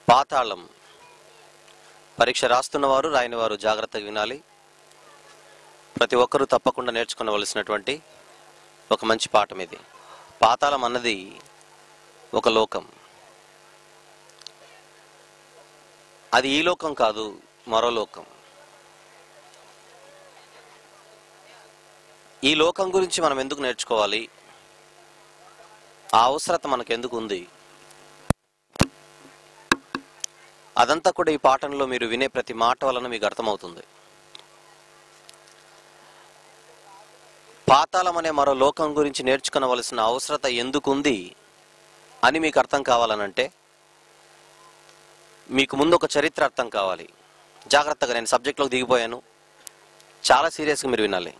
పాతాళం పరీక్ష రాస్తున్నవారు రాయని వారు జాగ్రత్తగా వినాలి ప్రతి ఒక్కరూ తప్పకుండా నేర్చుకునవలసినటువంటి ఒక మంచి పాఠం ఇది పాతాళం అన్నది ఒక లోకం అది ఈ లోకం కాదు మరో లోకం ఈ లోకం గురించి మనం ఎందుకు నేర్చుకోవాలి ఆ అవసరత మనకు ఎందుకు ఉంది అదంతా కూడా ఈ పాఠంలో మీరు వినే ప్రతి మాట వలన మీకు అర్థమవుతుంది పాతాళం అనే మరో లోకం గురించి నేర్చుకునవలసిన అవసరత ఎందుకుంది అని మీకు అర్థం కావాలనంటే మీకు ముందు ఒక చరిత్ర అర్థం కావాలి జాగ్రత్తగా నేను సబ్జెక్ట్లోకి దిగిపోయాను చాలా సీరియస్గా మీరు వినాలి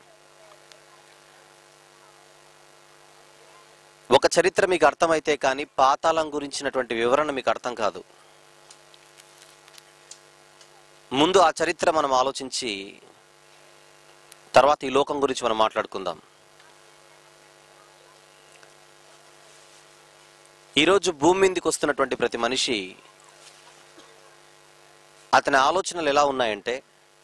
ఒక చరిత్ర మీకు అర్థమైతే కానీ పాతాళం గురించినటువంటి వివరణ మీకు అర్థం కాదు ముందు ఆ చరిత్ర మనం ఆలోచించి తర్వాత ఈ లోకం గురించి మనం మాట్లాడుకుందాం ఈరోజు భూమి మీదకి వస్తున్నటువంటి ప్రతి మనిషి అతని ఆలోచనలు ఎలా ఉన్నాయంటే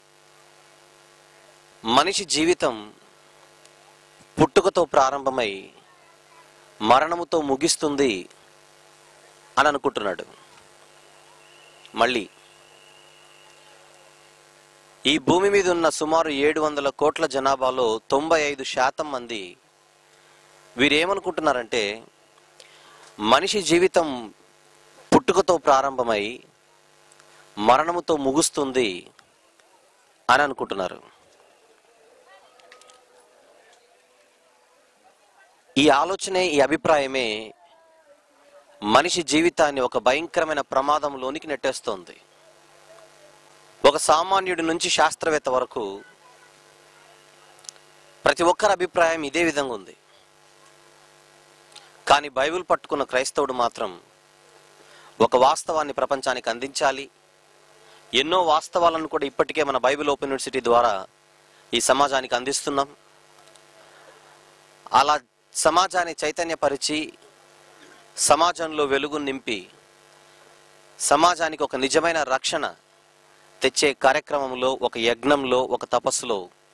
మనిషి జీవితం పుట్టుకతో ప్రారంభమై మరణముతో ముగిస్తుంది అని అనుకుంటున్నాడు మళ్ళీ ఈ భూమి మీద ఉన్న సుమారు ఏడు వందల కోట్ల జనాభాలో తొంభై ఐదు శాతం మంది వీరేమనుకుంటున్నారంటే మనిషి జీవితం పుట్టుకతో ప్రారంభమై మరణముతో ముగుస్తుంది అని అనుకుంటున్నారు ఈ ఆలోచనే ఈ అభిప్రాయమే మనిషి జీవితాన్ని ఒక భయంకరమైన ప్రమాదంలోనికి నెట్టేస్తోంది ఒక సామాన్యుడి నుంచి శాస్త్రవేత్త వరకు ప్రతి ఒక్కరి అభిప్రాయం ఇదే విధంగా ఉంది కానీ బైబిల్ పట్టుకున్న క్రైస్తవుడు మాత్రం ఒక వాస్తవాన్ని ప్రపంచానికి అందించాలి ఎన్నో వాస్తవాలను కూడా ఇప్పటికే మన బైబిల్ ఓపెన్ యూనివర్సిటీ ద్వారా ఈ సమాజానికి అందిస్తున్నాం అలా సమాజాన్ని చైతన్యపరిచి సమాజంలో వెలుగు నింపి సమాజానికి ఒక నిజమైన రక్షణ తెచ్చే కార్యక్రమంలో ఒక యజ్ఞంలో ఒక తపస్సులో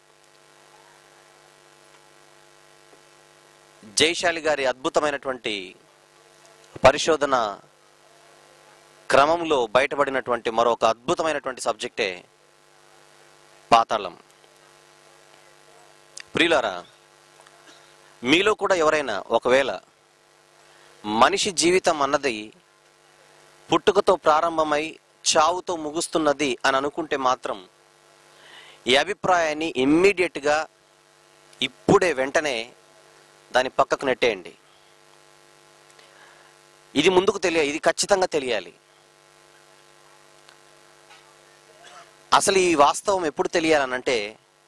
జైశాలి గారి అద్భుతమైనటువంటి పరిశోధన క్రమంలో బయటపడినటువంటి మరొక అద్భుతమైనటువంటి సబ్జెక్టే పాతాళం ప్రియులారా మీలో కూడా ఎవరైనా ఒకవేళ మనిషి జీవితం అన్నది పుట్టుకతో ప్రారంభమై చావుతో ముగుస్తున్నది అని అనుకుంటే మాత్రం ఈ అభిప్రాయాన్ని ఇమ్మీడియట్గా ఇప్పుడే వెంటనే దాని పక్కకు నెట్టేయండి ఇది ముందుకు తెలియ ఇది ఖచ్చితంగా తెలియాలి అసలు ఈ వాస్తవం ఎప్పుడు తెలియాలనంటే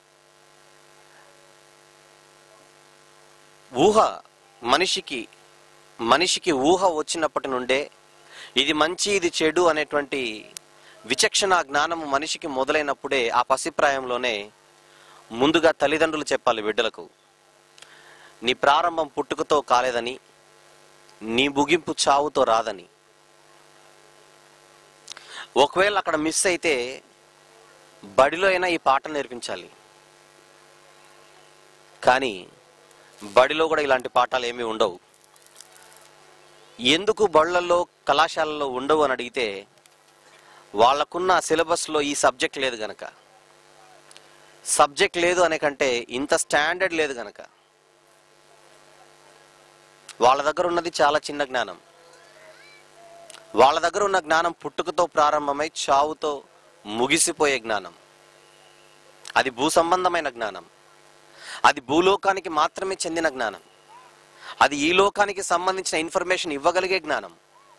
ఊహ మనిషికి మనిషికి ఊహ వచ్చినప్పటి నుండే ఇది మంచి ఇది చెడు అనేటువంటి విచక్షణ జ్ఞానము మనిషికి మొదలైనప్పుడే ఆ పసిప్రాయంలోనే ముందుగా తల్లిదండ్రులు చెప్పాలి బిడ్డలకు నీ ప్రారంభం పుట్టుకతో కాలేదని నీ ముగింపు చావుతో రాదని ఒకవేళ అక్కడ మిస్ అయితే బడిలో అయినా ఈ పాట నేర్పించాలి కానీ బడిలో కూడా ఇలాంటి పాఠాలు ఏమీ ఉండవు ఎందుకు బళ్ళల్లో కళాశాలలో ఉండవు అని అడిగితే వాళ్ళకున్న సిలబస్లో ఈ సబ్జెక్ట్ లేదు గనక సబ్జెక్ట్ లేదు అనే కంటే ఇంత స్టాండర్డ్ లేదు గనక వాళ్ళ దగ్గర ఉన్నది చాలా చిన్న జ్ఞానం వాళ్ళ దగ్గర ఉన్న జ్ఞానం పుట్టుకతో ప్రారంభమై చావుతో ముగిసిపోయే జ్ఞానం అది భూ సంబంధమైన జ్ఞానం అది భూలోకానికి మాత్రమే చెందిన జ్ఞానం అది ఈ లోకానికి సంబంధించిన ఇన్ఫర్మేషన్ ఇవ్వగలిగే జ్ఞానం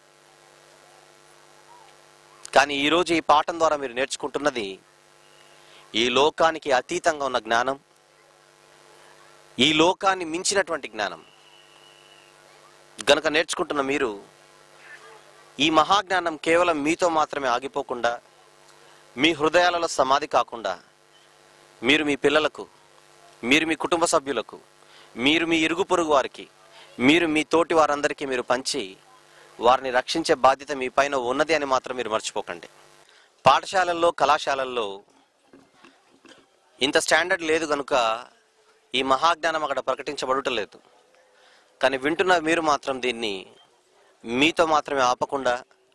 కానీ ఈరోజు ఈ పాఠం ద్వారా మీరు నేర్చుకుంటున్నది ఈ లోకానికి అతీతంగా ఉన్న జ్ఞానం ఈ లోకాన్ని మించినటువంటి జ్ఞానం గనక నేర్చుకుంటున్న మీరు ఈ మహాజ్ఞానం కేవలం మీతో మాత్రమే ఆగిపోకుండా మీ హృదయాలలో సమాధి కాకుండా మీరు మీ పిల్లలకు మీరు మీ కుటుంబ సభ్యులకు మీరు మీ ఇరుగు పొరుగు వారికి మీరు మీ తోటి వారందరికీ మీరు పంచి వారిని రక్షించే బాధ్యత మీ పైన ఉన్నది అని మాత్రం మీరు మర్చిపోకండి పాఠశాలల్లో కళాశాలల్లో ఇంత స్టాండర్డ్ లేదు కనుక ఈ మహాజ్ఞానం అక్కడ ప్రకటించబడటం లేదు కానీ వింటున్న మీరు మాత్రం దీన్ని మీతో మాత్రమే ఆపకుండా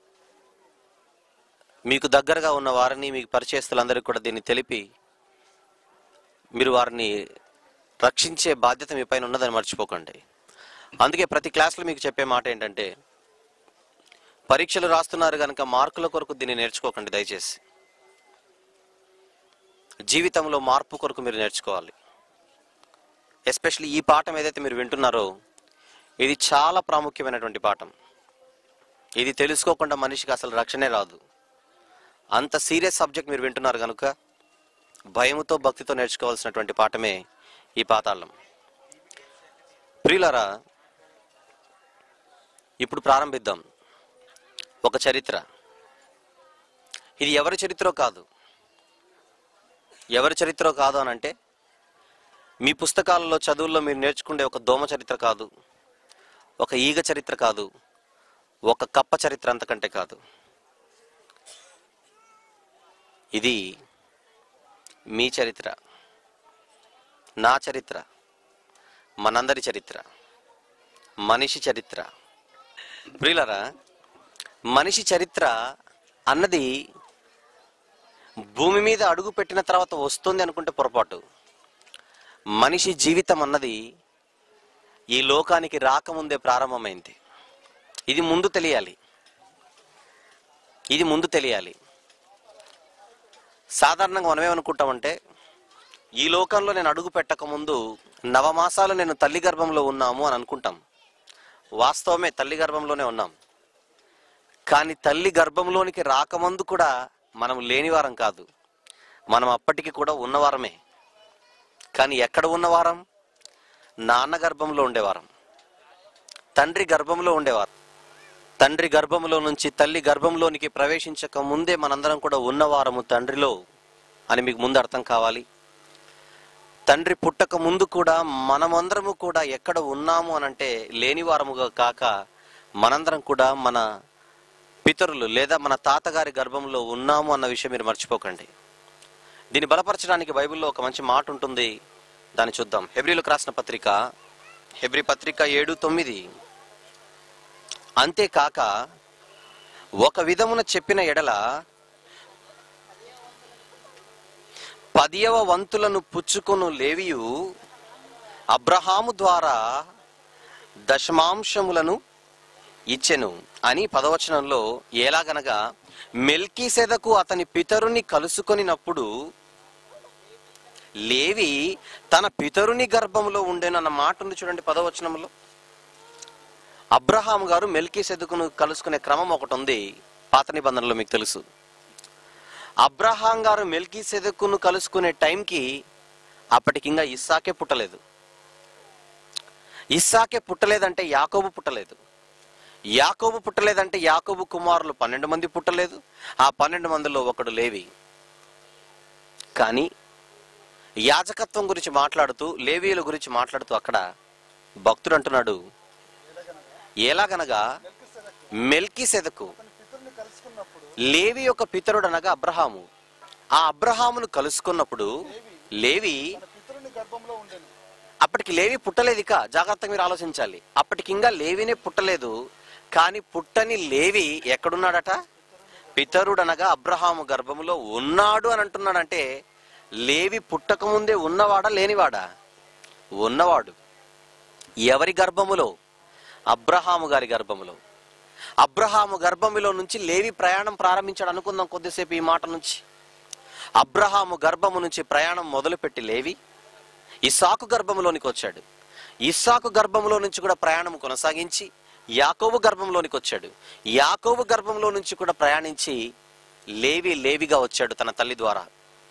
మీకు దగ్గరగా ఉన్న వారిని మీకు పరిచయస్తులందరికీ కూడా దీన్ని తెలిపి మీరు వారిని రక్షించే బాధ్యత మీ పైన ఉన్నదని మర్చిపోకండి అందుకే ప్రతి క్లాస్లో మీకు చెప్పే మాట ఏంటంటే పరీక్షలు రాస్తున్నారు కనుక మార్కుల కొరకు దీన్ని నేర్చుకోకండి దయచేసి జీవితంలో మార్పు కొరకు మీరు నేర్చుకోవాలి ఎస్పెషల్లీ ఈ పాఠం ఏదైతే మీరు వింటున్నారో ఇది చాలా ప్రాముఖ్యమైనటువంటి పాఠం ఇది తెలుసుకోకుండా మనిషికి అసలు రక్షణే రాదు అంత సీరియస్ సబ్జెక్ట్ మీరు వింటున్నారు కనుక భయముతో భక్తితో నేర్చుకోవాల్సినటువంటి పాఠమే ఈ పాతాళం ప్రియులరా ఇప్పుడు ప్రారంభిద్దాం ఒక చరిత్ర ఇది ఎవరి చరిత్రో కాదు ఎవరి చరిత్రో కాదు అని అంటే మీ పుస్తకాలలో చదువుల్లో మీరు నేర్చుకునే ఒక దోమ చరిత్ర కాదు ఒక ఈగ చరిత్ర కాదు ఒక కప్ప చరిత్ర అంతకంటే కాదు ఇది మీ చరిత్ర నా చరిత్ర మనందరి చరిత్ర మనిషి చరిత్ర ప్రియులరా మనిషి చరిత్ర అన్నది భూమి మీద అడుగు పెట్టిన తర్వాత వస్తుంది అనుకుంటే పొరపాటు మనిషి జీవితం అన్నది ఈ లోకానికి రాకముందే ప్రారంభమైంది ఇది ముందు తెలియాలి ఇది ముందు తెలియాలి సాధారణంగా మనం ఏమనుకుంటామంటే ఈ లోకంలో నేను అడుగు పెట్టక ముందు నవమాసాలు నేను తల్లి గర్భంలో ఉన్నాము అని అనుకుంటాం వాస్తవమే తల్లి గర్భంలోనే ఉన్నాం కానీ తల్లి గర్భంలోనికి రాకముందు కూడా మనం లేనివారం కాదు మనం అప్పటికి కూడా ఉన్నవారమే కానీ ఎక్కడ ఉన్నవారం నాన్న గర్భంలో ఉండేవారం తండ్రి గర్భంలో ఉండేవారు తండ్రి గర్భంలో నుంచి తల్లి గర్భంలోనికి ప్రవేశించక ముందే మనందరం కూడా ఉన్నవారము తండ్రిలో అని మీకు ముందు అర్థం కావాలి తండ్రి పుట్టక ముందు కూడా మనమందరము కూడా ఎక్కడ ఉన్నాము అనంటే లేనివారముగా కాక మనందరం కూడా మన పితరులు లేదా మన తాతగారి గర్భంలో ఉన్నాము అన్న విషయం మీరు మర్చిపోకండి దీన్ని బలపరచడానికి బైబిల్లో ఒక మంచి మాట ఉంటుంది దాన్ని చూద్దాం హెబ్రిలకు రాసిన పత్రిక హెబ్రి పత్రిక ఏడు తొమ్మిది అంతేకాక ఒక విధమున చెప్పిన ఎడల పదియవ వంతులను పుచ్చుకొను లేవియు అబ్రహాము ద్వారా దశమాంశములను ఇచ్చెను అని పదవచనంలో ఎలాగనగా మెల్కీసెదకు అతని పితరుని కలుసుకొనినప్పుడు లేవి తన పితరుని గర్భంలో ఉండేనన్న మాట ఉంది చూడండి పదవచనంలో అబ్రహాం గారు మెల్కీ సెదుకును కలుసుకునే క్రమం ఒకటి ఉంది పాత నిబంధనలో మీకు తెలుసు అబ్రహాం గారు మెల్కీ సెదుకును కలుసుకునే టైంకి అప్పటికి ఇంకా ఇస్సాకే పుట్టలేదు ఇస్సాకే పుట్టలేదంటే యాకోబు పుట్టలేదు యాకోబు పుట్టలేదంటే యాకోబు కుమారులు పన్నెండు మంది పుట్టలేదు ఆ పన్నెండు మందిలో ఒకడు లేవి కానీ యాజకత్వం గురించి మాట్లాడుతూ లేవీయుల గురించి మాట్లాడుతూ అక్కడ భక్తుడు అంటున్నాడు ఎలాగనగా మెల్కి సెదకు పితరుని కలుసుకున్నప్పుడు లేవి యొక్క పితరుడు అనగా అబ్రహాము ఆ అబ్రహామును కలుసుకున్నప్పుడు లేవి తన పితరుని గర్భంలో ఉండేను అప్పటికి లేవి పుట్టలేదు ఇక జాగ్రత్తగా మీరు ఆలోచించాలి అప్పటికి ఇంకా లేవినే పుట్టలేదు కానీ పుట్టని లేవి ఎక్కడున్నాడట పితరుడనగా అబ్రహాము గర్భములో ఉన్నాడు అని అంటున్నాడంటే లేవి పుట్టకముందే ఉన్నవాడా లేనివాడా ఉన్నవాడు ఎవరి గర్భములో అబ్రహాము గారి గర్భములో అబ్రహాము గర్భములో నుంచి లేవి ప్రయాణం ప్రారంభించాడు అనుకుందాం కొద్దిసేపు ఈ మాట నుంచి అబ్రహాము గర్భము నుంచి ప్రయాణం మొదలుపెట్టి లేవి ఇస్సాకు గర్భంలోనికి వచ్చాడు ఇస్సాకు గర్భంలో నుంచి కూడా ప్రయాణం కొనసాగించి యాకోబు గర్భంలోనికి వచ్చాడు యాకోబు గర్భంలో నుంచి కూడా ప్రయాణించి లేవి లేవిగా వచ్చాడు తన తల్లి ద్వారా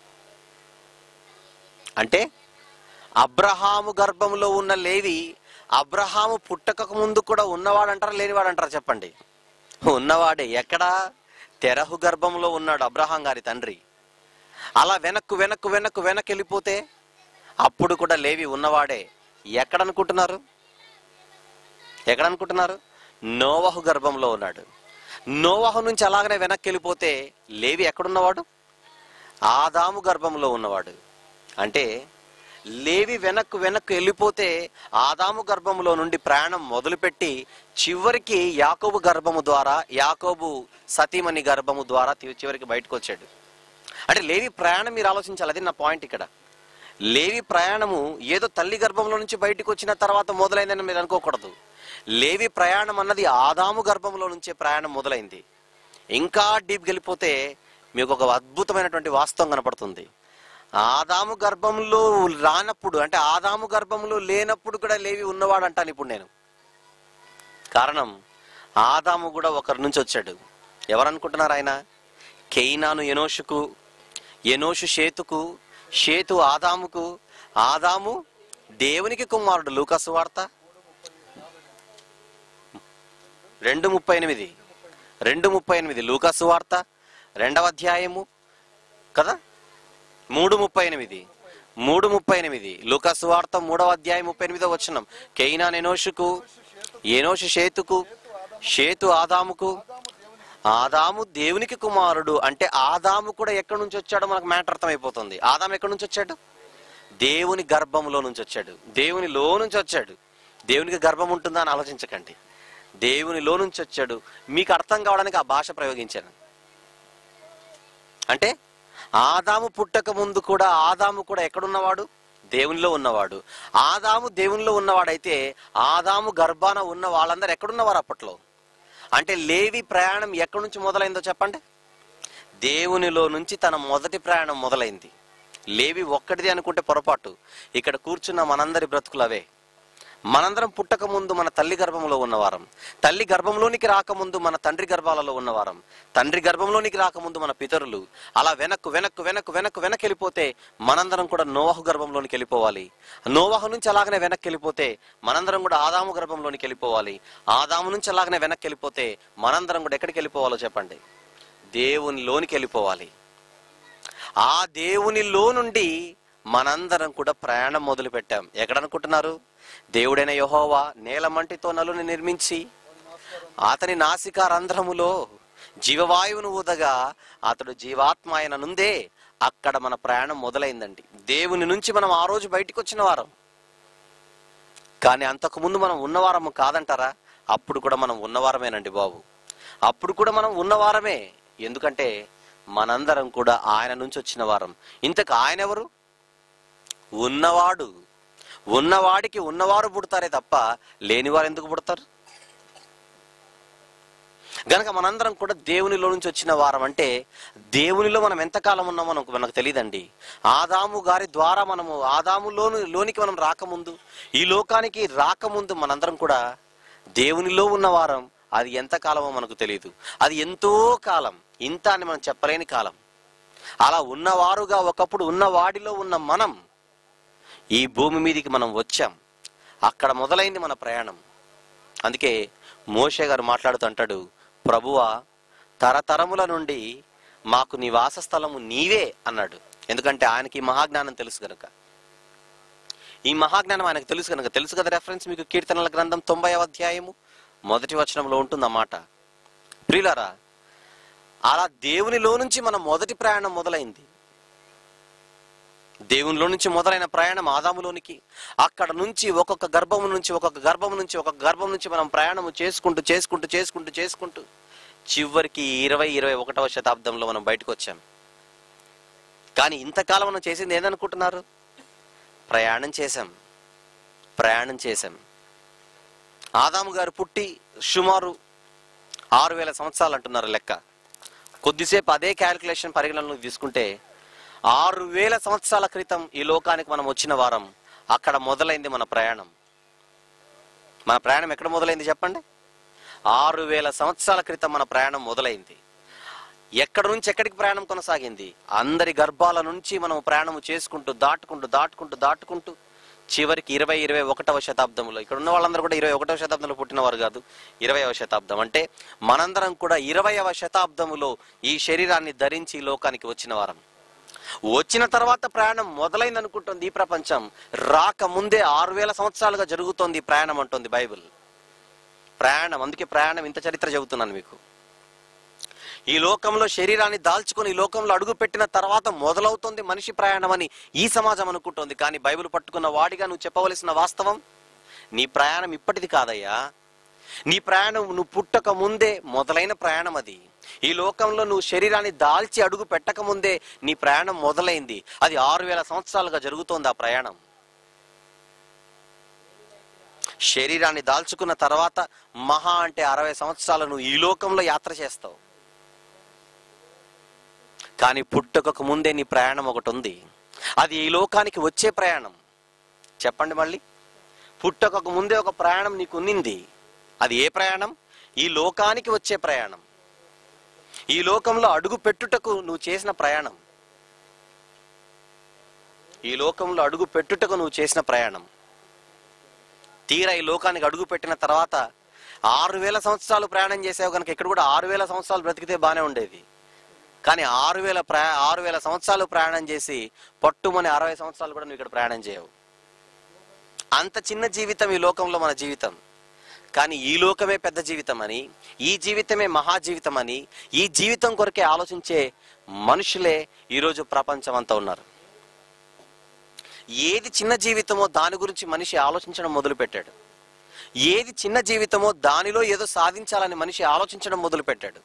అంటే అబ్రహాము గర్భంలో ఉన్న లేవి అబ్రహాము పుట్టక ముందు కూడా ఉన్నవాడంటారా లేనివాడంటారా చెప్పండి ఉన్నవాడే ఎక్కడా తెరహు గర్భంలో ఉన్నాడు అబ్రహాం గారి తండ్రి అలా వెనక్కు వెనక్కు వెనక్కు వెనక్కి వెళ్ళిపోతే అప్పుడు కూడా లేవి ఉన్నవాడే ఎక్కడ అనుకుంటున్నారు ఎక్కడ అనుకుంటున్నారు నోవహు గర్భంలో ఉన్నాడు నోవహు నుంచి అలాగనే వెనక్కి వెళ్ళిపోతే లేవి ఎక్కడున్నవాడు ఆదాము గర్భంలో ఉన్నవాడు అంటే లేవి వెనక్కు వెనక్కు వెళ్ళిపోతే ఆదాము గర్భంలో నుండి ప్రయాణం మొదలుపెట్టి చివరికి యాకోబు గర్భము ద్వారా యాకోబు సతీమణి గర్భము ద్వారా తి- చివరికి బయటకు వచ్చాడు అంటే లేవి ప్రయాణం మీరు ఆలోచించాలి అది నా పాయింట్ ఇక్కడ లేవి ప్రయాణము ఏదో తల్లి గర్భంలో నుంచి బయటకు వచ్చిన తర్వాత మొదలైందని మీరు అనుకోకూడదు లేవి ప్రయాణం అన్నది ఆదాము గర్భంలో నుంచే ప్రయాణం మొదలైంది ఇంకా డీప్ వెళ్ళిపోతే మీకు ఒక అద్భుతమైనటువంటి వాస్తవం కనపడుతుంది ఆదాము గర్భంలో రానప్పుడు అంటే ఆదాము గర్భంలో లేనప్పుడు కూడా లేవి ఉన్నవాడు అంటాను ఇప్పుడు నేను కారణం ఆదాము కూడా ఒకరి నుంచి వచ్చాడు ఎవరనుకుంటున్నారు ఆయన కెయినాను ఎనోషుకు ఎనోషు షేతుకు షేతు ఆదాముకు ఆదాము దేవునికి కుమారుడు లూకసు వార్త రెండు ముప్పై ఎనిమిది రెండు ముప్పై ఎనిమిది లూకసు వార్త రెండవ అధ్యాయము కదా మూడు ముప్పై ఎనిమిది మూడు ముప్పై ఎనిమిది లూకసు వార్త మూడవ అధ్యాయం ముప్పై ఎనిమిదో వచ్చినాం కెయినా ఎనోషుకు ఎనోషు షేతుకు షేతు ఆదాముకు ఆదాము దేవునికి కుమారుడు అంటే ఆదాము కూడా ఎక్కడి నుంచి వచ్చాడో మనకు మ్యాటర్ అర్థమైపోతుంది ఆదాము ఎక్కడి నుంచి వచ్చాడు దేవుని గర్భంలో నుంచి వచ్చాడు దేవునిలో నుంచి వచ్చాడు దేవునికి గర్భం ఉంటుందా అని ఆలోచించకండి దేవునిలో నుంచి వచ్చాడు మీకు అర్థం కావడానికి ఆ భాష ప్రయోగించాను అంటే ఆదాము పుట్టక ముందు కూడా ఆదాము కూడా ఎక్కడున్నవాడు దేవునిలో ఉన్నవాడు ఆదాము దేవునిలో ఉన్నవాడైతే ఆదాము గర్భాన ఉన్న వాళ్ళందరూ ఎక్కడున్నవారు అప్పట్లో అంటే లేవి ప్రయాణం ఎక్కడి నుంచి మొదలైందో చెప్పండి దేవునిలో నుంచి తన మొదటి ప్రయాణం మొదలైంది లేవి ఒక్కటిది అనుకుంటే పొరపాటు ఇక్కడ కూర్చున్న మనందరి బ్రతుకులు అవే మనందరం పుట్టక ముందు మన తల్లి గర్భంలో ఉన్నవారం తల్లి గర్భంలోనికి రాకముందు మన తండ్రి గర్భాలలో ఉన్నవారం తండ్రి గర్భంలోనికి రాకముందు మన పితరులు అలా వెనక్కు వెనక్కు వెనక్కు వెనక్కు వెనక్కి వెళ్ళిపోతే మనందరం కూడా నోవహు గర్భంలోనికి వెళ్ళిపోవాలి నోవహు నుంచి అలాగనే వెనక్కి వెళ్ళిపోతే మనందరం కూడా ఆదాము గర్భంలోనికి వెళ్ళిపోవాలి ఆదాము నుంచి అలాగనే వెనక్కి వెళ్ళిపోతే మనందరం కూడా ఎక్కడికి వెళ్ళిపోవాలో చెప్పండి దేవునిలోనికి వెళ్ళిపోవాలి ఆ దేవునిలో నుండి మనందరం కూడా ప్రయాణం మొదలు పెట్టాం ఎక్కడ అనుకుంటున్నారు దేవుడైన యహోవా నేలమంటితో నలుని నిర్మించి అతని నాసికా రంధ్రములో జీవవాయువును ఊదగా అతడు జీవాత్మ ఆయన నుందే అక్కడ మన ప్రయాణం మొదలైందండి దేవుని నుంచి మనం ఆ రోజు బయటికి వచ్చిన వారం కానీ అంతకు ముందు మనం ఉన్నవారము కాదంటారా అప్పుడు కూడా మనం ఉన్నవారమేనండి బాబు అప్పుడు కూడా మనం ఉన్నవారమే ఎందుకంటే మనందరం కూడా ఆయన నుంచి వచ్చిన వారం ఇంతకు ఆయన ఎవరు ఉన్నవాడు ఉన్నవాడికి ఉన్నవారు పుడతారే తప్ప లేనివారు ఎందుకు పుడతారు గనక మనందరం కూడా దేవునిలో నుంచి వచ్చిన వారం అంటే దేవునిలో మనం ఎంతకాలం ఉన్నామో మనకు మనకు తెలియదండి ఆదాము గారి ద్వారా మనము ఆదాములోని లోనికి మనం రాకముందు ఈ లోకానికి రాకముందు మనందరం కూడా దేవునిలో ఉన్న వారం అది ఎంత కాలమో మనకు తెలియదు అది ఎంతో కాలం ఇంత అని మనం చెప్పలేని కాలం అలా ఉన్నవారుగా ఒకప్పుడు ఉన్న వాడిలో ఉన్న మనం ఈ భూమి మీదకి మనం వచ్చాం అక్కడ మొదలైంది మన ప్రయాణం అందుకే మోషే గారు మాట్లాడుతూ అంటాడు ప్రభువా తరతరముల నుండి మాకు నీ వాసస్థలము నీవే అన్నాడు ఎందుకంటే ఆయనకి ఈ మహాజ్ఞానం తెలుసు గనుక ఈ మహాజ్ఞానం ఆయనకు తెలుసు కనుక తెలుసు కదా రెఫరెన్స్ మీకు కీర్తనల గ్రంథం తొంభై అధ్యాయము మొదటి వచనంలో ఉంటుందన్నమాట ప్రియులారా అలా దేవునిలో నుంచి మన మొదటి ప్రయాణం మొదలైంది దేవునిలో నుంచి మొదలైన ప్రయాణం ఆదాములోనికి అక్కడ నుంచి ఒక్కొక్క గర్భం నుంచి ఒక్కొక్క గర్భం నుంచి ఒక్కొక్క గర్భం నుంచి మనం ప్రయాణం చేసుకుంటూ చేసుకుంటూ చేసుకుంటూ చేసుకుంటూ చివరికి ఇరవై ఇరవై ఒకటవ శతాబ్దంలో మనం బయటకు వచ్చాం కానీ ఇంతకాలం మనం చేసింది ఏందనుకుంటున్నారు ప్రయాణం చేశాం ప్రయాణం చేశాం ఆదాము గారు పుట్టి సుమారు ఆరు వేల సంవత్సరాలు అంటున్నారు లెక్క కొద్దిసేపు అదే క్యాలిక్యులేషన్ పరిగణనలోకి తీసుకుంటే ఆరు వేల సంవత్సరాల క్రితం ఈ లోకానికి మనం వచ్చిన వారం అక్కడ మొదలైంది మన ప్రయాణం మన ప్రయాణం ఎక్కడ మొదలైంది చెప్పండి ఆరు వేల సంవత్సరాల క్రితం మన ప్రయాణం మొదలైంది ఎక్కడి నుంచి ఎక్కడికి ప్రయాణం కొనసాగింది అందరి గర్భాల నుంచి మనం ప్రయాణం చేసుకుంటూ దాటుకుంటూ దాటుకుంటూ దాటుకుంటూ చివరికి ఇరవై ఇరవై ఒకటవ శతాబ్దంలో ఇక్కడ ఉన్న వాళ్ళందరూ కూడా ఇరవై ఒకటవ శతాబ్దంలో పుట్టినవారు కాదు ఇరవైవ శతాబ్దం అంటే మనందరం కూడా ఇరవైవ శతాబ్దములో ఈ శరీరాన్ని ధరించి ఈ లోకానికి వచ్చిన వారం వచ్చిన తర్వాత ప్రయాణం మొదలైంది అనుకుంటుంది ఈ ప్రపంచం రాక ముందే ఆరు వేల సంవత్సరాలుగా జరుగుతోంది ఈ ప్రయాణం అంటుంది బైబిల్ ప్రయాణం అందుకే ప్రయాణం ఇంత చరిత్ర చెబుతున్నాను మీకు ఈ లోకంలో శరీరాన్ని దాల్చుకొని ఈ లోకంలో అడుగు పెట్టిన తర్వాత మొదలవుతుంది మనిషి ప్రయాణం అని ఈ సమాజం అనుకుంటోంది కానీ బైబిల్ పట్టుకున్న వాడిగా నువ్వు చెప్పవలసిన వాస్తవం నీ ప్రయాణం ఇప్పటిది కాదయ్యా నీ ప్రయాణం నువ్వు పుట్టక ముందే మొదలైన ప్రయాణం అది ఈ లోకంలో నువ్వు శరీరాన్ని దాల్చి అడుగు పెట్టక ముందే నీ ప్రయాణం మొదలైంది అది ఆరు వేల సంవత్సరాలుగా జరుగుతోంది ఆ ప్రయాణం శరీరాన్ని దాల్చుకున్న తర్వాత మహా అంటే అరవై సంవత్సరాలు నువ్వు ఈ లోకంలో యాత్ర చేస్తావు కానీ పుట్టకకు ముందే నీ ప్రయాణం ఒకటి ఉంది అది ఈ లోకానికి వచ్చే ప్రయాణం చెప్పండి మళ్ళీ పుట్టకకు ముందే ఒక ప్రయాణం నీకు ఉన్నింది అది ఏ ప్రయాణం ఈ లోకానికి వచ్చే ప్రయాణం ఈ లోకంలో అడుగు పెట్టుటకు నువ్వు చేసిన ప్రయాణం ఈ లోకంలో అడుగు పెట్టుటకు నువ్వు చేసిన ప్రయాణం తీరా ఈ లోకానికి అడుగు పెట్టిన తర్వాత ఆరు వేల సంవత్సరాలు ప్రయాణం చేసావు కనుక ఇక్కడ కూడా ఆరు వేల సంవత్సరాలు బ్రతికితే బాగానే ఉండేది కానీ ఆరు వేల ప్రయా ఆరు వేల సంవత్సరాలు ప్రయాణం చేసి పట్టుమని అరవై సంవత్సరాలు కూడా నువ్వు ఇక్కడ ప్రయాణం చేయవు అంత చిన్న జీవితం ఈ లోకంలో మన జీవితం కానీ ఈ లోకమే పెద్ద జీవితం అని ఈ జీవితమే మహా జీవితం అని ఈ జీవితం కొరకే ఆలోచించే మనుషులే ఈరోజు ప్రపంచం అంతా ఉన్నారు ఏది చిన్న జీవితమో దాని గురించి మనిషి ఆలోచించడం మొదలు పెట్టాడు ఏది చిన్న జీవితమో దానిలో ఏదో సాధించాలని మనిషి ఆలోచించడం మొదలు పెట్టాడు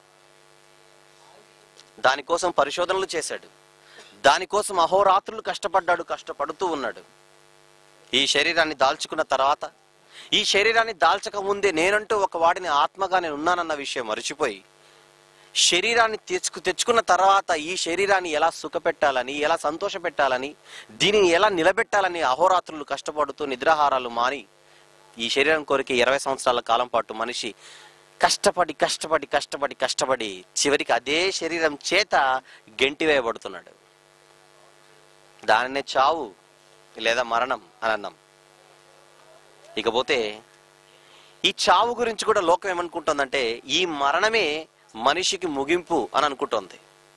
దానికోసం పరిశోధనలు చేశాడు దానికోసం అహోరాత్రులు కష్టపడ్డాడు కష్టపడుతూ ఉన్నాడు ఈ శరీరాన్ని దాల్చుకున్న తర్వాత ఈ శరీరాన్ని దాల్చక ముందే నేనంటూ ఒక వాడిని ఆత్మగా నేను ఉన్నానన్న విషయం మర్చిపోయి శరీరాన్ని తెచ్చుకు తెచ్చుకున్న తర్వాత ఈ శరీరాన్ని ఎలా సుఖపెట్టాలని ఎలా సంతోష పెట్టాలని దీనిని ఎలా నిలబెట్టాలని అహోరాత్రులు కష్టపడుతూ నిద్రాహారాలు మాని ఈ శరీరం కోరిక ఇరవై సంవత్సరాల కాలం పాటు మనిషి కష్టపడి కష్టపడి కష్టపడి కష్టపడి చివరికి అదే శరీరం చేత గెంటివేయబడుతున్నాడు దానినే చావు లేదా మరణం అని అన్నాం ఇకపోతే ఈ చావు గురించి కూడా లోకం ఏమనుకుంటుందంటే ఈ మరణమే మనిషికి ముగింపు అని అనుకుంటోంది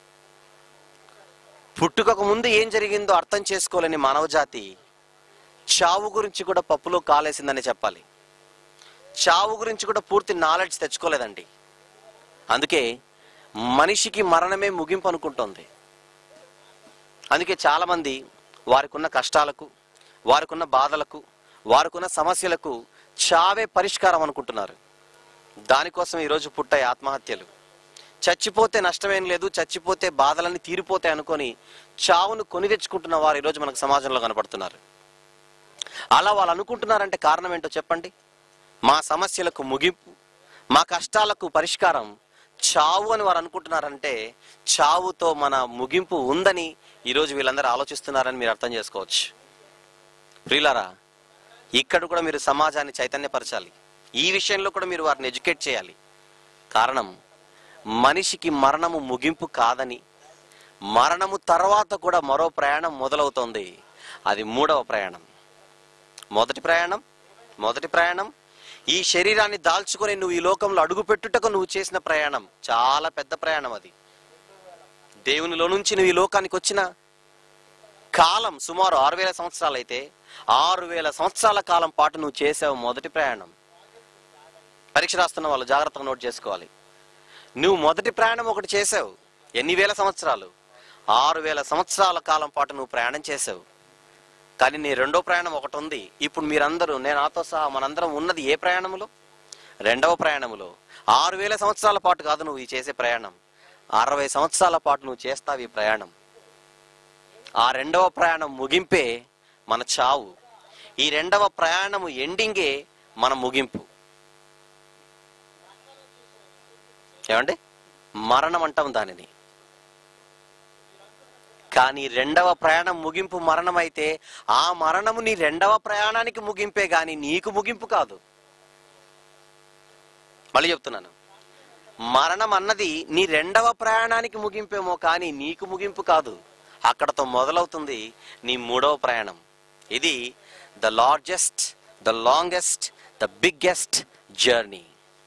పుట్టుకకు ముందు ఏం జరిగిందో అర్థం చేసుకోలేని మానవజాతి చావు గురించి కూడా పప్పులో కాలేసిందని చెప్పాలి చావు గురించి కూడా పూర్తి నాలెడ్జ్ తెచ్చుకోలేదండి అందుకే మనిషికి మరణమే ముగింపు అనుకుంటోంది అందుకే చాలామంది వారికున్న కష్టాలకు వారికున్న బాధలకు వారికున్న సమస్యలకు చావే పరిష్కారం అనుకుంటున్నారు దానికోసం ఈరోజు పుట్టాయి ఆత్మహత్యలు చచ్చిపోతే నష్టమేం లేదు చచ్చిపోతే బాధలన్నీ తీరిపోతాయి అనుకొని చావును కొని తెచ్చుకుంటున్న వారు ఈరోజు మనకు సమాజంలో కనపడుతున్నారు అలా వాళ్ళు అనుకుంటున్నారంటే కారణం ఏంటో చెప్పండి మా సమస్యలకు ముగింపు మా కష్టాలకు పరిష్కారం చావు అని వారు అనుకుంటున్నారంటే చావుతో మన ముగింపు ఉందని ఈరోజు వీళ్ళందరూ ఆలోచిస్తున్నారని మీరు అర్థం చేసుకోవచ్చు ప్రియులారా ఇక్కడ కూడా మీరు సమాజాన్ని చైతన్యపరచాలి ఈ విషయంలో కూడా మీరు వారిని ఎడ్యుకేట్ చేయాలి కారణం మనిషికి మరణము ముగింపు కాదని మరణము తర్వాత కూడా మరో ప్రయాణం మొదలవుతోంది అది మూడవ ప్రయాణం మొదటి ప్రయాణం మొదటి ప్రయాణం ఈ శరీరాన్ని దాల్చుకొని నువ్వు ఈ లోకంలో అడుగుపెట్టుటకు నువ్వు చేసిన ప్రయాణం చాలా పెద్ద ప్రయాణం అది దేవునిలో నుంచి నువ్వు ఈ లోకానికి వచ్చిన కాలం సుమారు ఆరు వేల సంవత్సరాలు అయితే ఆరు వేల సంవత్సరాల కాలం పాటు నువ్వు చేసావు మొదటి ప్రయాణం పరీక్ష రాస్తున్న వాళ్ళు జాగ్రత్తగా నోట్ చేసుకోవాలి నువ్వు మొదటి ప్రయాణం ఒకటి చేసావు ఎన్ని వేల సంవత్సరాలు ఆరు వేల సంవత్సరాల కాలం పాటు నువ్వు ప్రయాణం చేసావు కానీ నీ రెండో ప్రయాణం ఒకటి ఉంది ఇప్పుడు మీరందరూ నేను నాతో సహా మనందరం ఉన్నది ఏ ప్రయాణములో రెండవ ప్రయాణములో ఆరు వేల సంవత్సరాల పాటు కాదు నువ్వు ఈ చేసే ప్రయాణం అరవై సంవత్సరాల పాటు నువ్వు చేస్తావు ఈ ప్రయాణం ఆ రెండవ ప్రయాణం ముగింపే మన చావు ఈ రెండవ ప్రయాణము ఎండింగే మన ముగింపు ఏమండి మరణం అంటాం దానిని కానీ రెండవ ప్రయాణం ముగింపు మరణం అయితే ఆ మరణము నీ రెండవ ప్రయాణానికి ముగింపే గాని నీకు ముగింపు కాదు మళ్ళీ చెప్తున్నాను మరణం అన్నది నీ రెండవ ప్రయాణానికి ముగింపేమో కానీ నీకు ముగింపు కాదు అక్కడతో మొదలవుతుంది నీ మూడవ ప్రయాణం ఇది the largest the longest the biggest journey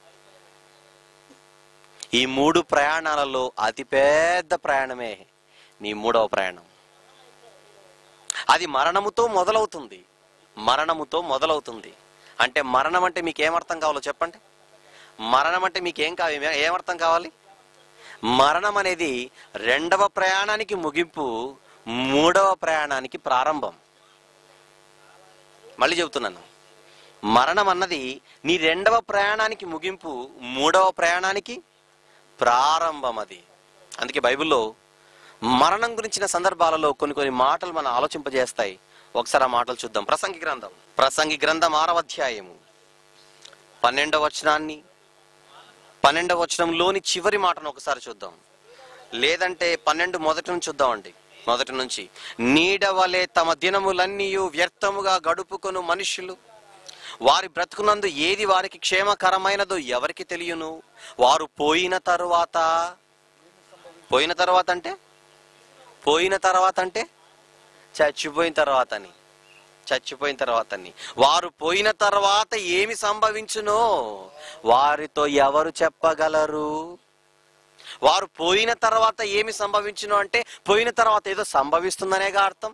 ఈ మూడు ప్రయాణాలలో అతిపెద్ద ప్రయాణమే నీ మూడవ ప్రయాణం అది మరణముతో మొదలవుతుంది మరణముతో మొదలవుతుంది అంటే మరణం అంటే మీకు ఏమర్థం కావాలో చెప్పండి మరణం అంటే మీకేం కావాలి ఏం- ఏమర్థం కావాలి మరణం అనేది రెండవ ప్రయాణానికి ముగింపు మూడవ ప్రయాణానికి ప్రారంభం మళ్ళీ చెబుతున్నాను మరణం అన్నది నీ రెండవ ప్రయాణానికి ముగింపు మూడవ ప్రయాణానికి ప్రారంభం అది అందుకే బైబిల్లో మరణం గురించిన సందర్భాలలో కొన్ని కొన్ని మాటలు మనం ఆలోచింపజేస్తాయి ఒకసారి ఆ మాటలు చూద్దాం ప్రసంగి గ్రంథం ప్రసంగి గ్రంథం ఆరవ అధ్యాయము పన్నెండవ వచనాన్ని పన్నెండవ వచనంలోని చివరి మాటను ఒకసారి చూద్దాం లేదంటే పన్నెండు మొదటి నుంచి చూద్దామండి మొదటి నుంచి నీడవలే తమ దినములన్నీ వ్యర్థముగా గడుపుకొను మనుషులు వారి బ్రతుకునందు ఏది వారికి క్షేమకరమైనదో ఎవరికి తెలియను వారు పోయిన తరువాత పోయిన తర్వాత అంటే పోయిన తర్వాత అంటే చచ్చిపోయిన తర్వాత అని చచ్చిపోయిన తర్వాత అని వారు పోయిన తర్వాత ఏమి సంభవించునో వారితో ఎవరు చెప్పగలరు వారు పోయిన తర్వాత ఏమి సంభవించును అంటే పోయిన తర్వాత ఏదో సంభవిస్తుందనేగా అర్థం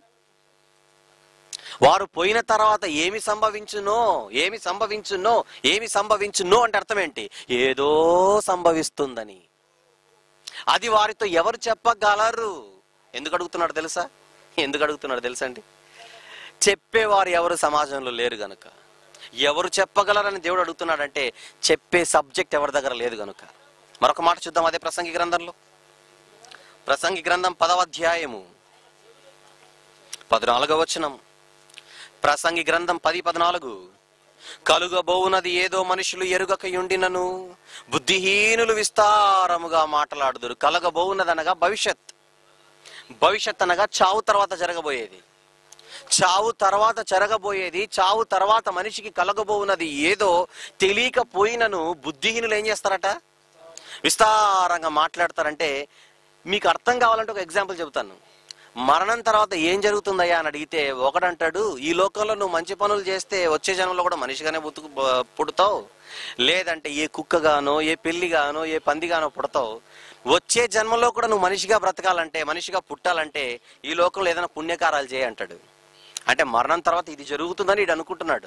వారు పోయిన తర్వాత ఏమి సంభవించునో ఏమి సంభవించునో ఏమి సంభవించునో అంటే అర్థం ఏంటి ఏదో సంభవిస్తుందని అది వారితో ఎవరు చెప్పగలరు ఎందుకు అడుగుతున్నాడు తెలుసా ఎందుకు అడుగుతున్నాడు తెలుసా అండి చెప్పేవారు ఎవరు సమాజంలో లేరు గనుక ఎవరు చెప్పగలరని దేవుడు అడుగుతున్నాడంటే చెప్పే సబ్జెక్ట్ ఎవరి దగ్గర లేదు గనుక మరొక మాట చూద్దాం అదే ప్రసంగి గ్రంథంలో ప్రసంగి గ్రంథం పదవ అధ్యాయము పద్నాలుగవ వచనం ప్రసంగి గ్రంథం పది పద్నాలుగు కలుగబోవునది ఏదో మనుషులు ఎరుగక ఉండినను బుద్ధిహీనులు విస్తారముగా మాట్లాడుదురు కలగబోవున్నది అనగా భవిష్యత్ భవిష్యత్ అనగా చావు తర్వాత జరగబోయేది చావు తర్వాత జరగబోయేది చావు తర్వాత మనిషికి కలగబోవున్నది ఏదో తెలియకపోయినను బుద్ధిహీనులు ఏం చేస్తారట విస్తారంగా మాట్లాడతారంటే మీకు అర్థం కావాలంటే ఒక ఎగ్జాంపుల్ చెబుతాను మరణం తర్వాత ఏం జరుగుతుందయ్యా అని అడిగితే ఒకడంటాడు ఈ లోకంలో నువ్వు మంచి పనులు చేస్తే వచ్చే జన్మలో కూడా మనిషిగానే బతుకు బ- పుడతావు లేదంటే ఏ కుక్కగానో ఏ పెళ్లిగానో ఏ పందిగానో పుడతావు వచ్చే జన్మలో కూడా నువ్వు మనిషిగా బ్రతకాలంటే మనిషిగా పుట్టాలంటే ఈ లోకంలో ఏదైనా పుణ్యకారాలు చేయి అంటాడు అంటే మరణం తర్వాత ఇది జరుగుతుందని ఇడు అనుకుంటున్నాడు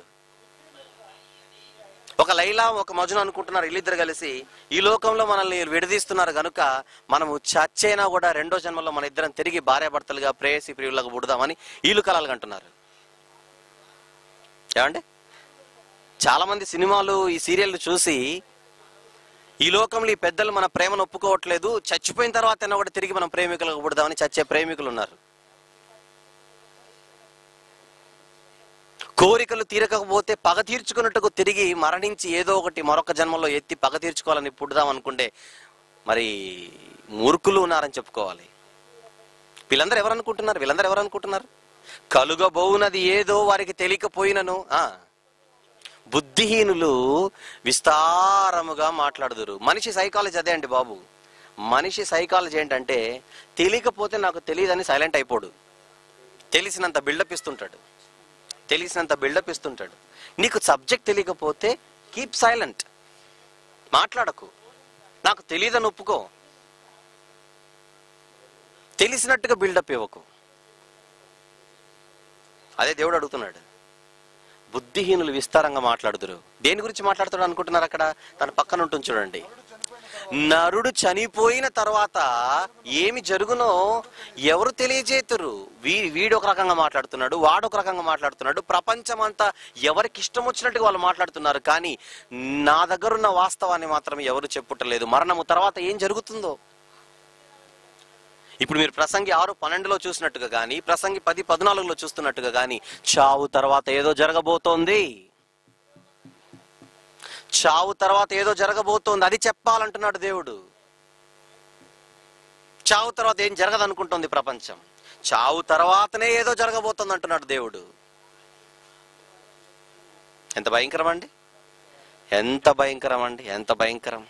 ఒక లైలా ఒక మజును అనుకుంటున్నారు వీళ్ళిద్దరు కలిసి ఈ లోకంలో మనల్ని విడదీస్తున్నారు గనుక మనము చచ్చైనా కూడా రెండో జన్మలో మన ఇద్దరం తిరిగి భార్యాభర్తలుగా ప్రేయసి ప్రియులకు పుడదామని వీళ్ళు కలలు కంటున్నారు ఏమండి చాలా మంది సినిమాలు ఈ సీరియల్ చూసి ఈ లోకంలో ఈ పెద్దలు మన ప్రేమను ఒప్పుకోవట్లేదు చచ్చిపోయిన తర్వాత కూడా తిరిగి మనం ప్రేమికులకు పుడదామని చచ్చే ప్రేమికులు ఉన్నారు కోరికలు తీరకపోతే పగ తీర్చుకున్నట్టుకు తిరిగి మరణించి ఏదో ఒకటి మరొక జన్మలో ఎత్తి పగ తీర్చుకోవాలని పుడదాం అనుకుంటే మరి మూర్ఖులు ఉన్నారని చెప్పుకోవాలి వీళ్ళందరూ ఎవరు అనుకుంటున్నారు వీళ్ళందరూ ఎవరు అనుకుంటున్నారు కలుగబోవునది ఏదో వారికి తెలియకపోయినను ఆ బుద్ధిహీనులు విస్తారముగా మాట్లాడుదురు మనిషి సైకాలజీ అదే అండి బాబు మనిషి సైకాలజీ ఏంటంటే తెలియకపోతే నాకు తెలియదని సైలెంట్ అయిపోడు తెలిసినంత బిల్డప్ ఇస్తుంటాడు తెలిసినంత బిల్డప్ ఇస్తుంటాడు నీకు సబ్జెక్ట్ తెలియకపోతే కీప్ సైలెంట్ మాట్లాడకు నాకు తెలియదని ఒప్పుకో తెలిసినట్టుగా బిల్డప్ ఇవ్వకు అదే దేవుడు అడుగుతున్నాడు బుద్ధిహీనులు విస్తారంగా మాట్లాడుదురు దేని గురించి మాట్లాడుతాడు అనుకుంటున్నారు అక్కడ తన పక్కన ఉంటుంది చూడండి నరుడు చనిపోయిన తర్వాత ఏమి జరుగునో ఎవరు తెలియజేతురు వీ వీడు ఒక రకంగా మాట్లాడుతున్నాడు వాడు ఒక రకంగా మాట్లాడుతున్నాడు ప్రపంచం అంతా ఎవరికి ఇష్టం వచ్చినట్టుగా వాళ్ళు మాట్లాడుతున్నారు కానీ నా దగ్గర ఉన్న వాస్తవాన్ని మాత్రం ఎవరు చెప్పుటలేదు మరణము తర్వాత ఏం జరుగుతుందో ఇప్పుడు మీరు ప్రసంగి ఆరు పన్నెండులో చూసినట్టుగా కానీ ప్రసంగి పది పద్నాలుగులో చూస్తున్నట్టుగా కానీ చావు తర్వాత ఏదో జరగబోతోంది చావు తర్వాత ఏదో జరగబోతోంది అది చెప్పాలంటున్నాడు దేవుడు చావు తర్వాత ఏం జరగదు అనుకుంటుంది ప్రపంచం చావు తర్వాతనే ఏదో జరగబోతోంది అంటున్నాడు దేవుడు ఎంత భయంకరం అండి ఎంత భయంకరం అండి ఎంత భయంకరం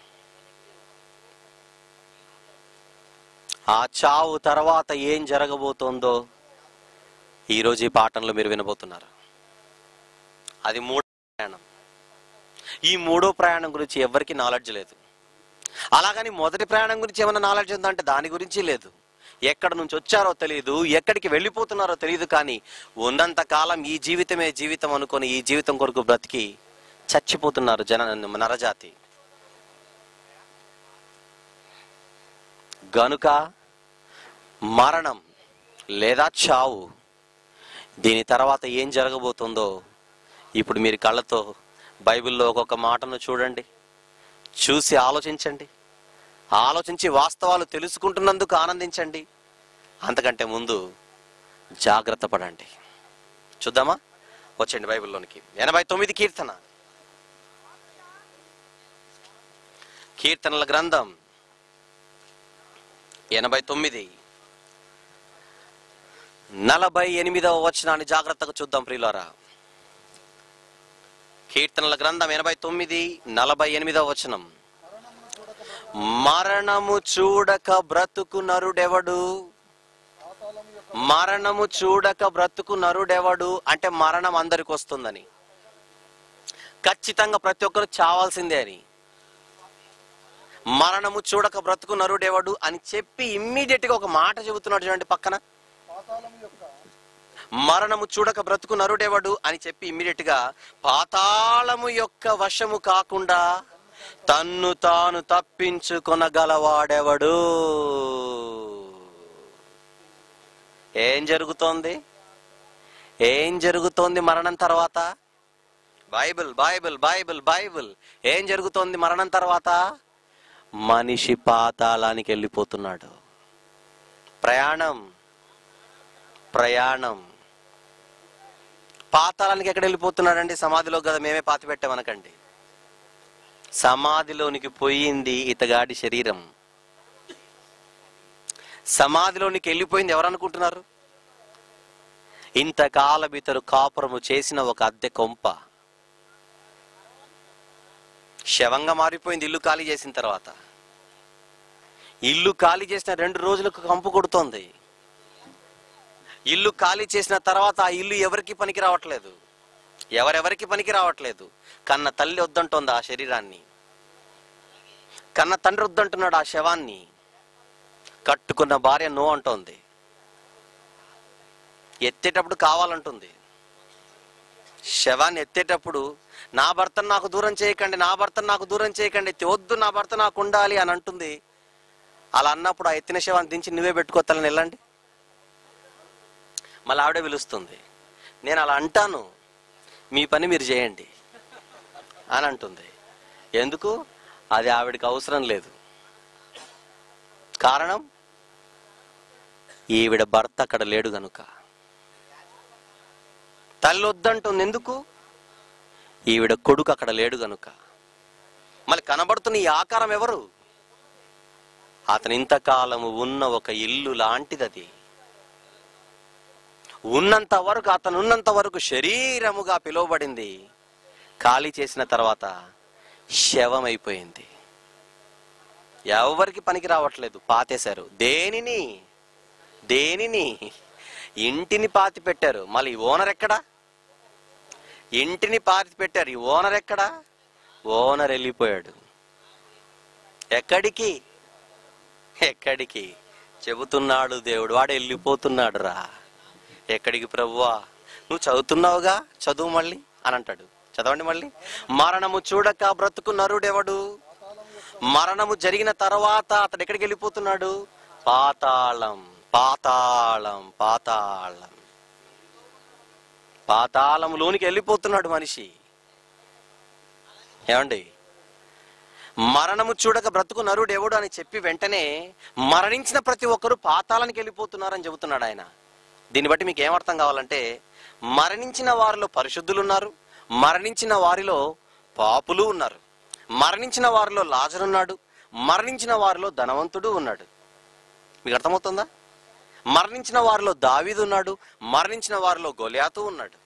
ఆ చావు తర్వాత ఏం జరగబోతోందో ఈరోజు ఈ పాఠంలో మీరు వినబోతున్నారు అది మూడో ప్రయాణం ఈ మూడో ప్రయాణం గురించి ఎవరికి నాలెడ్జ్ లేదు అలాగని మొదటి ప్రయాణం గురించి ఏమైనా నాలెడ్జ్ ఉందంటే దాని గురించి లేదు ఎక్కడ నుంచి వచ్చారో తెలియదు ఎక్కడికి వెళ్ళిపోతున్నారో తెలియదు కానీ ఉన్నంత కాలం ఈ జీవితమే జీవితం అనుకొని ఈ జీవితం కొరకు బ్రతికి చచ్చిపోతున్నారు జన నరజాతి గనుక మరణం లేదా చావు దీని తర్వాత ఏం జరగబోతుందో ఇప్పుడు మీరు కళ్ళతో బైబిల్లో ఒక్కొక్క మాటను చూడండి చూసి ఆలోచించండి ఆలోచించి వాస్తవాలు తెలుసుకుంటున్నందుకు ఆనందించండి అంతకంటే ముందు జాగ్రత్త పడండి చూద్దామా వచ్చండి బైబిల్లోనికి ఎనభై తొమ్మిది కీర్తన కీర్తనల గ్రంథం ఎనభై తొమ్మిది నలభై ఎనిమిదవ వచనాన్ని జాగ్రత్తగా చూద్దాం ప్రియులారా కీర్తనల గ్రంథం ఎనభై తొమ్మిది నలభై ఎనిమిదవ వచనం మరణము చూడక బ్రతుకు నరుడెవడు పాతాళం యొక్క మరణము చూడక బ్రతుకు నరుడెవడు అంటే మరణం అందరికి వస్తుందని ఖచ్చితంగా ప్రతి ఒక్కరు చావాల్సిందే అని మరణము చూడక బ్రతుకు నరుడెవడు అని చెప్పి ఇమ్మీడియట్ గా ఒక మాట చెబుతున్నాడు చూడండి పక్కన పాతాళం యొక్క మరణము చూడక బ్రతుకు నరుడెవడు అని చెప్పి ఇమ్మీడియట్ గా పాతాళము యొక్క వశము కాకుండా తన్ను తాను తప్పించుకొనగలవాడెవడు ఏం జరుగుతోంది ఏం జరుగుతోంది మరణం తర్వాత బైబిల్ బైబిల్ బైబిల్ బైబిల్ ఏం జరుగుతోంది మరణం తర్వాత మనిషి పాతాళానికి వెళ్ళిపోతున్నాడు ప్రయాణం ప్రయాణం పాతాళానికి ఎక్కడ వెళ్ళిపోతున్నాడండి సమాధిలో కదా మేమే పాతి పెట్టామనకండి సమాధిలోనికి పోయింది ఇతగాడి శరీరం సమాధిలోనికి వెళ్ళిపోయింది ఎవరు అనుకుంటున్నారు ఇంతకాలం ఇతరు కాపురము చేసిన ఒక అద్దె కొంప శవంగా మారిపోయింది ఇల్లు ఖాళీ చేసిన తర్వాత ఇల్లు ఖాళీ చేసిన రెండు రోజులకు కంపు కొడుతోంది ఇల్లు ఖాళీ చేసిన తర్వాత ఆ ఇల్లు ఎవరికి పనికి రావట్లేదు ఎవరెవరికి పనికి రావట్లేదు కన్న తల్లి వద్దంటోంది ఆ శరీరాన్ని కన్న తండ్రి వద్దంటున్నాడు ఆ శవాన్ని కట్టుకున్న భార్య నో అంటోంది ఎత్తేటప్పుడు కావాలంటుంది శవాన్ని ఎత్తేటప్పుడు నా భర్తను నాకు దూరం చేయకండి నా భర్తను నాకు దూరం చేయకండి వద్దు నా భర్త నాకు ఉండాలి అని అంటుంది అలా అన్నప్పుడు ఆ ఎత్తిన శవాన్ని దించి నువ్వే పెట్టుకోతాలని వెళ్ళండి మళ్ళీ ఆవిడే పిలుస్తుంది నేను అలా అంటాను మీ పని మీరు చేయండి అని అంటుంది ఎందుకు అది ఆవిడకి అవసరం లేదు కారణం ఈవిడ భర్త అక్కడ లేడు గనుక తల్లి వద్దంటుంది ఎందుకు ఈవిడ కొడుకు అక్కడ లేడు గనుక మళ్ళీ కనబడుతున్న ఈ ఆకారం ఎవరు అతను ఇంతకాలము ఉన్న ఒక ఇల్లు లాంటిది అది ఉన్నంత వరకు అతను ఉన్నంత వరకు శరీరముగా పిలువబడింది ఖాళీ చేసిన తర్వాత శవం అయిపోయింది ఎవరికి పనికి రావట్లేదు పాతేశారు దేనిని దేనిని ఇంటిని పాతి పెట్టారు మళ్ళీ ఈ ఓనర్ ఎక్కడా ఇంటిని పాతి పెట్టారు ఈ ఓనర్ ఎక్కడా ఓనర్ వెళ్ళిపోయాడు ఎక్కడికి ఎక్కడికి చెబుతున్నాడు దేవుడు వాడు వెళ్ళిపోతున్నాడు రా ఎక్కడికి ప్రభువా నువ్వు చదువుతున్నావుగా చదువు మళ్ళీ అని అంటాడు చదవండి మళ్ళీ మరణము చూడక బ్రతుకు నరుడెవడు మరణము జరిగిన తర్వాత అతడు ఎక్కడికి వెళ్ళిపోతున్నాడు పాతాళం పాతాళం పాతాళం పాతాళంలోనికి వెళ్ళిపోతున్నాడు మనిషి ఏమండి మరణము చూడక బ్రతుకు నరుడు ఎవడు అని చెప్పి వెంటనే మరణించిన ప్రతి ఒక్కరు పాతాళానికి వెళ్ళిపోతున్నారని చెబుతున్నాడు ఆయన దీన్ని బట్టి మీకు ఏమర్థం కావాలంటే మరణించిన వారిలో పరిశుద్ధులు ఉన్నారు మరణించిన వారిలో పాపులు ఉన్నారు మరణించిన వారిలో లాజరున్నాడు మరణించిన వారిలో ధనవంతుడు ఉన్నాడు మీకు అర్థమవుతుందా మరణించిన వారిలో దావీదు ఉన్నాడు మరణించిన వారిలో గొలియాతు ఉన్నాడు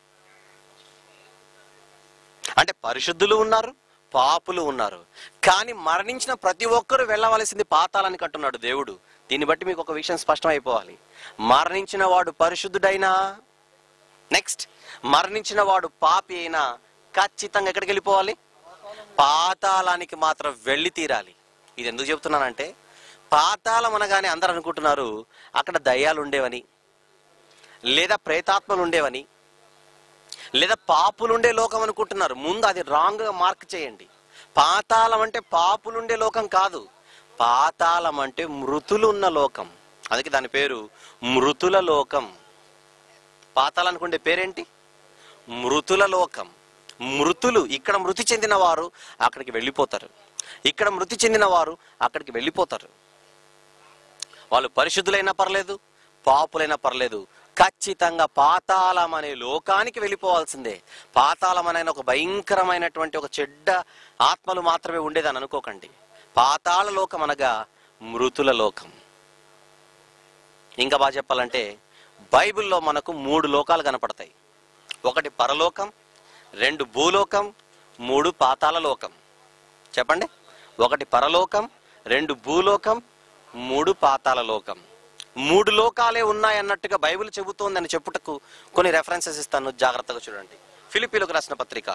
అంటే పరిశుద్ధులు ఉన్నారు పాపులు ఉన్నారు కానీ మరణించిన ప్రతి ఒక్కరూ వెళ్ళవలసింది పాతాలని కట్టున్నాడు దేవుడు దీన్ని బట్టి మీకు ఒక విషయం స్పష్టం అయిపోవాలి మరణించిన వాడు పరిశుద్ధుడైనా నెక్స్ట్ మరణించిన వాడు పాపి అయినా ఖచ్చితంగా ఎక్కడికి వెళ్ళిపోవాలి పాతాళానికి మాత్రం వెళ్ళి తీరాలి ఇది ఎందుకు చెప్తున్నానంటే పాతాళం అనగానే అందరూ అనుకుంటున్నారు అక్కడ దయ్యాలు ఉండేవని లేదా ప్రేతాత్మలు ఉండేవని లేదా పాపులుండే లోకం అనుకుంటున్నారు ముందు అది రాంగ్ గా మార్క్ చేయండి పాతాళం అంటే పాపులుండే లోకం కాదు పాతాళం అంటే మృతులు ఉన్న లోకం అందుకే దాని పేరు మృతుల లోకం పాతాళం అనుకుంటే పేరేంటి మృతుల లోకం మృతులు ఇక్కడ మృతి చెందిన వారు అక్కడికి వెళ్ళిపోతారు ఇక్కడ మృతి చెందిన వారు అక్కడికి వెళ్ళిపోతారు వాళ్ళు పరిశుద్ధులైనా పర్లేదు పాపులైనా పర్లేదు ఖచ్చితంగా పాతాళం అనే లోకానికి వెళ్ళిపోవాల్సిందే పాతాళం అనే ఒక భయంకరమైనటువంటి ఒక చెడ్డ ఆత్మలు మాత్రమే ఉండేదని అనుకోకండి పాతాళ లోకం అనగా మృతుల లోకం ఇంకా బాగా చెప్పాలంటే బైబిల్లో మనకు మూడు లోకాలు కనపడతాయి ఒకటి పరలోకం రెండు భూలోకం మూడు పాతాళ లోకం చెప్పండి ఒకటి పరలోకం రెండు భూలోకం మూడు పాతాళ లోకం మూడు లోకాలే ఉన్నాయన్నట్టుగా బైబిల్ చెబుతోందని చెప్పుటకు కొన్ని రెఫరెన్సెస్ ఇస్తాను జాగ్రత్తగా చూడండి ఫిలిపీలకు రాసిన పత్రిక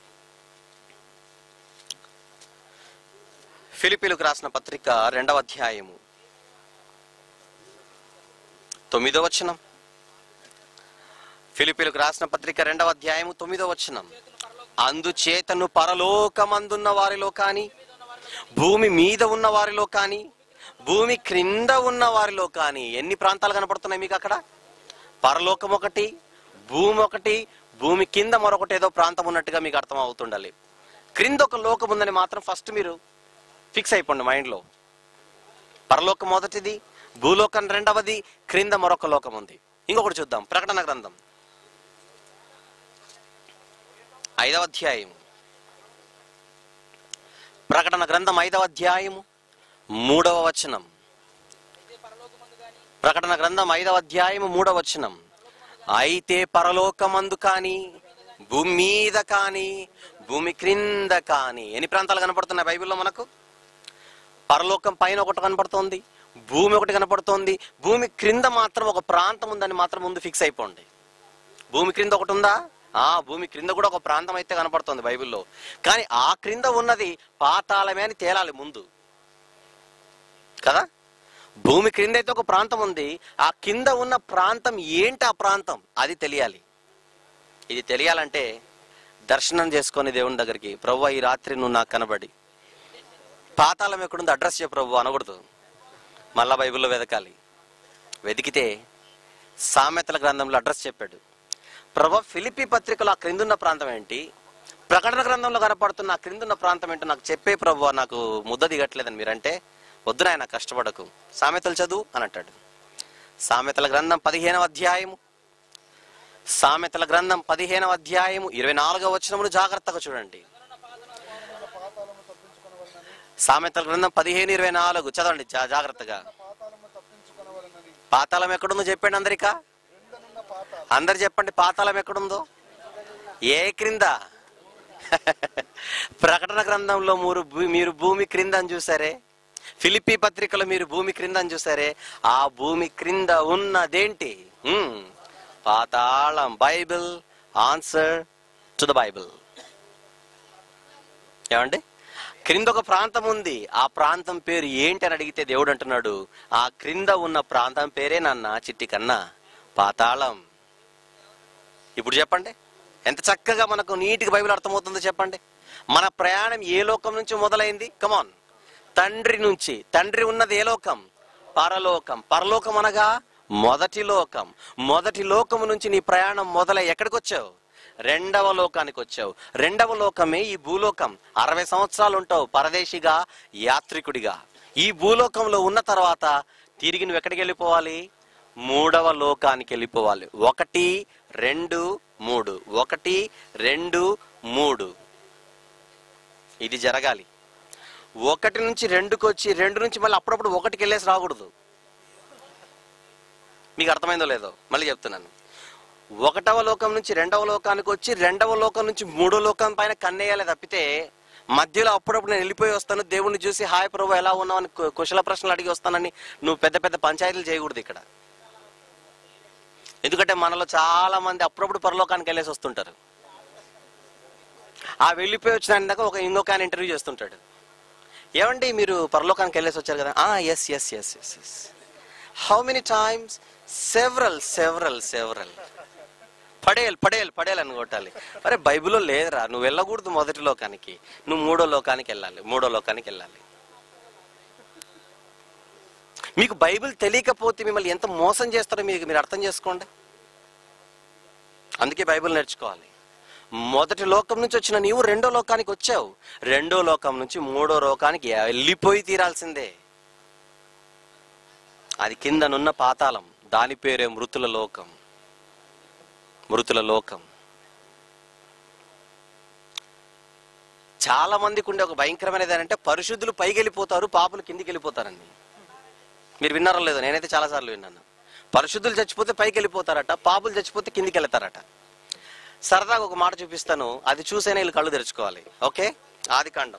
ఫిలిపీలకు రాసిన పత్రిక రెండవ అధ్యాయము తొమ్మిదో వచనం ఫిలిపీలకు రాసిన పత్రిక రెండవ అధ్యాయము తొమ్మిదో వచనం అందుచేతను పరలోకమందున్న వారిలో కాని భూమి మీద ఉన్న వారిలో కాని భూమి క్రింద ఉన్న వారిలో కాని ఎన్ని ప్రాంతాలు కనపడుతున్నాయి మీకు అక్కడ పరలోకం ఒకటి భూమి ఒకటి భూమి కింద మరొకటి ఏదో ప్రాంతం ఉన్నట్టుగా మీకు అర్థం అవుతుండాలి క్రింద ఒక లోకం ఉందని మాత్రం ఫస్ట్ మీరు ఫిక్స్ అయిపోండి మైండ్లో పరలోకం మొదటిది భూలోకం రెండవది క్రింద మరొక లోకం ఉంది ఇంకొకటి చూద్దాం ప్రకటన గ్రంథం ఐదవ అధ్యాయము ప్రకటన గ్రంథం ఐదవ అధ్యాయము మూడవ వచనం ప్రకటన గ్రంథం ఐదవ అధ్యాయము మూడవ వచనం అయితే పరలోకమందు కాని భూమి మీద కాని భూమి క్రింద కాని ఎన్ని ప్రాంతాలు కనపడుతున్నాయి బైబిల్లో మనకు పరలోకం పైన ఒకటి కనపడుతోంది భూమి ఒకటి కనపడుతోంది భూమి క్రింద మాత్రం ఒక ప్రాంతం ఉందని మాత్రం ముందు ఫిక్స్ అయిపోండి భూమి క్రింద ఒకటి ఉందా ఆ భూమి క్రింద కూడా ఒక ప్రాంతం అయితే కనపడుతుంది బైబిల్లో కానీ ఆ క్రింద ఉన్నది పాతాళమే అని తేలాలి ముందు కదా భూమి క్రింద అయితే ఒక ప్రాంతం ఉంది ఆ కింద ఉన్న ప్రాంతం ఏంటి ఆ ప్రాంతం అది తెలియాలి ఇది తెలియాలంటే దర్శనం చేసుకొని దేవుని దగ్గరికి ప్రభు ఈ రాత్రి నువ్వు నాకు కనబడి పాతాళం ఎక్కడుంది అడ్రస్ చెప్పు ప్రభు అనకూడదు మళ్ళా బైబిల్లో వెతకాలి వెతికితే సామెతల గ్రంథంలో అడ్రస్ చెప్పాడు ప్రభు ఫిలిపి పత్రికలో ఆ క్రిందున్న ప్రాంతం ఏంటి ప్రకటన గ్రంథంలో కనపడుతున్న ఆ క్రిందున్న ప్రాంతం ఏంటో నాకు చెప్పే ప్రభు నాకు ముద్ద దిగట్లేదని మీరంటే వద్దు నాయన కష్టపడకు సామెతలు చదువు అని అంటాడు సామెతల గ్రంథం పదిహేనవ అధ్యాయము సామెతల గ్రంథం పదిహేనవ అధ్యాయము ఇరవై నాలుగవ వచనమును జాగ్రత్తగా చూడండి పాతాళము తప్పించుకొనవలనని సామెతల గ్రంథం పదిహేను ఇరవై నాలుగు చదవండి జా- జాగ్రత్తగా పాతాళము తప్పించుకొనవలనని పాతాళం ఎక్కడుందో చెప్పండి అందరికా రెండనున్న పాతాళం అందరు చెప్పండి పాతాళం ఎక్కడుందో ఏ క్రింద ప్రకటన గ్రంథంలో మీరు భూ- మీరు భూమి క్రింద అని చూసారే ఫిలిపి పత్రికలో మీరు భూమి క్రింద అని చూసారే ఆ భూమి క్రింద ఉన్నదేంటి హ్మ్. పాతాళం Bible answer to the Bible ఏమండి క్రింద ఒక ప్రాంతం ఉంది ఆ ప్రాంతం పేరు ఏంటి అని అడిగితే దేవుడు అంటున్నాడు ఆ క్రింద ఉన్న ప్రాంతం పేరే నాన్న చిట్టి కన్నా పాతాళం ఇప్పుడు చెప్పండి ఎంత చక్కగా మనకు నీటికి బైబిల్ అర్థమవుతుందో చెప్పండి మన ప్రయాణం ఏ లోకం నుంచి మొదలైంది కమాన్ తండ్రి నుంచి తండ్రి ఉన్నది ఏ లోకం పరలోకం పరలోకం అనగా మొదటి లోకం మొదటి లోకము నుంచి నీ ప్రయాణం మొదలై ఎక్కడికి వచ్చావు రెండవ లోకానికి వచ్చావు రెండవ లోకమే ఈ భూలోకం అరవై సంవత్సరాలు ఉంటావు పరదేశిగా యాత్రికుడిగా ఈ భూలోకంలో ఉన్న తర్వాత తిరిగి నువ్వు ఎక్కడికి వెళ్ళిపోవాలి మూడవ లోకానికి వెళ్ళిపోవాలి ఒకటి రెండు మూడు ఒకటి రెండు మూడు ఇది జరగాలి ఒకటి నుంచి రెండుకి వచ్చి రెండు నుంచి మళ్ళీ అప్పుడప్పుడు ఒకటికి వెళ్ళేసి రాకూడదు మీకు అర్థమైందో లేదో మళ్ళీ చెప్తున్నాను ఒకటవ లోకం నుంచి రెండవ లోకానికి వచ్చి రెండవ లోకం నుంచి మూడో లోకం పైన కన్నేయాలి తప్పితే మధ్యలో అప్పుడప్పుడు నేను వెళ్ళిపోయి వస్తాను దేవుణ్ణి చూసి హాయ్ ప్రభు ఎలా ఉన్నావు అని కు- కుశల ప్రశ్నలు అడిగి వస్తానని నువ్వు పెద్ద పెద్ద పంచాయతీలు చేయకూడదు ఇక్కడ ఎందుకంటే మనలో చాలా మంది అప్పుడప్పుడు పరలోకానికి వెళ్ళేసి వస్తుంటారు ఆ వెళ్ళిపోయి వచ్చిన ఆయన దాకా ఒక ఇంకొక ఆయన ఇంటర్వ్యూ చేస్తుంటాడు ఏమండి మీరు పరలోకానికి వెళ్ళేసి వచ్చారు కదా yes yes yes yes yes how many times several several several పడేయాలి పడేయాలి పడేయాలి అని కొట్టాలి అరే బైబిల్లో లేదురా నువ్వు వెళ్ళకూడదు మొదటి లోకానికి నువ్వు మూడో లోకానికి వెళ్ళాలి మూడో లోకానికి వెళ్ళాలి మీకు బైబిల్ తెలియకపోతే మిమ్మల్ని ఎంత మోసం చేస్తారో మీకు మీరు అర్థం చేసుకోండి అందుకే బైబిల్ నేర్చుకోవాలి మొదటి లోకం నుంచి వచ్చిన నీవు రెండో లోకానికి వచ్చావు రెండో లోకం నుంచి మూడో లోకానికి వెళ్ళిపోయి తీరాల్సిందే అది కిందనున్న పాతాళం దాని పేరే మృతుల లోకం మృతుల లోకం చాలా మందికి ఉండే ఒక భయంకరమైనది ఏంటంటే పరిశుద్ధులు పైకి వెళ్ళిపోతారు పాపులు కిందికి వెళ్ళిపోతారండి మీరు విన్నారో లేదో నేనైతే చాలాసార్లు విన్నాను పరిశుద్ధులు చచ్చిపోతే పైకి వెళ్ళిపోతారట పాపులు చచ్చిపోతే కిందికి వెళ్తారట సరదాగా ఒక మాట చూపిస్తాను అది చూసైనా వీళ్ళు కళ్ళు తెరుచుకోవాలి ఓకే ఆది కాండం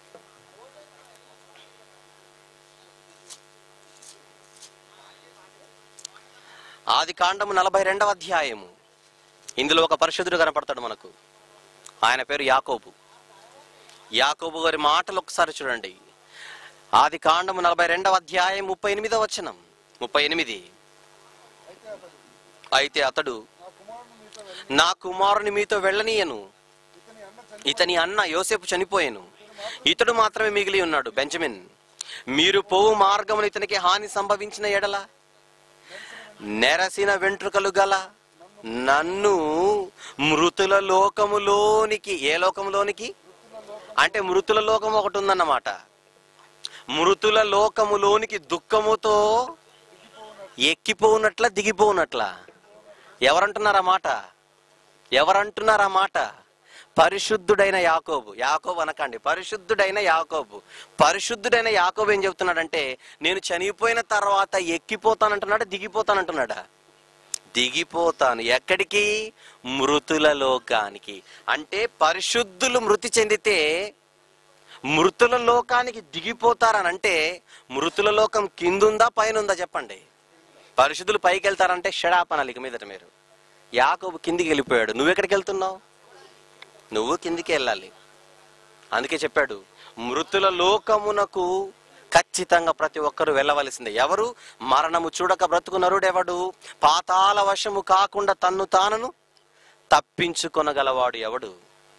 ఆది కాండము నలభై రెండవ అధ్యాయము ఇందులో ఒక పరిశుద్ధుడు కనపడతాడు మనకు ఆయన పేరు యాకోబు యాకోబు గారి మాటలు ఒకసారి చూడండి ఆది కాండము నలభై రెండవ అధ్యాయం ముప్పై ఎనిమిదవ వచనం ముప్పై ఎనిమిది అయితే అతడు అయితే అతడు నా కుమారుని మీతో వెళ్ళి నా కుమారుని మీతో వెళ్ళనీయను ఇతని అన్న చని ఇతని అన్న యోసేపు చనిపోయాను ఇతడు మాత్రమే మిగిలి ఉన్నాడు బెంజమిన్ మీరు పోవు మార్గమును ఇతనికి హాని సంభవించిన ఎడల నెరసిన వెంట్రుకలు గల నన్ను మృతుల లోకములోనికి ఏ లోకములోనికి అంటే మృతుల లోకం ఒకటి ఉందన్నమాట మృతుల లోకములోనికి దుఃఖముతో ఎక్కిపోనట్ల దిగిపోనట్ల ఎవరంటున్నారు ఆ మాట ఎవరంటున్నారు ఆ మాట పరిశుద్ధుడైన యాకోబు యాకోబు అనకండి పరిశుద్ధుడైన యాకోబు పరిశుద్ధుడైన యాకోబు ఏం చెప్తున్నాడంటే నేను చనిపోయిన తర్వాత ఎక్కిపోతానంటున్నాడా దిగిపోతానంటున్నాడా దిగిపోతాను ఎక్కడికి మృతుల లోకానికి అంటే పరిశుద్ధులు మృతి చెందితే మృతుల లోకానికి దిగిపోతారనంటే మృతుల లోకం కిందుందా పైన ఉందా చెప్పండి పరిశుద్ధులు పైకి వెళ్తారంటే షడాపనాలి ఇక మీదట మీరు యాకోబు కిందికి వెళ్ళిపోయాడు నువ్వు ఎక్కడికి వెళ్తున్నావు నువ్వు కిందికి వెళ్ళాలి అందుకే చెప్పాడు మృతుల లోకమునకు ఖచ్చితంగా ప్రతి ఒక్కరు వెళ్ళవలసిందే ఎవరు మరణము చూడక బ్రతుకు నరుడెవడు పాతాల వశము కాకుండా తన్ను తానను తప్పించుకొనగలవాడు ఎవడు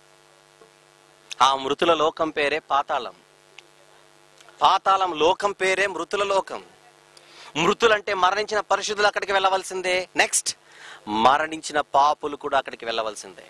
ఆ మృతుల లోకం పేరే పాతాళం పాతాళం లోకం పేరే మృతుల లోకం మృతులంటే మరణించిన పరిశుద్ధులు అక్కడికి వెళ్ళవలసిందే నెక్స్ట్ మరణించిన పాపులు కూడా అక్కడికి వెళ్ళవలసిందే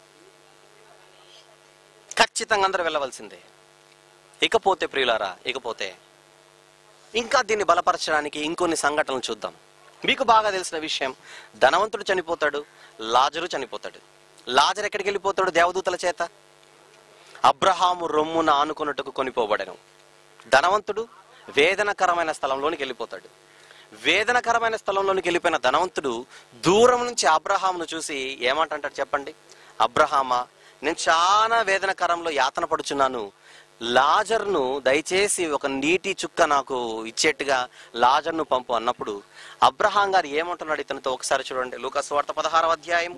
ఖచ్చితంగా అందరూ వెళ్ళవలసిందే ఇకపోతే ప్రియులారా ఇకపోతే ఇంకా దీన్ని బలపరచడానికి ఇంకొన్ని సంఘటనలు చూద్దాం మీకు బాగా తెలిసిన విషయం ధనవంతుడు చనిపోతాడు లాజరు చనిపోతాడు లాజర్ ఎక్కడికి వెళ్ళిపోతాడు దేవదూతల చేత అబ్రహాము రొమ్మున ఆనుకున్నట్టుకు కొనిపోబడెను ధనవంతుడు వేదనకరమైన స్థలంలోనికి వెళ్ళిపోతాడు వేదనకరమైన స్థలంలోనికి వెళ్ళిపోయిన ధనవంతుడు దూరం నుంచి అబ్రహామును చూసి ఏమంటాడు చెప్పండి అబ్రహామా నేను చాలా వేదనకరంలో యాతన పడుచున్నాను లాజర్ను దయచేసి ఒక నీటి చుక్క నాకు ఇచ్చేట్టుగా లాజర్ను పంపు అన్నప్పుడు అబ్రహాం గారు ఏమంటున్నాడు ఇతనితో ఒకసారి చూడండి లూకాసు వార్త పదహారవ అధ్యాయం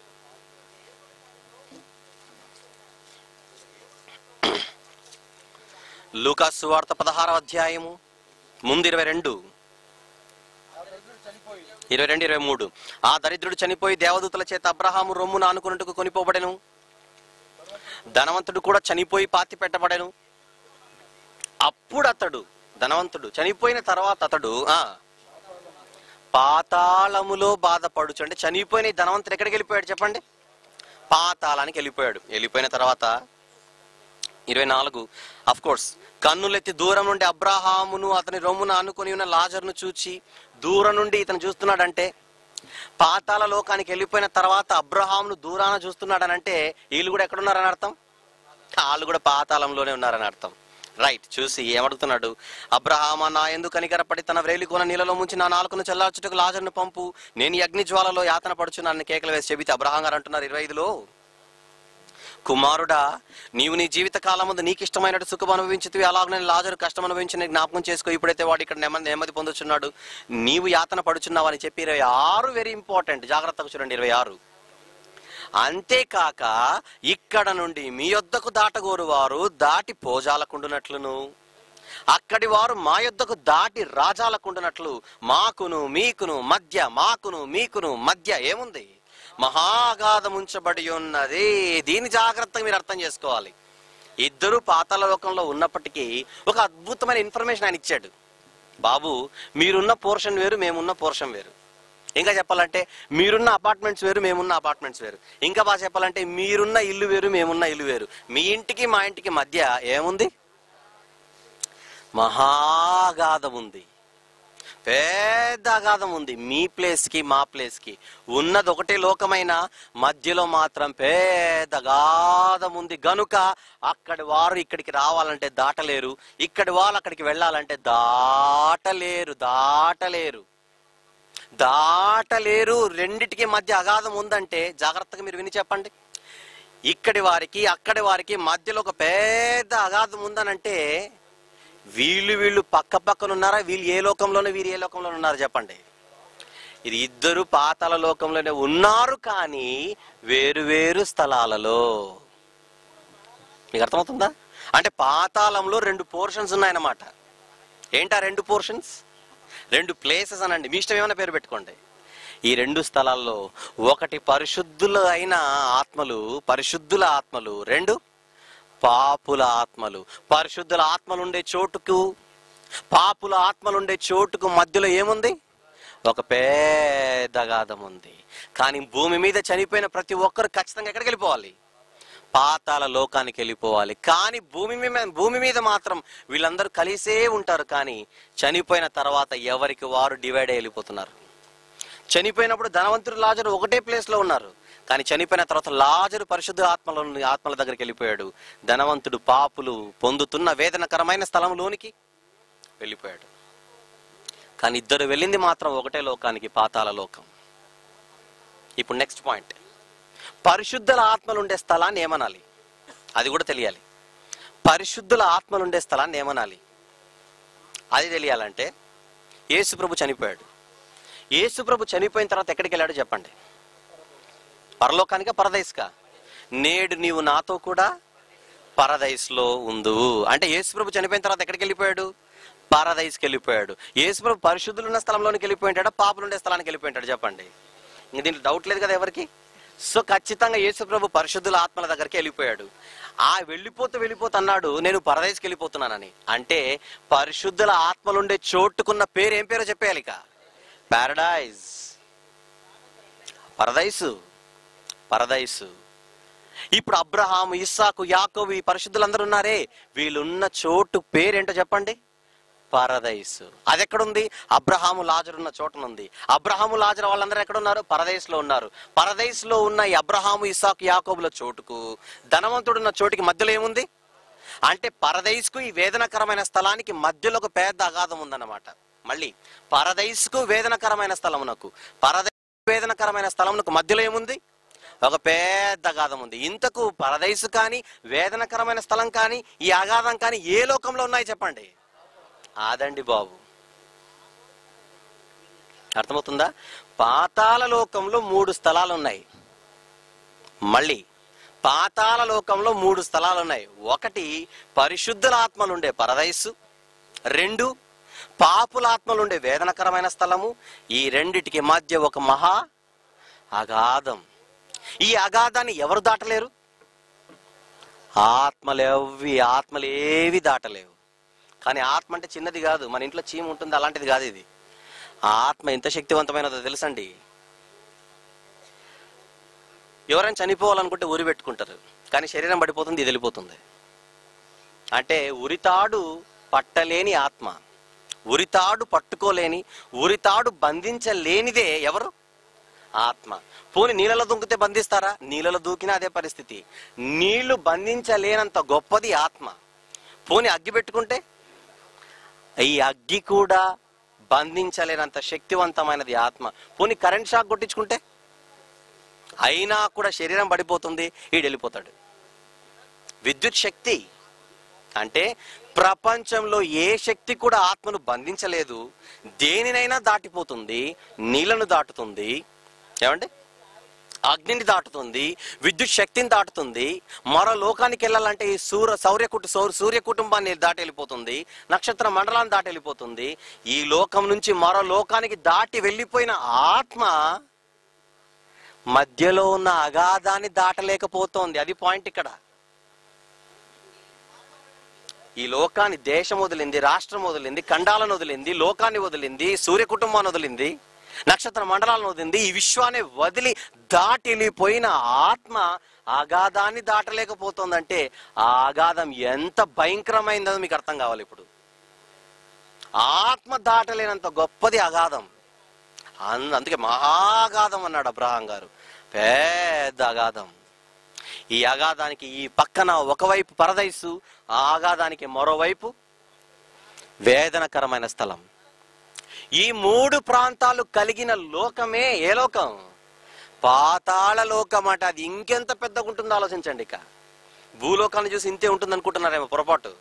లూకాసు వార్త పదహారవ అధ్యాయము ముందు ఇరవై రెండు ఆ దరిద్రుడు చనిపోయి ఇరవై రెండు ఇరవై మూడు ఆ దరిద్రుడు చనిపోయి దేవదూతల చేత అబ్రహాము రొమ్మును ఆనుకున్నట్టుకు కొనిపోబడెను ధనవంతుడు కూడా చనిపోయి పాతి పెట్టబడెను అప్పుడు అతడు ధనవంతుడు చనిపోయిన తర్వాత అతడు ఆ పాతాళములో బాధపడుచు అంటే చనిపోయిన ఈ ధనవంతుడు ఎక్కడికి వెళ్ళిపోయాడు చెప్పండి పాతాళానికి వెళ్ళిపోయాడు వెళ్ళిపోయిన తర్వాత ఇరవై నాలుగు అఫ్ కోర్స్ కన్నులెత్తి దూరం నుండి అబ్రహామును అతని రొమ్మును ఆనుకొని ఉన్న లాజర్ను చూచి దూరం నుండి ఇతను చూస్తున్నాడంటే పాతాల లోకానికి వెళ్ళిపోయిన తర్వాత అబ్రహామును దూరాన చూస్తున్నాడనంటే వీళ్ళు కూడా ఎక్కడున్నారని అర్థం వాళ్ళు కూడా పాతాళంలోనే ఉన్నారని అర్థం రైట్ చూసి ఏమడుగుతున్నాడు అబ్రహామా నా ఎందుకు కనికరపడి తన వ్రేలికొన నీళ్ళలో ముంచి నా నాలుకను చల్లార్చుటకు లాజర్ను పంపు నేను ఈ అగ్ని జ్వాలలో యాతన పడుచున్నాను కేకలు వేసి చెబితే అబ్రహాం గారు అంటున్నారు ఇరవై ఐదులో కుమారుడా నీవు నీ జీవిత కాలం ముందు నీకు ఇష్టమైనట్టు సుఖం అనుభవించితివి అలాగనే లాజరు కష్టం అనుభవించిన జ్ఞాపకం చేసుకో ఇప్పుడైతే వాడు ఇక్కడ నెమ్మది నెమ్మది పొందుచున్నాడు నీవు యాతన పడుచున్నావు అని చెప్పి ఇరవై ఆరు వెరీ ఇంపార్టెంట్ జాగ్రత్తగా చూడండి ఇరవై ఆరు అంతేకాక ఇక్కడ నుండి మీ యొద్దకు దాటగోరు వారు దాటి పోజాలకుండునట్లును అక్కడి వారు మా యొద్దకు దాటి రాజాలకుండునట్లు మాకును మీకును మధ్య మాకును మీకును మధ్య ఏముంది మహాగాధం ఉంచబడి ఉన్నది దీని జాగ్రత్తగా మీరు అర్థం చేసుకోవాలి ఇద్దరు పాతాల లోకంలో ఉన్నప్పటికీ ఒక అద్భుతమైన ఇన్ఫర్మేషన్ ఆయన ఇచ్చాడు బాబు మీరున్న పోర్షన్ వేరు మేమున్న పోర్షన్ వేరు ఇంకా చెప్పాలంటే మీరున్న అపార్ట్మెంట్స్ వేరు మేమున్న అపార్ట్మెంట్స్ వేరు ఇంకా బాగా చెప్పాలంటే మీరున్న ఇల్లు వేరు మేమున్న ఇల్లు వేరు మీ ఇంటికి మా ఇంటికి మధ్య ఏముంది మహాగాధం ఉంది పెద్ద అగాధం ఉంది మీ ప్లేస్కి మా ప్లేస్కి ఉన్నది ఒకటే లోకమైన మధ్యలో మాత్రం పెద్ద అగాధం ఉంది గనుక అక్కడి వారు ఇక్కడికి రావాలంటే దాటలేరు ఇక్కడి వాళ్ళు అక్కడికి వెళ్ళాలంటే దాటలేరు దాటలేరు దాటలేరు రెండిటికి మధ్య అగాధం ఉందంటే జాగ్రత్తగా మీరు విని చెప్పండి ఇక్కడి వారికి అక్కడి వారికి మధ్యలో ఒక పెద్ద అగాధం ఉందనంటే వీళ్ళు వీళ్ళు పక్క పక్కన ఉన్నారా వీళ్ళు ఏ లోకంలోనే వీరు ఏ లోకంలో ఉన్నారు చెప్పండి ఇది ఇద్దరు పాతాల లోకంలోనే ఉన్నారు కానీ వేరు వేరు స్థలాలలో మీకు అర్థమవుతుందా అంటే పాతాళంలో రెండు పోర్షన్స్ ఉన్నాయన్నమాట ఏంటా రెండు పోర్షన్స్ రెండు ప్లేసెస్ అనండి మీ ఇష్టం ఏమైనా పేరు పెట్టుకోండి ఈ రెండు స్థలాల్లో ఒకటి పరిశుద్ధుల అయిన ఆత్మలు పరిశుద్ధుల ఆత్మలు రెండు పాపుల ఆత్మలు పరిశుద్ధుల ఆత్మలు ఉండే చోటుకు పాపుల ఆత్మలు ఉండే చోటుకు మధ్యలో ఏముంది ఒక పెద్ద అగాధం ఉంది కానీ భూమి మీద చనిపోయిన ప్రతి ఒక్కరు ఖచ్చితంగా ఎక్కడికి వెళ్ళిపోవాలి పాతాల లోకానికి వెళ్ళిపోవాలి కానీ భూమి మీద భూమి మీద మాత్రం వీళ్ళందరూ కలిసే ఉంటారు కానీ చనిపోయిన తర్వాత ఎవరికి వారు డివైడ్ అయి వెళ్ళిపోతున్నారు చనిపోయినప్పుడు ధనవంతుడు లాజరు ఒకటే ప్లేస్ లో ఉన్నారు కానీ చనిపోయిన తర్వాత లాజరు పరిశుద్ధ ఆత్మల ఆత్మల దగ్గరికి వెళ్ళిపోయాడు ధనవంతుడు పాపులు పొందుతున్న వేదనకరమైన స్థలంలోనికి వెళ్ళిపోయాడు కానీ ఇద్దరు వెళ్ళింది మాత్రం ఒకటే లోకానికి పాతాల లోకం ఇప్పుడు నెక్స్ట్ పాయింట్ పరిశుద్ధుల ఆత్మలు ఉండే స్థలాన్ని ఏమనాలి అది కూడా తెలియాలి పరిశుద్ధుల ఆత్మలు ఉండే స్థలాన్ని ఏమనాలి అది తెలియాలంటే యేసు ప్రభు చనిపోయాడు యేసు ప్రభు చనిపోయిన తర్వాత ఎక్కడికి వెళ్ళాడో చెప్పండి పరలోకానికా పరదైస్కా నేడు నీవు నాతో కూడా పరదైస్లో ఉందు అంటే యేసు ప్రభు చనిపోయిన తర్వాత ఎక్కడికి వెళ్ళిపోయాడు పారదైస్కి వెళ్ళిపోయాడు యేసు ప్రభు పరిశుద్ధులు ఉన్న స్థలంలోనికి వెళ్ళిపోయింటాడా పాపులు ఉండే స్థలానికి వెళ్ళిపోయింటాడు చెప్పండి ఇంక దీంట్లో డౌట్ లేదు కదా ఎవరికి సో ఖచ్చితంగా యేసు ప్రభు పరిశుద్ధుల ఆత్మల దగ్గరికి వెళ్ళిపోయాడు ఆ వెళ్ళిపోతూ వెళ్ళిపోతూ అన్నాడు నేను పరదైస్కి వెళ్ళిపోతున్నానని అంటే పరిశుద్ధుల ఆత్మలుండే చోటుకున్న పేరు ఏం పేరో చెప్పేయాలి ఇక పారడైజ్ పరదైసు పరదైసు ఇప్పుడు అబ్రహాము ఇస్సాకు యాకోబు ఈ పరిశుద్ధులందరూ ఉన్నారే వీళ్ళున్న చోటు పేరేంటో చెప్పండి పరదైసు అది ఎక్కడుంది అబ్రహాము లాజరు ఉన్న చోటనుంది అబ్రహాము లాజరు వాళ్ళందరూ ఎక్కడ ఉన్నారు పరదైస్ లో ఉన్నారు పరదైస్ లో ఉన్న ఈ అబ్రహాము ఇస్సాకు యాకోబుల చోటుకు ధనవంతుడు ఉన్న చోటుకి మధ్యలో ఏముంది అంటే పరదైస్కు ఈ వేదనకరమైన స్థలానికి మధ్యలో ఒక పెద్ద అగాధం ఉందన్నమాట మళ్ళీ పరదైస్కు వేదనకరమైన స్థలమునకు పరదైస్ వేదనకరమైన స్థలమునకు మధ్యలో ఏముంది ఒక పెద్ద అగాధం ఉంది ఇంతకు పరదైసు కానీ వేదనకరమైన స్థలం కానీ ఈ అగాధం కానీ ఏ లోకంలో ఉన్నాయి చెప్పండి ఆదండి బాబు అర్థమవుతుందా పాతాల లోకంలో మూడు స్థలాలు ఉన్నాయి మళ్ళీ పాతాల లోకంలో మూడు స్థలాలు ఉన్నాయి ఒకటి పరిశుద్ధుల ఆత్మలుండే పరదైసు రెండు పాపుల ఆత్మలుండే వేదనకరమైన స్థలము ఈ రెండిటికి మధ్య ఒక మహా అగాధం ఈ అగాధాన్ని ఎవరు దాటలేరు ఆత్మలు ఎవ్వి ఆత్మలు ఏవి దాటలేవు కానీ ఆత్మ అంటే చిన్నది కాదు మన ఇంట్లో చీమ ఉంటుంది అలాంటిది కాదు ఇది ఆ ఆత్మ ఎంత శక్తివంతమైనదో తెలుసండి ఎవరైనా చనిపోవాలనుకుంటే ఉరి పెట్టుకుంటారు కానీ శరీరం పడిపోతుంది ఇది వెళ్ళిపోతుంది అంటే ఉరితాడు పట్టలేని ఆత్మ ఉరితాడు పట్టుకోలేని ఉరితాడు బంధించలేనిదే ఎవరు ఆత్మ పోని నీళ్ళలో దుంకితే బంధిస్తారా నీళ్ళలో దూకినా అదే పరిస్థితి నీళ్లు బంధించలేనంత గొప్పది ఆత్మ పోని అగ్గి పెట్టుకుంటే ఈ అగ్గి కూడా బంధించలేనంత శక్తివంతమైనది ఆత్మ పోని కరెంట్ షాక్ కొట్టించుకుంటే అయినా కూడా శరీరం పడిపోతుంది ఈడు వెళ్ళిపోతాడు విద్యుత్ శక్తి అంటే ప్రపంచంలో ఏ శక్తి కూడా ఆత్మను బంధించలేదు దేనినైనా దాటిపోతుంది నీళ్లను దాటుతుంది ఏమండి అగ్నిని దాటుతుంది విద్యుత్ శక్తిని దాటుతుంది మరో లోకానికి వెళ్ళాలంటే ఈ సూర్య సౌర్య కుటు సౌర సూర్య కుటుంబాన్ని దాటి వెళ్ళిపోతుంది నక్షత్ర మండలాన్ని దాటి వెళ్ళిపోతుంది ఈ లోకం నుంచి మరో లోకానికి దాటి వెళ్ళిపోయిన ఆత్మ మధ్యలో ఉన్న అగాధాన్ని దాటలేకపోతోంది అది పాయింట్ ఇక్కడ ఈ లోకాన్ని దేశం వదిలింది రాష్ట్రం వదిలింది ఖండాలను వదిలింది లోకాన్ని వదిలింది సూర్య కుటుంబాన్ని వదిలింది నక్షత్ర మండలాలను వదిలింది ఈ విశ్వాన్ని వదిలి దాటిలిపోయిన ఆత్మ అగాధాన్ని దాటలేకపోతుందంటే ఆ అగాధం ఎంత భయంకరమైందో మీకు అర్థం కావాలి ఇప్పుడు ఆత్మ దాటలేనంత గొప్పది అగాధం అన్- అందుకే మహాగాధం అన్నాడు అబ్రహాం గారు పెద్ద అగాధం ఈ అగాధానికి ఈ పక్కన ఒకవైపు పరదైసు ఆ అగాధానికి మరోవైపు వేదనకరమైన స్థలం ఈ మూడు ప్రాంతాలు కలిగిన లోకమే ఏ లోకం పాతాళ లోకం అట అది ఇంకెంత పెద్దగా ఉంటుందో ఆలోచించండి ఇక భూలోకాన్ని చూసి ఇంతే ఉంటుంది అనుకుంటున్నారేమో పొరపాటు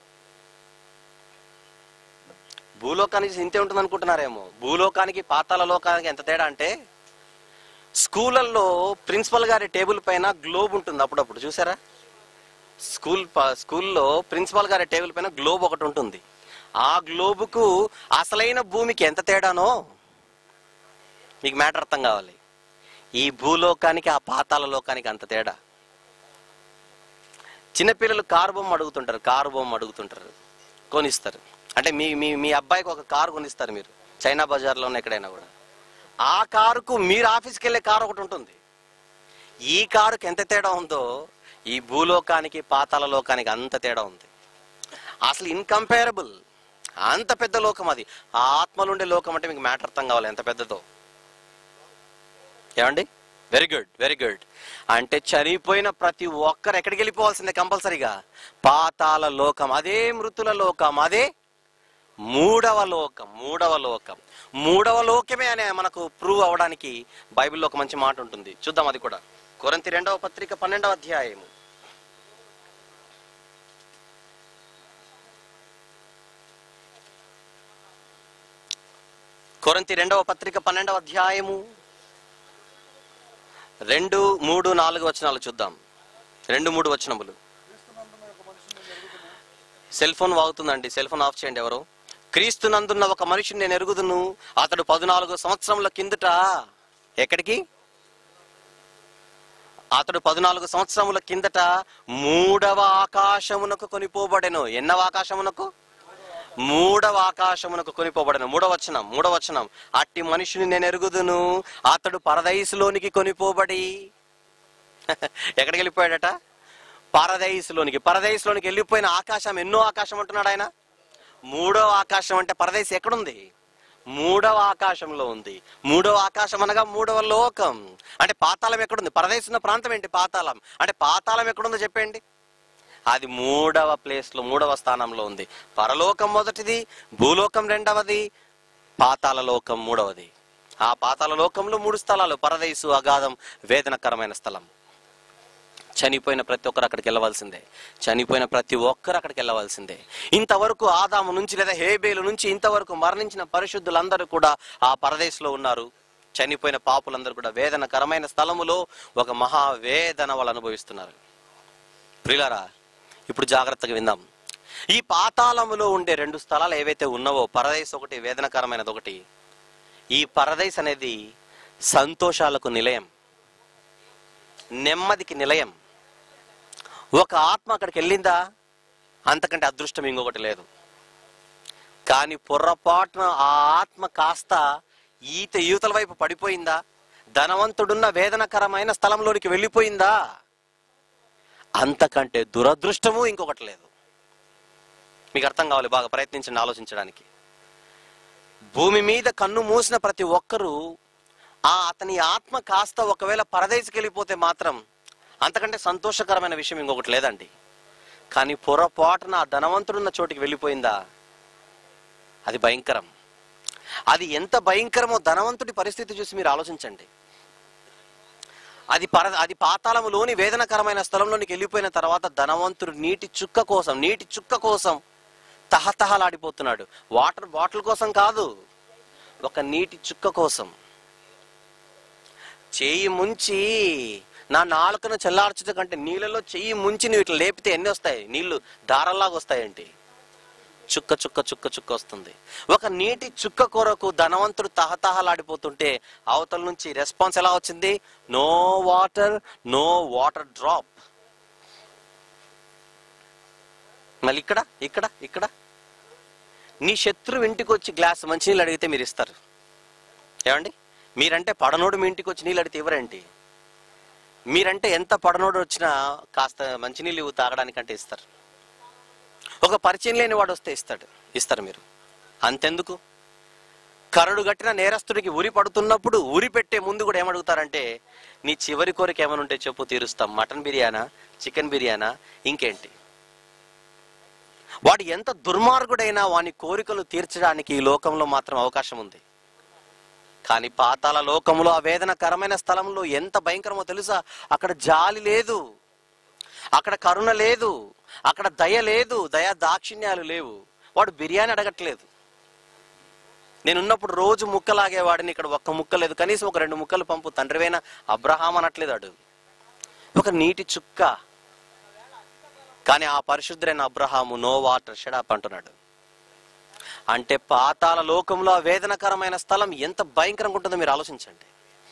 భూలోకాన్ని చూసి ఇంతే ఉంటుంది అనుకుంటున్నారేమో భూలోకానికి పాతాళ లోకానికి ఎంత తేడా అంటే స్కూళ్ళల్లో ప్రిన్సిపల్ గారి టేబుల్ పైన గ్లోబ్ ఉంటుంది అప్పుడప్పుడు చూసారా స్కూల్ ప- స్కూల్లో ప్రిన్సిపల్ గారి టేబుల్ పైన గ్లోబ్ ఒకటి ఉంటుంది ఆ గ్లోబుకు అసలైన భూమికి ఎంత తేడానో మీకు మ్యాటర్ అర్థం కావాలి ఈ భూలోకానికి ఆ పాతాల లోకానికి అంత తేడా చిన్నపిల్లలు కారు బొమ్మ అడుగుతుంటారు కారు బొమ్మ అడుగుతుంటారు కొనిస్తారు అంటే మీ మీ మీ అబ్బాయికి ఒక కారు కొనిస్తారు మీరు చైనా బజార్లోనే ఎక్కడైనా కూడా ఆ కారుకు మీరు ఆఫీస్కి వెళ్ళే కారు ఒకటి ఉంటుంది ఈ కారుకి ఎంత తేడా ఉందో ఈ భూలోకానికి పాతాల లోకానికి అంత తేడా ఉంది అసలు ఇన్కంపేరబుల్ అంత పెద్ద లోకం అది ఆ ఆత్మలుండే లోకం అంటే మీకు మ్యాటర్ అర్థం కావాలి ఎంత పెద్దదో ఏమండి వెరీ గుడ్ వెరీ గుడ్ అంటే చనిపోయిన ప్రతి ఒక్కరు ఎక్కడికి వెళ్ళిపోవాల్సిందే కంపల్సరీగా పాతాల లోకం అదే మృతుల లోకం అదే మూడవ లోకం మూడవ లోకం మూడవ లోకమే అనే మనకు ప్రూవ్ అవడానికి బైబిల్లో ఒక మంచి మాట ఉంటుంది చూద్దాం అది కూడా కొరంతి రెండవ పత్రిక పన్నెండవ అధ్యాయము కొరంతి రెండవ పత్రిక పన్నెండవ అధ్యాయము రెండు మూడు నాలుగు వచనాలు చూద్దాం రెండు మూడు వచనములు క్రీస్తునందున ఒక మనిషిని ఎరుగుదును సెల్ ఫోన్ వాగుతుందండి సెల్ ఫోన్ ఆఫ్ చేయండి ఎవరు క్రీస్తు నందున్న ఒక మనిషిని నేను ఎరుగుదును అతడు పద్నాలుగు సంవత్సరముల కిందట ఎక్కడికి అతడు పద్నాలుగు సంవత్సరముల కిందట మూడవ ఆకాశమునకు కొనిపోబడెను ఎన్నవ ఆకాశమునకు మూడవ ఆకాశమునకు కొనిపోబడను మూడవచనం మూడవచనం అట్టి మనిషిని నేను ఎరుగుదును అతడు పరదైసులోనికి కొనిపోబడి ఎక్కడికి వెళ్ళిపోయాడట పరదైసులోనికి పరదైసులోనికి వెళ్ళిపోయిన ఆకాశం ఎన్నో ఆకాశం అంటున్నాడు ఆయన మూడవ ఆకాశం అంటే పరదైసు ఎక్కడుంది మూడవ ఆకాశంలో ఉంది మూడవ ఆకాశం అనగా మూడవ లోకం అంటే పాతాళం ఎక్కడుంది పరదేశ్ ఉన్న ప్రాంతం ఏంటి పాతాళం అంటే పాతాళం ఎక్కడుందో చెప్పండి అది మూడవ ప్లేస్ లో మూడవ స్థానంలో ఉంది పరలోకం మొదటిది భూలోకం రెండవది పాతాళ లోకం మూడవది ఆ పాతాళ లోకంలో మూడు స్థలాలు పరదేశు అగాధం వేదనకరమైన స్థలం చనిపోయిన ప్రతి ఒక్కరు అక్కడికి వెళ్ళవలసిందే చనిపోయిన ప్రతి ఒక్కరు అక్కడికి వెళ్ళవలసిందే ఇంతవరకు ఆదాము నుంచి లేదా హేబేలు నుంచి ఇంతవరకు మరణించిన పరిశుద్ధులందరూ కూడా ఆ పరదేశంలో ఉన్నారు చనిపోయిన పాపులందరూ కూడా వేదనకరమైన స్థలములో ఒక మహా వేదన వాళ్ళు అనుభవిస్తున్నారు ప్రియులారా ఇప్పుడు జాగ్రత్తగా విందాం ఈ పాతాళములో ఉండే రెండు స్థలాలు ఏవైతే ఉన్నావో పరదేశ్ ఒకటి వేదనకరమైనది ఒకటి ఈ పరదేశ్ అనేది సంతోషాలకు నిలయం నెమ్మదికి నిలయం ఒక ఆత్మ అక్కడికి వెళ్ళిందా అంతకంటే అదృష్టం ఇంకొకటి లేదు కానీ పొర్రపాటున ఆ ఆత్మ కాస్త ఈత యూతల వైపు పడిపోయిందా ధనవంతుడున్న వేదనకరమైన స్థలంలోనికి వెళ్ళిపోయిందా అంతకంటే దురదృష్టము ఇంకొకటి లేదు మీకు అర్థం కావాలి బాగా ప్రయత్నించండి ఆలోచించడానికి భూమి మీద కన్ను మూసిన ప్రతి ఒక్కరూ ఆ అతని ఆత్మ కాస్త ఒకవేళ పరదేశికి వెళ్ళిపోతే మాత్రం అంతకంటే సంతోషకరమైన విషయం ఇంకొకటి లేదండి కానీ పొరపాటున ఆ ధనవంతుడున్న చోటికి వెళ్ళిపోయిందా అది భయంకరం అది ఎంత భయంకరమో ధనవంతుడి పరిస్థితి చూసి మీరు ఆలోచించండి అది పర అది పాతాళములోని వేదనకరమైన స్థలంలోనికి వెళ్ళిపోయిన తర్వాత ధనవంతుడు నీటి చుక్క కోసం నీటి చుక్క కోసం తహతహలాడిపోతున్నాడు వాటర్ బాటిల్ కోసం కాదు ఒక నీటి చుక్క కోసం చెయ్యి ముంచి నా నాలుకను చల్లార్చడం కంటే నీళ్ళలో చెయ్యి ముంచి నువ్వు ఇట్లా లేపితే ఎన్ని వస్తాయి నీళ్లు దారల్లాగా వస్తాయండి చుక్క చుక్క చుక్క చుక్క వస్తుంది ఒక నీటి చుక్క కొరకు ధనవంతుడు తహతహలాడిపోతుంటే అవతల నుంచి రెస్పాన్స్ ఎలా వచ్చింది no water no water drop మళ్ళీ ఇక్కడ ఇక్కడ ఇక్కడ నీ శత్రువు ఇంటికి వచ్చి గ్లాస్ మంచినీళ్ళు అడిగితే మీరు ఇస్తారు ఏమండి మీరంటే పడనోడు మీ ఇంటికి వచ్చి నీళ్ళు అడిగితే ఇవ్వరేంటి మీరంటే ఎంత పడనోడు వచ్చినా కాస్త మంచినీళ్ళు ఇవ్వు తాగడానికంటే ఇస్తారు ఒక పరిచయం లేని వాడు వస్తే ఇస్తాడు ఇస్తారు మీరు అంతెందుకు కరడు గట్టిన నేరస్తుడికి ఉరి పడుతున్నప్పుడు ఉరి పెట్టే ముందు కూడా ఏమడుగుతారంటే నీ చివరి కోరిక ఏమైనా ఉంటే చెప్పు తీరుస్తాం మటన్ బిర్యానా చికెన్ బిర్యానా ఇంకేంటి వాడు ఎంత దుర్మార్గుడైనా వాని కోరికలు తీర్చడానికి ఈ లోకంలో మాత్రం అవకాశం ఉంది కానీ పాతాల లోకంలో ఆ వేదనకరమైన స్థలంలో ఎంత భయంకరమో తెలుసా అక్కడ జాలి లేదు అక్కడ కరుణ లేదు అక్కడ దయ లేదు దయ దాక్షిణ్యాలు లేవు వాడు బిర్యానీ అడగట్లేదు నేనున్నప్పుడు రోజు ముక్కలాగేవాడిని ఇక్కడ ఒక్క ముక్క లేదు కనీసం ఒక రెండు ముక్కలు పంపు తండ్రివైన అబ్రహాం అనట్లేదు అడు ఒక నీటి చుక్క కానీ ఆ పరిశుద్ధుడైన అబ్రహాము నో వాటర్ షడాప్ అంటున్నాడు అంటే పాతాల లోకంలో ఆ వేదనకరమైన స్థలం ఎంత భయంకరంగా ఉంటుందో మీరు ఆలోచించండి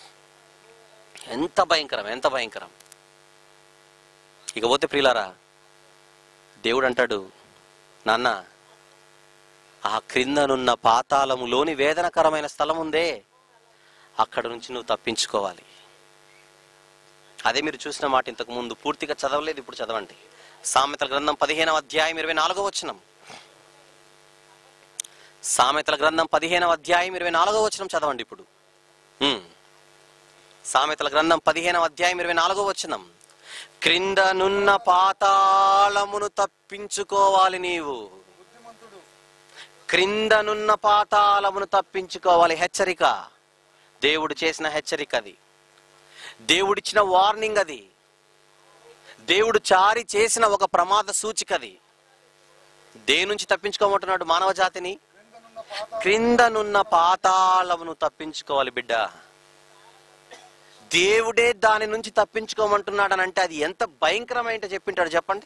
ఎంత భయంకరం ఎంత భయంకరం ఇకపోతే ప్రియులారా దేవుడు అంటాడు నాన్న ఆ క్రిందనున్న పాతాళములోని వేదనకరమైన స్థలం ఉందే అక్కడ నుంచి నువ్వు తప్పించుకోవాలి అదే మీరు చూసిన మాట ఇంతకు ముందు పూర్తిగా చదవలేదు ఇప్పుడు చదవండి సామెతల గ్రంథం పదిహేనవ అధ్యాయం ఇరవై నాలుగో వచనం సామెతల గ్రంథం పదిహేనవ అధ్యాయం ఇరవై నాలుగో వచనం చదవండి ఇప్పుడు ఉమ్. సామెతల గ్రంథం పదిహేనవ అధ్యాయం ఇరవై నాలుగో వచనం క్రిందనున్న పాతాళమును తప్పించుకోవాలి నీవు బుద్ధిమంతుడు క్రిందనున్న పాతాళమును తప్పించుకోవాలి హెచ్చరిక దేవుడు చేసిన హెచ్చరిక అది దేవుడిచ్చిన వార్నింగ్ అది దేవుడు చారి చేసిన ఒక ప్రమాద సూచిక అది దేని నుంచి తప్పించుకోమంటున్నాడు మానవ జాతిని క్రిందనున్న పాత క్రిందనున్న పాతాళమును తప్పించుకోవాలి బిడ్డ దేవుడే దాని నుంచి తప్పించుకోమంటున్నాడనంటే అది ఎంత భయంకరమైంటో చెప్పింటాడు చెప్పండి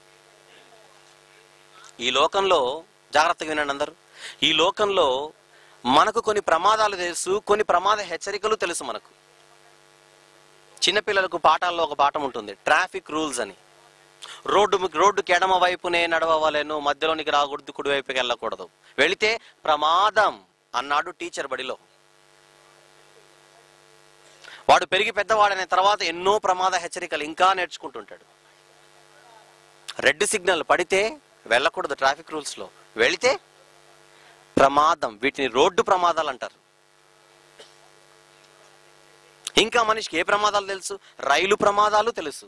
ఈ లోకంలో జాగ్రత్తగా వినండి అందరూ ఈ లోకంలో మనకు కొన్ని ప్రమాదాలు తెలుసు కొన్ని ప్రమాద హెచ్చరికలు తెలుసు మనకు చిన్నపిల్లలకు పాఠాల్లో ఒక పాఠం ఉంటుంది ట్రాఫిక్ రూల్స్ అని రోడ్డు రోడ్డుకి ఎడమ వైపునే నడవవలెను మధ్యలోనికి రాకూడదు కుడి వైపుకి వెళ్ళకూడదు వెళితే ప్రమాదం అన్నాడు టీచర్ బడిలో వాడు పెరిగి పెద్దవాడైన తర్వాత ఎన్నో ప్రమాద హెచ్చరికలు ఇంకా నేర్చుకుంటుంటాడు రెడ్ సిగ్నల్ పడితే వెళ్ళకూడదు ట్రాఫిక్ రూల్స్ లో వెళితే ప్రమాదం వీటిని రోడ్డు ప్రమాదాలు అంటారు ఇంకా మనిషికి ఏ ప్రమాదాలు తెలుసు రైలు ప్రమాదాలు తెలుసు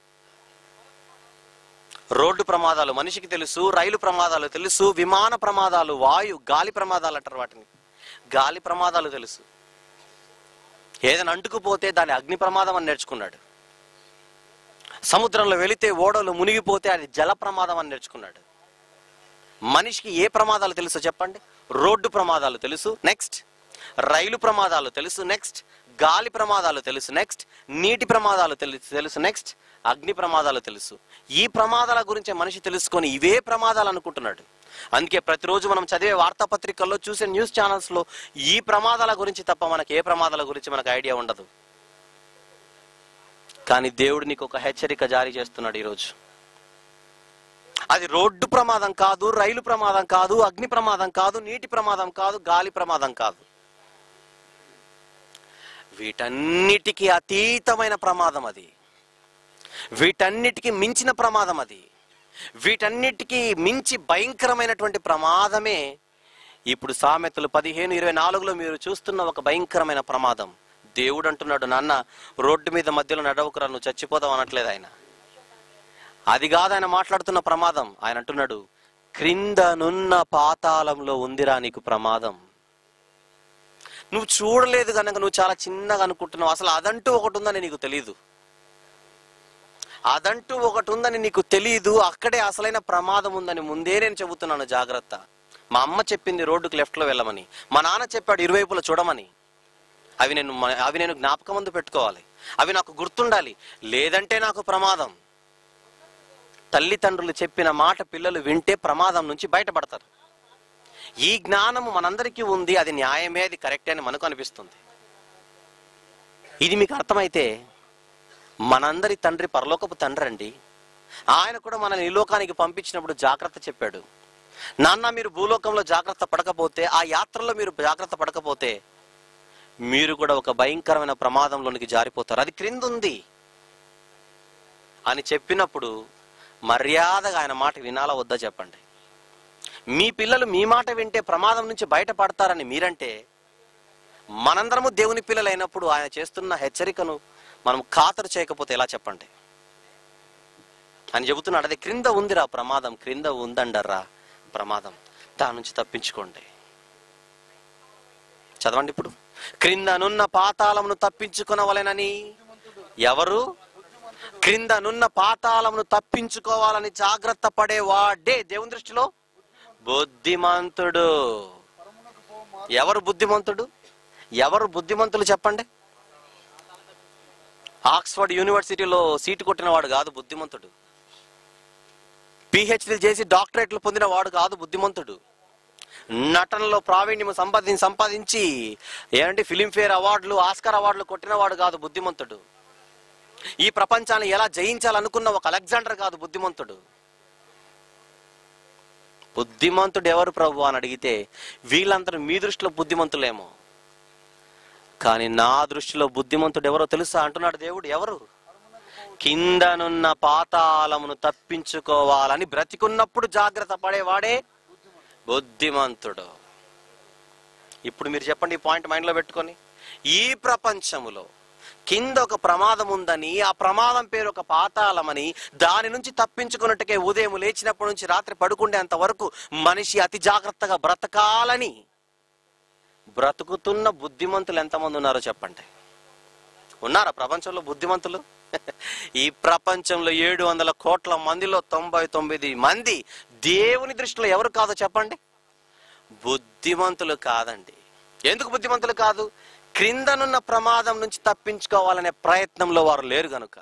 రోడ్డు ప్రమాదాలు మనిషికి తెలుసు రైలు ప్రమాదాలు తెలుసు విమాన ప్రమాదాలు వాయు గాలి ప్రమాదాలు అంటారు వాటిని గాలి ప్రమాదాలు తెలుసు ఏదైనా అంటుకుపోతే దాని అగ్ని ప్రమాదం అని నేర్చుకున్నాడు సముద్రంలో వెళితే ఓడలు మునిగిపోతే అది జల ప్రమాదం అని నేర్చుకున్నాడు మనిషికి ఏ ప్రమాదాలు తెలుసో చెప్పండి రోడ్డు ప్రమాదాలు తెలుసు నెక్స్ట్ రైలు ప్రమాదాలు తెలుసు నెక్స్ట్ గాలి ప్రమాదాలు తెలుసు నెక్స్ట్ నీటి ప్రమాదాలు తెలుసు తెలుసు నెక్స్ట్ అగ్ని ప్రమాదాలు తెలుసు ఈ ప్రమాదాల గురించి మనిషి తెలుసుకొని ఇవే ప్రమాదాలు అనుకుంటున్నాడు అందుకే ప్రతిరోజు మనం చదివే వార్తాపత్రికల్లో చూసే న్యూస్ ఛానల్స్ లో ఈ ప్రమాదాల గురించి తప్ప మనకి ఏ ప్రమాదాల గురించి మనకు ఐడియా ఉండదు కానీ దేవుడు నీకు ఒక హెచ్చరిక జారీ చేస్తున్నాడు ఈరోజు అది రోడ్డు ప్రమాదం కాదు రైలు ప్రమాదం కాదు అగ్ని ప్రమాదం కాదు నీటి ప్రమాదం కాదు గాలి ప్రమాదం కాదు వీటన్నిటికీ అతీతమైన ప్రమాదం అది వీటన్నిటికీ మించిన ప్రమాదం అది వీటన్నిటికీ మించి భయంకరమైనటువంటి ప్రమాదమే ఇప్పుడు సామెతలు పదిహేను ఇరవై నాలుగులో మీరు చూస్తున్న ఒక భయంకరమైన ప్రమాదం దేవుడు అంటున్నాడు నాన్న రోడ్డు మీద మధ్యలో నడవకురా నువ్వు చచ్చిపోదావు అనట్లేదు ఆయన అది కాదు ఆయన మాట్లాడుతున్న ప్రమాదం ఆయన అంటున్నాడు క్రిందనున్న పాతాళంలో ఉందిరా నీకు ప్రమాదం నువ్వు చూడలేదు కనుక నువ్వు చాలా చిన్నగా అనుకుంటున్నావు అసలు అదంటూ ఒకటి ఉందని నీకు తెలియదు అదంటూ ఒకటి ఉందని నీకు తెలియదు అక్కడే అసలైన ప్రమాదం ఉందని ముందే నేను చెబుతున్నాను జాగ్రత్త మా అమ్మ చెప్పింది రోడ్డుకు లెఫ్ట్ లో వెళ్ళమని మా నాన్న చెప్పాడు ఇరువైపులా చూడమని అవి నేను మ- అవి నేను జ్ఞాపకం ముందు పెట్టుకోవాలి అవి నాకు గుర్తుండాలి లేదంటే నాకు ప్రమాదం తల్లిదండ్రులు చెప్పిన మాట పిల్లలు వింటే ప్రమాదం నుంచి బయటపడతారు ఈ జ్ఞానము మనందరికీ ఉంది అది న్యాయమే అది కరెక్టే అని మనకు అనిపిస్తుంది ఇది మీకు అర్థమైతే మనందరి తండ్రి పరలోకపు తండ్రి అండి ఆయన కూడా మనల్ని ఈ లోకానికి పంపించినప్పుడు జాగ్రత్త చెప్పాడు నాన్న మీరు భూలోకంలో జాగ్రత్త పడకపోతే ఆ యాత్రలో మీరు జాగ్రత్త పడకపోతే మీరు కూడా ఒక భయంకరమైన ప్రమాదంలోనికి జారిపోతారు అది క్రింద ఉంది అని చెప్పినప్పుడు మర్యాదగా ఆయన మాట వినాలా వద్దా చెప్పండి మీ పిల్లలు మీ మాట వింటే ప్రమాదం నుంచి బయటపడతారని మీరంటే మనందరము దేవుని పిల్లలైనప్పుడు ఆయన చేస్తున్న హెచ్చరికను మనం ఖాతరు చేయకపోతే ఎలా చెప్పండి అని చెబుతున్నాడు అది క్రింద ఉందిరా ప్రమాదం క్రింద ఉందండర్రా ప్రమాదం దాని నుంచి తప్పించుకోండి చదవండి ఇప్పుడు క్రిందనున్న పాతాళమును తప్పించుకొనవలెనని ఎవరు క్రిందనున్న పాతాళమును తప్పించుకోవాలని జాగ్రత్త పడేవాడే దేవుని దృష్టిలో బుద్ధిమంతుడు పరమునకు పో మా ఎవరు బుద్ధిమంతుడు ఎవరు బుద్ధిమంతులు చెప్పండి ఆక్స్ఫర్డ్ యూనివర్సిటీలో సీటు కొట్టిన వాడు కాదు బుద్ధిమంతుడు పిహెచ్డీలు చేసి డాక్టరేట్లు పొందిన వాడు కాదు బుద్ధిమంతుడు నటనలో ప్రావీణ్యం సంపాదించి సంపాదించి ఏంటి ఫిలింఫేర్ అవార్డులు ఆస్కర్ అవార్డులు కొట్టిన వాడు కాదు బుద్ధిమంతుడు ఈ ప్రపంచాన్ని ఎలా జయించాలనుకున్న ఒక అలెగ్జాండర్ కాదు బుద్ధిమంతుడు బుద్ధిమంతుడు ఎవరు ప్రభు అని అడిగితే వీళ్ళందరూ మీ దృష్టిలో బుద్ధిమంతులేమో కానీ నా దృష్టిలో బుద్ధిమంతుడు ఎవరో తెలుసా అంటున్నాడు దేవుడు ఎవరు కిందనున్న పాతాళమును తప్పించుకోవాలని బ్రతికున్నప్పుడు జాగ్రత్త పడేవాడే బుద్ధిమంతుడు ఇప్పుడు మీరు చెప్పండి ఈ పాయింట్ మైండ్లో పెట్టుకొని ఈ ప్రపంచములో కింద ఒక ప్రమాదం ఉందని ఆ ప్రమాదం పేరు ఒక పాతాళమని దాని నుంచి తప్పించుకున్నట్టుకే ఉదయం లేచినప్పటి నుంచి రాత్రి పడుకుండేంత వరకు మనిషి అతి జాగ్రత్తగా బ్రతకాలని బ్రతుకుతున్న బుద్ధిమంతులు ఎంతమంది ఉన్నారో చెప్పండి ఉన్నారా ప్రపంచంలో బుద్ధిమంతులు ఈ ప్రపంచంలో ఏడు వందల కోట్ల మందిలో తొంభై తొమ్మిది మంది దేవుని దృష్టిలో ఎవరు కాదో చెప్పండి బుద్ధిమంతులు కాదండి ఎందుకు బుద్ధిమంతులు కాదు క్రిందనున్న ప్రమాదం నుంచి తప్పించుకోవాలనే ప్రయత్నంలో వారు లేరు గనుక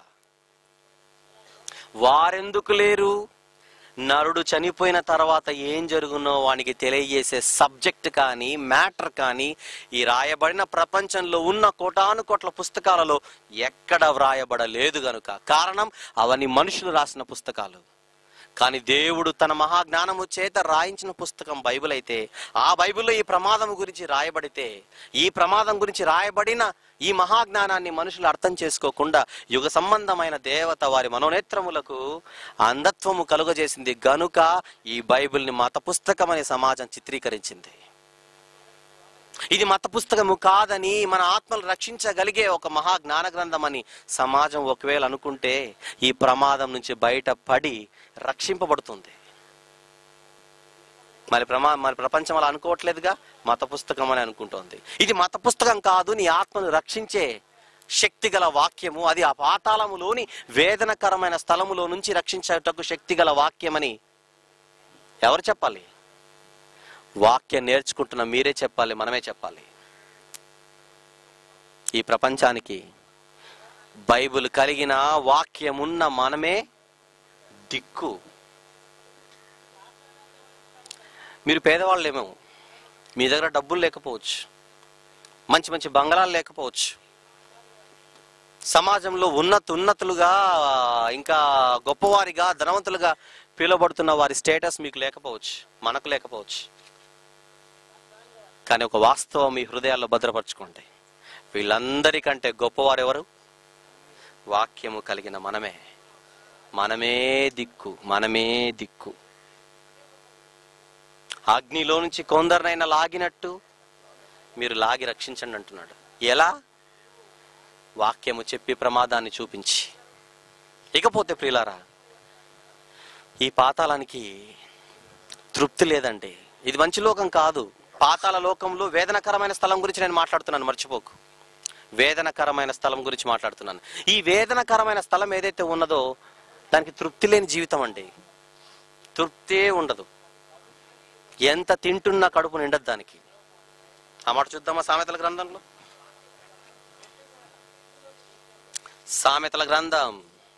వారెందుకు లేరు నరుడు చనిపోయిన తర్వాత ఏం జరుగునో వానికి తెలియజేసే సబ్జెక్ట్ కానీ మ్యాటర్ కానీ ఈ రాయబడిన ప్రపంచంలో ఉన్న కోటాను కోట్ల పుస్తకాలలో ఎక్కడ వ్రాయబడలేదు గనుక కారణం అవన్నీ మనుషులు రాసిన పుస్తకాలు కానీ దేవుడు తన మహాజ్ఞానము చేత రాయించిన పుస్తకం బైబిల్ అయితే ఆ బైబిల్లో ఈ ప్రమాదం గురించి రాయబడితే ఈ ప్రమాదం గురించి రాయబడిన ఈ మహాజ్ఞానాన్ని మనుషులు అర్థం చేసుకోకుండా యుగ సంబంధమైన దేవత వారి మనోనేత్రములకు అంధత్వము కలుగజేసింది గనుక ఈ బైబిల్ని మత పుస్తకం అనే సమాజం చిత్రీకరించింది ఇది మత పుస్తకము కాదని మన ఆత్మలు రక్షించగలిగే ఒక మహా జ్ఞాన గ్రంథం అని సమాజం ఒకవేళ అనుకుంటే ఈ ప్రమాదం నుంచి బయటపడి రక్షింపబడుతుంది మరి ప్రమా మరి ప్రపంచం అలా అనుకోవట్లేదుగా మత పుస్తకం అని అనుకుంటోంది ఇది మత పుస్తకం కాదు నీ ఆత్మను రక్షించే శక్తి గల వాక్యము అది ఆ పాతాళములోని వేదనకరమైన స్థలములో నుంచి రక్షించేటకు శక్తి గల వాక్యమని ఎవరు చెప్పాలి వాక్యం నేర్చుకుంటున్న మీరే చెప్పాలి మనమే చెప్పాలి ఈ ప్రపంచానికి బైబిల్ కలిగిన వాక్యమున్న మనమే దిక్కు మీరు పేదవాళ్ళేమో మీ దగ్గర డబ్బులు లేకపోవచ్చు మంచి మంచి బంగళాలు లేకపోవచ్చు సమాజంలో ఉన్నత ఉన్నతులుగా ఇంకా గొప్పవారిగా ధనవంతులుగా పిలువబడుతున్న వారి స్టేటస్ మీకు లేకపోవచ్చు మనకు లేకపోవచ్చు కానీ ఒక వాస్తవం మీ హృదయాల్లో భద్రపరచుకోండి వీళ్ళందరికంటే గొప్పవారు ఎవరు వాక్యము కలిగిన మనమే మనమే దిక్కు మనమే దిక్కు అగ్నిలో నుంచి కొందరినైనా లాగినట్టు మీరు లాగి రక్షించండి అంటున్నాడు ఎలా వాక్యము చెప్పి ప్రమాదాన్ని చూపించి ఇకపోతే ప్రియులారా ఈ పాతాళానికి తృప్తి లేదండి ఇది మంచి లోకం కాదు పాతాళ లోకంలో వేదనకరమైన స్థలం గురించి నేను మాట్లాడుతున్నాను మర్చిపోకు వేదనకరమైన స్థలం గురించి మాట్లాడుతున్నాను ఈ వేదనకరమైన స్థలం ఏదైతే ఉన్నదో దానికి తృప్తి లేని జీవితం అండి తృప్తే ఉండదు ఎంత తింటున్నా కడుపు నిండదు దానికి ఆ మాట చూద్దామా సామెతల గ్రంథంలో సామెతల గ్రంథం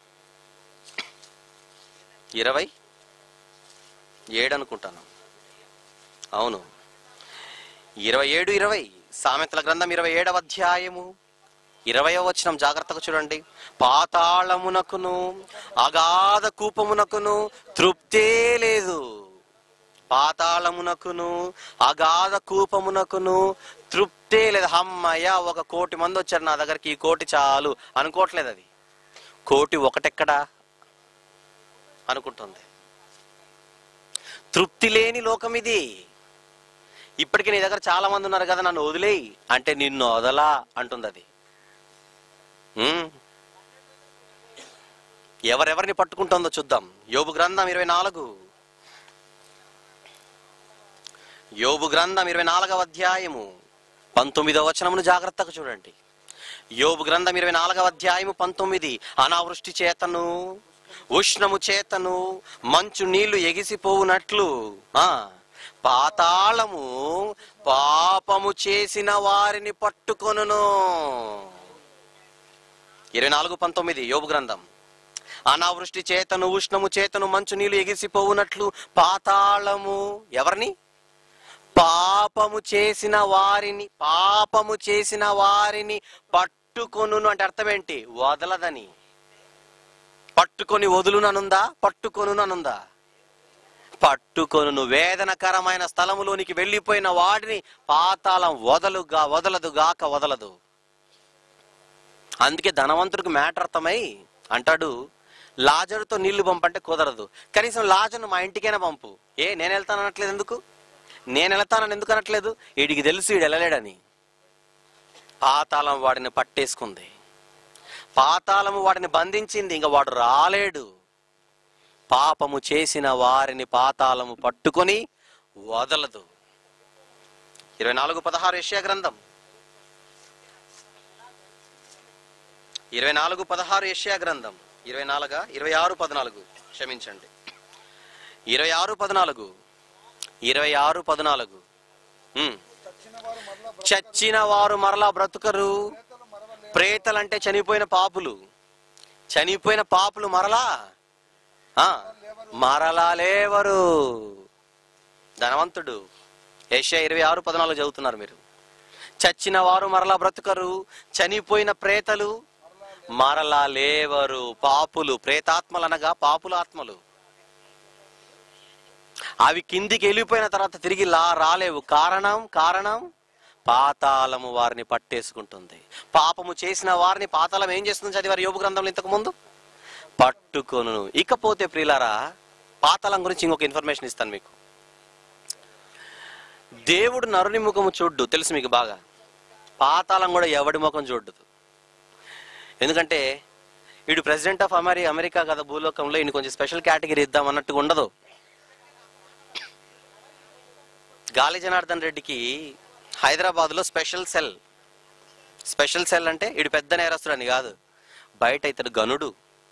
ఇరవై ఏడు అనుకుంటాను అవును ఇరవై ఏడు ఇరవై సామెతల గ్రంథం ఇరవై ఏడవ అధ్యాయము ఇరవయో వచనం జాగ్రత్తగా చూడండి పాతాళమునకును అగాధ కూపమునకును తృప్తే లేదు పాతాళమునకును అగాధ కూపమునకును తృప్తే లేదు అమ్మయ్య ఒక కోటి మంది వచ్చారు నా దగ్గరికి ఈ కోటి చాలు అనుకోవట్లేదు అది కోటి ఒకటెక్కడా అనుకుంటుంది తృప్తి లేని లోకం ఇది ఇప్పటికి నీ దగ్గర చాలా మంది ఉన్నారు కదా నన్ను వదిలేయి అంటే నిన్ను వదలా అంటుంది అది ఉమ్. ఎవరెవరిని పట్టుకుంటుందో చూద్దాం యోబు గ్రంథం ఇరవై నాలుగు యోబు గ్రంథం ఇరవై నాలుగవ అధ్యాయము పంతొమ్మిదవ వచనమును జాగ్రత్తగా చూడండి యోబు గ్రంథం ఇరవై నాలుగవ అధ్యాయము పంతొమ్మిది అనావృష్టి చేతను ఉష్ణము చేతను మంచు నీళ్లు ఎగిసిపోవునట్లు ఆ పాతాళము పాపము చేసిన వారిని పట్టుకొనును ఇరవై నాలుగు పంతొమ్మిది యోబు గ్రంథం అనావృష్టి చేతను ఉష్ణము చేతను మంచు నీళ్లు ఎగిసిపోవునట్లు పాతాళము ఎవరిని పాపము చేసిన వారిని పాపము చేసిన వారిని పట్టుకొను అంటే అర్థం ఏంటి వదలదని పట్టుకొని వదులుననుందా పట్టుకొను అనుందా పట్టుకొను వేదనకరమైన స్థలములోనికి వెళ్ళిపోయిన వాడిని పాతాళం వదలుగా వదలదు గాక వదలదు అందుకే ధనవంతుడికి మ్యాటర్ అర్థమై అంటాడు లాజరుతో నీళ్లు పంపంటే కుదరదు కనీసం లాజర్ను మా ఇంటికైనా పంపు ఏ నేను వెళ్తాను అనట్లేదు ఎందుకు నేను వెళ్తానని ఎందుకు అనట్లేదు వీడికి తెలుసు వీడు వెళ్ళలేడని పాతాళం వాడిని పట్టేసుకుంది పాతాళము వాడిని బంధించింది ఇంకా వాడు రాలేడు పాపము చేసిన వారిని పాతాళము పట్టుకొని వదలదు ఇరవై నాలుగు పదహారు యెషయా గ్రంథం ఇరవై నాలుగు పదహారు యెషయా గ్రంథం ఇరవై నాలుగా ఇరవై ఆరు పద్నాలుగు క్షమించండి ఇరవై ఆరు పద్నాలుగు ఇరవై ఆరు పద్నాలుగు ఉమ్. చచ్చిన వారు మరలా చచ్చిన వారు మరలా బ్రతుకరు బ్రతుకులు మరవలే ప్రేతలంటే చనిపోయిన పాపులు చనిపోయిన పాపులు మరలా ఆ, మరలా లేవరు ధనవంతుడు ఏషియా ఇరవై ఆరు పద్నాలుగు చదువుతున్నారు మీరు చచ్చిన వారు మరలా బ్రతుకరు చనిపోయిన ప్రేతలు మరలా లేవరు పాపులు ప్రేతాత్మలు అనగా పాపుల ఆత్మలు అవి కిందికి వెళ్ళిపోయిన తర్వాత తిరిగి లా రాలేవు కారణం కారణం పాతాళము వారిని పట్టేసుకుంటుంది పాపము చేసిన వారిని పాతాళం ఏం చేస్తుంది చదివారు యోగు గ్రంథంలో ఇంతకు ముందు పట్టుకొను ఇకపోతే ప్రియులారా పాతాళం గురించి ఇంకొక ఇన్ఫర్మేషన్ ఇస్తాను మీకు దేవుడు నరుని ముఖము చూడ్డు తెలుసు మీకు బాగా పాతాళం కూడా ఎవడి ముఖం చూడ్డు ఎందుకంటే వీడు ప్రెసిడెంట్ ఆఫ్ అమెరి అమెరికా కదా భూలోకంలో ఈయన కొంచెం స్పెషల్ కేటగిరీ ఇద్దాం అన్నట్టుగా ఉండదు గాలి జనార్దన్ రెడ్డికి హైదరాబాద్లో స్పెషల్ సెల్ స్పెషల్ సెల్ అంటే ఇడు పెద్ద నేరస్తుడు అని కాదు బయట ఇతడు గనుడు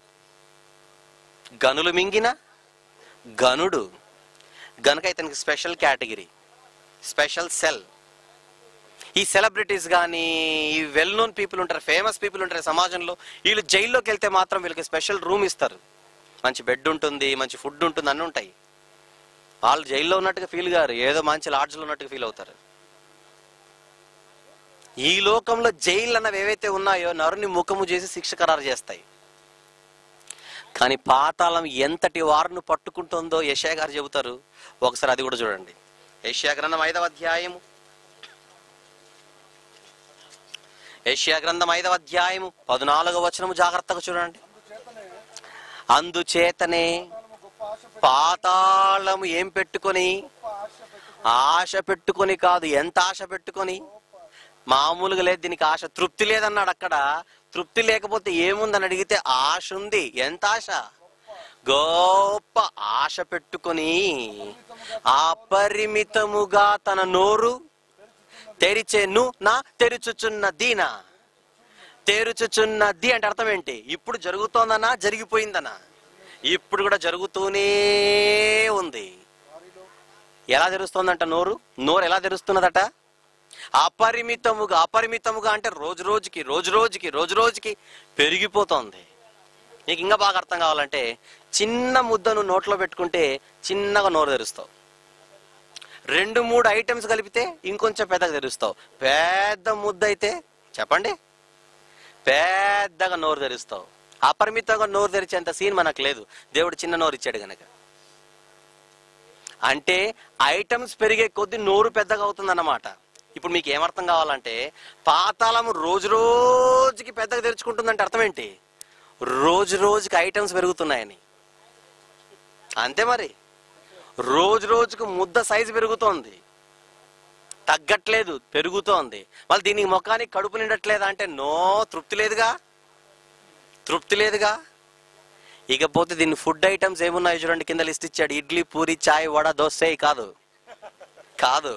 గనులు మింగిన గనుడు గనుక ఇతనికి స్పెషల్ కేటగిరీ స్పెషల్ సెల్ ఈ సెలబ్రిటీస్ కానీ ఈ వెల్ నోన్ పీపుల్ ఉంటారు ఫేమస్ పీపుల్ ఉంటారు సమాజంలో వీళ్ళు జైల్లోకి వెళ్తే మాత్రం వీళ్ళకి స్పెషల్ రూమ్ ఇస్తారు మంచి బెడ్ ఉంటుంది మంచి ఫుడ్ ఉంటుంది అన్నీ ఉంటాయి వాళ్ళు జైల్లో ఉన్నట్టుగా ఫీల్ గారు ఏదో మంచి లాడ్జ్లో ఉన్నట్టుగా ఫీల్ అవుతారు ఈ లోకంలో జైలు అన్నవి ఏవైతే ఉన్నాయో నరుని ముఖము చేసి శిక్ష ఖరారు చేస్తాయి కానీ పాతాళం ఎంతటి వారిని పట్టుకుంటుందో యశా గారు చెబుతారు ఒకసారి అది కూడా చూడండి యశా గ్రంథం ఐదవ అధ్యాయము యశా గ్రంథం ఐదవ అధ్యాయము పద్నాలుగవ వచనము జాగ్రత్తగా చూడండి అందుచేతనే అందుచేతనే పాతాళము గొప్ప ఆశ పెట్టి పాతాళము ఏం పెట్టుకొని గొప్ప ఆశ పెట్టుకుని ఆశ పెట్టుకొని కాదు ఎంత ఆశ పెట్టుకొని మామూలుగా లేదు దీనికి ఆశ తృప్తి లేదన్నాడు అక్కడ తృప్తి లేకపోతే ఏముందని అడిగితే ఆశ ఉంది ఎంత ఆశ గొప్ప ఆశ పెట్టుకొని అపరిమితముగా తన నోరు తెరిచెను నా తెరుచుచున్నదీనా తెరుచుచున్నది అంటే అర్థం ఏంటి ఇప్పుడు జరుగుతోందనా జరిగిపోయిందనా ఇప్పుడు కూడా జరుగుతూనే ఉంది ఎలా తెరుస్తోందంట నోరు నోరు ఎలా తెరుస్తున్నదట అపరిమితముగా అపరిమితముగా అంటే రోజు రోజుకి రోజు రోజుకి రోజు రోజుకి పెరిగిపోతోంది నీకు ఇంకా బాగా అర్థం కావాలంటే చిన్న ముద్దను నోట్లో పెట్టుకుంటే చిన్నగా నోరు తెరుస్తావు రెండు మూడు ఐటమ్స్ కలిపితే ఇంకొంచెం పెద్దగా తెరుస్తావు పెద్ద ముద్ద అయితే చెప్పండి పెద్దగా నోరు తెరుస్తావు అపరిమితంగా నోరు తెరిచేంత సీన్ మనకు లేదు దేవుడు చిన్న నోరు ఇచ్చాడు గనక అంటే ఐటమ్స్ పెరిగే కొద్దీ నోరు పెద్దగా అవుతుందన్నమాట ఇప్పుడు మీకు ఏమర్థం కావాలంటే పాతాళం రోజు రోజుకి పెద్దగా తెరుచుకుంటుందంటే అర్థం ఏంటి రోజు రోజుకి ఐటమ్స్ పెరుగుతున్నాయని అంతే మరి రోజు రోజుకు ముద్ద సైజు పెరుగుతోంది తగ్గట్లేదు పెరుగుతోంది మళ్ళీ దీనికి ముఖానికి కడుపు నిండట్లేదా అంటే నో తృప్తి లేదుగా తృప్తి లేదుగా ఇకపోతే దీని ఫుడ్ ఐటమ్స్ ఏమున్నాయో చూడండి కింద లిస్ట్ ఇచ్చాడు ఇడ్లీ పూరి చాయ్ వడ దోశ ఇవి కాదు కాదు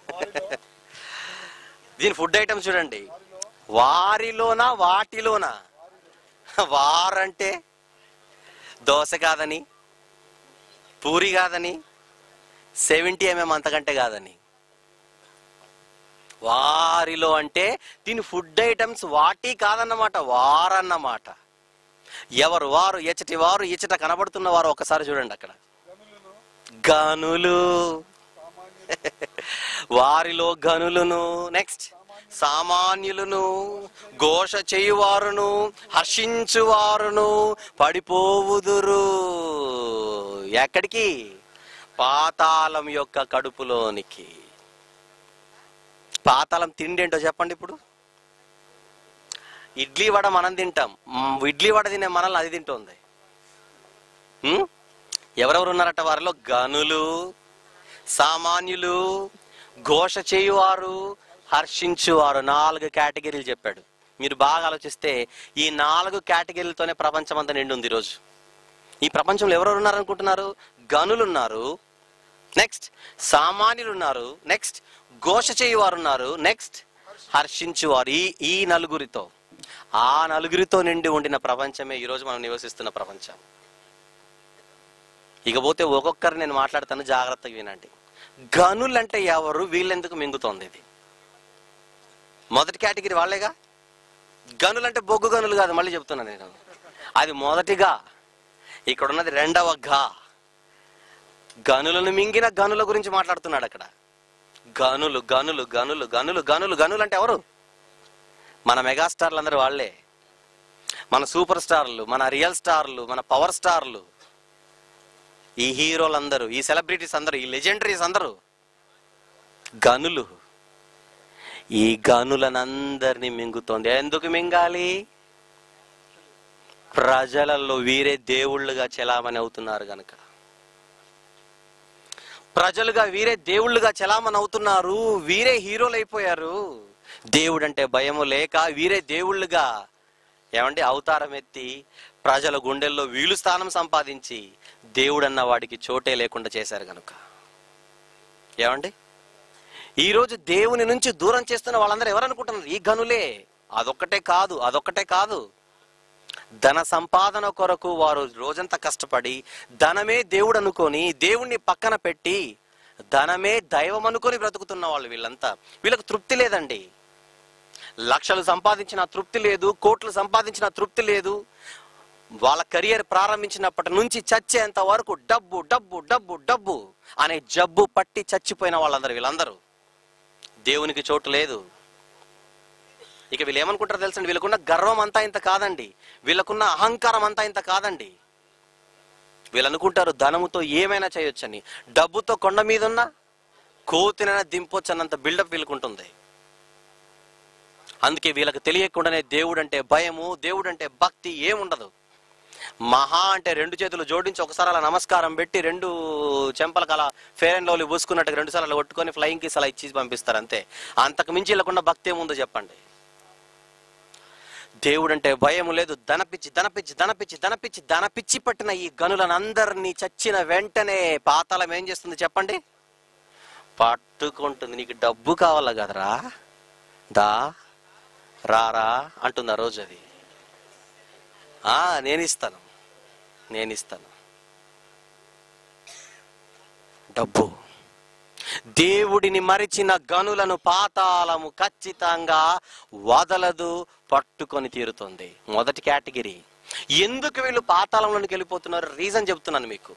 దీని ఫుడ్ ఐటమ్స్ చూడండి వారిలోనా వాటిలోనా వారంటే దోశ కాదని పూరి కాదని సెవెంటీ ఎంఎం అంతకంటే కాదని వారిలో అంటే దీని ఫుడ్ ఐటమ్స్ వాటి కాదన్నమాట వారన్నమాట ఎవరు వారు ఎచ్చటి వారు ఇచ్చట కనబడుతున్న వారు ఒకసారి చూడండి అక్కడ గనులు వారిలో గనులను నెక్స్ట్ సామాన్యులను ఘోష చేయువారును హర్షించువారును పడిపోవుదురు ఎక్కడికి పాతాళం యొక్క కడుపులోనికి పాతాళం తిండి ఏంటో చెప్పండి ఇప్పుడు ఇడ్లీ వడ మనం తింటాం మ్, ఇడ్లీ వడ తినే మనల్ని అది తింటోంది ఉం? ఎవరెవరు ఉన్నారట వారిలో గనులు సామాన్యులు ఘోష చేయువారు హర్షించువారు నాలుగు కేటగిరీలు చెప్పాడు మీరు బాగా ఆలోచిస్తే ఈ నాలుగు కేటగిరీలతోనే ప్రపంచం అంతా నిండి ఉంది ఈరోజు ఈ ప్రపంచంలో ఎవరెవరు ఉన్నారనుకుంటున్నారు గనులు ఉన్నారు నెక్స్ట్ సామాన్యులు ఉన్నారు నెక్స్ట్ ఘోష చేయువారు ఉన్నారు నెక్స్ట్ హర్షించువారు ఈ ఈ నలుగురితో ఆ నలుగురితో నిండి ఉండిన ప్రపంచమే ఈరోజు మనం నివసిస్తున్న ప్రపంచం ఇకపోతే ఒక్కొక్కరు నేను మాట్లాడతాను జాగ్రత్తగా వినండి గనులు అంటే ఎవరు వీళ్ళెందుకు మింగుతోంది ఇది మొదటి కేటగిరీ వాళ్ళేగా గనులు అంటే బొగ్గు గనులు కాదు మళ్ళీ చెప్తున్నాను నేను అది మొదటిగా ఇక్కడ ఉన్నది రెండవ గా గనులను మింగిన గనుల గురించి మాట్లాడుతున్నాడు అక్కడ గనులు గనులు గనులు గనులు గనులు గనులు అంటే ఎవరు మన మెగాస్టార్లు అందరూ వాళ్ళే మన సూపర్ స్టార్లు మన రియల్ స్టార్లు మన పవర్ స్టార్లు ఈ హీరోలు అందరూ ఈ సెలబ్రిటీస్ అందరూ ఈ లెజెండరీస్ అందరూ గనులు ఈ గనులనందరినీ మింగుతోంది ఎందుకు మింగాలి ప్రజలలో వీరే దేవుళ్ళుగా చెలామణి అవుతున్నారు గనక ప్రజలుగా వీరే దేవుళ్ళుగా చలామణి అవుతున్నారు వీరే హీరోలు అయిపోయారు దేవుడు అంటే భయము లేక వీరే దేవుళ్ళుగా ఏమండి అవతారం ఎత్తి ప్రజల గుండెల్లో వీలు స్థానం సంపాదించి దేవుడన్న వాడికి చోటే లేకుండా చేశారు గనుక ఏమండి ఈరోజు దేవుని నుంచి దూరం చేస్తున్న వాళ్ళందరూ ఎవరు అనుకుంటున్నారు ఈ గనులే అదొక్కటే కాదు అదొక్కటే కాదు ధన సంపాదన కొరకు వారు రోజంతా కష్టపడి ధనమే దేవుడు అనుకొని దేవుణ్ణి పక్కన పెట్టి ధనమే దైవం అనుకొని బ్రతుకుతున్న వాళ్ళు వీళ్ళంతా వీళ్ళకి తృప్తి లేదండి లక్షలు సంపాదించిన తృప్తి లేదు కోట్లు సంపాదించిన తృప్తి లేదు వాళ్ళ కెరియర్ ప్రారంభించినప్పటి నుంచి చచ్చేంత వరకు డబ్బు డబ్బు డబ్బు డబ్బు అనే జబ్బు పట్టి చచ్చిపోయిన వాళ్ళందరూ వీళ్ళందరూ దేవునికి చోటు లేదు ఇక వీళ్ళు ఏమనుకుంటారో తెలుసండి వీళ్ళకున్న గర్వం అంతా ఇంత కాదండి వీళ్ళకున్న అహంకారం అంతా ఇంత కాదండి వీళ్ళు అనుకుంటారు ధనముతో ఏమైనా చేయొచ్చని డబ్బుతో కొండ మీద ఉన్న కోతినైనా దింపొచ్చు అన్నంత బిల్డప్ వీళ్ళకుంటుంది అందుకే వీళ్ళకి తెలియకుండానే దేవుడు అంటే భయము దేవుడు అంటే భక్తి ఏముండదు మహా అంటే రెండు చేతులు జోడించి ఒకసారి అలా నమస్కారం పెట్టి రెండు చెంపలకు అలా ఫేర్ అండ్ లవ్లీ పూసుకున్నట్టుగా రెండు సార్లు అలా కొట్టుకొని ఫ్లయింగ్ కిస్ అలా ఇచ్చి పంపిస్తారు అంతే అంతకు మించి వీళ్ళకున్న భక్తి ఏముందో చెప్పండి దేవుడు అంటే భయం లేదు ధనపిచ్చి ధనపిచ్చి ధనపిచ్చి ధనపిచ్చి ధనపిచ్చి పట్టిన ఈ గనులనందరినీ చచ్చిన వెంటనే పాతాళం ఏం చేస్తుంది చెప్పండి పట్టుకుంటుంది నీకు డబ్బు కావాలా కదరా దా రారా అంటుంది ఆ రోజు అది ఆ నేను ఇస్తాను నేను ఇస్తాను డబ్బు దేవుడిని మరిచిన గనులను పాతాళము ఖచ్చితంగా వదలదు పట్టుకొని తీరుతుంది మొదటి కేటగిరీ ఎందుకు వీళ్ళు పాతాళంలోనికి వెళ్ళిపోతున్నారు రీజన్ చెప్తున్నాను మీకు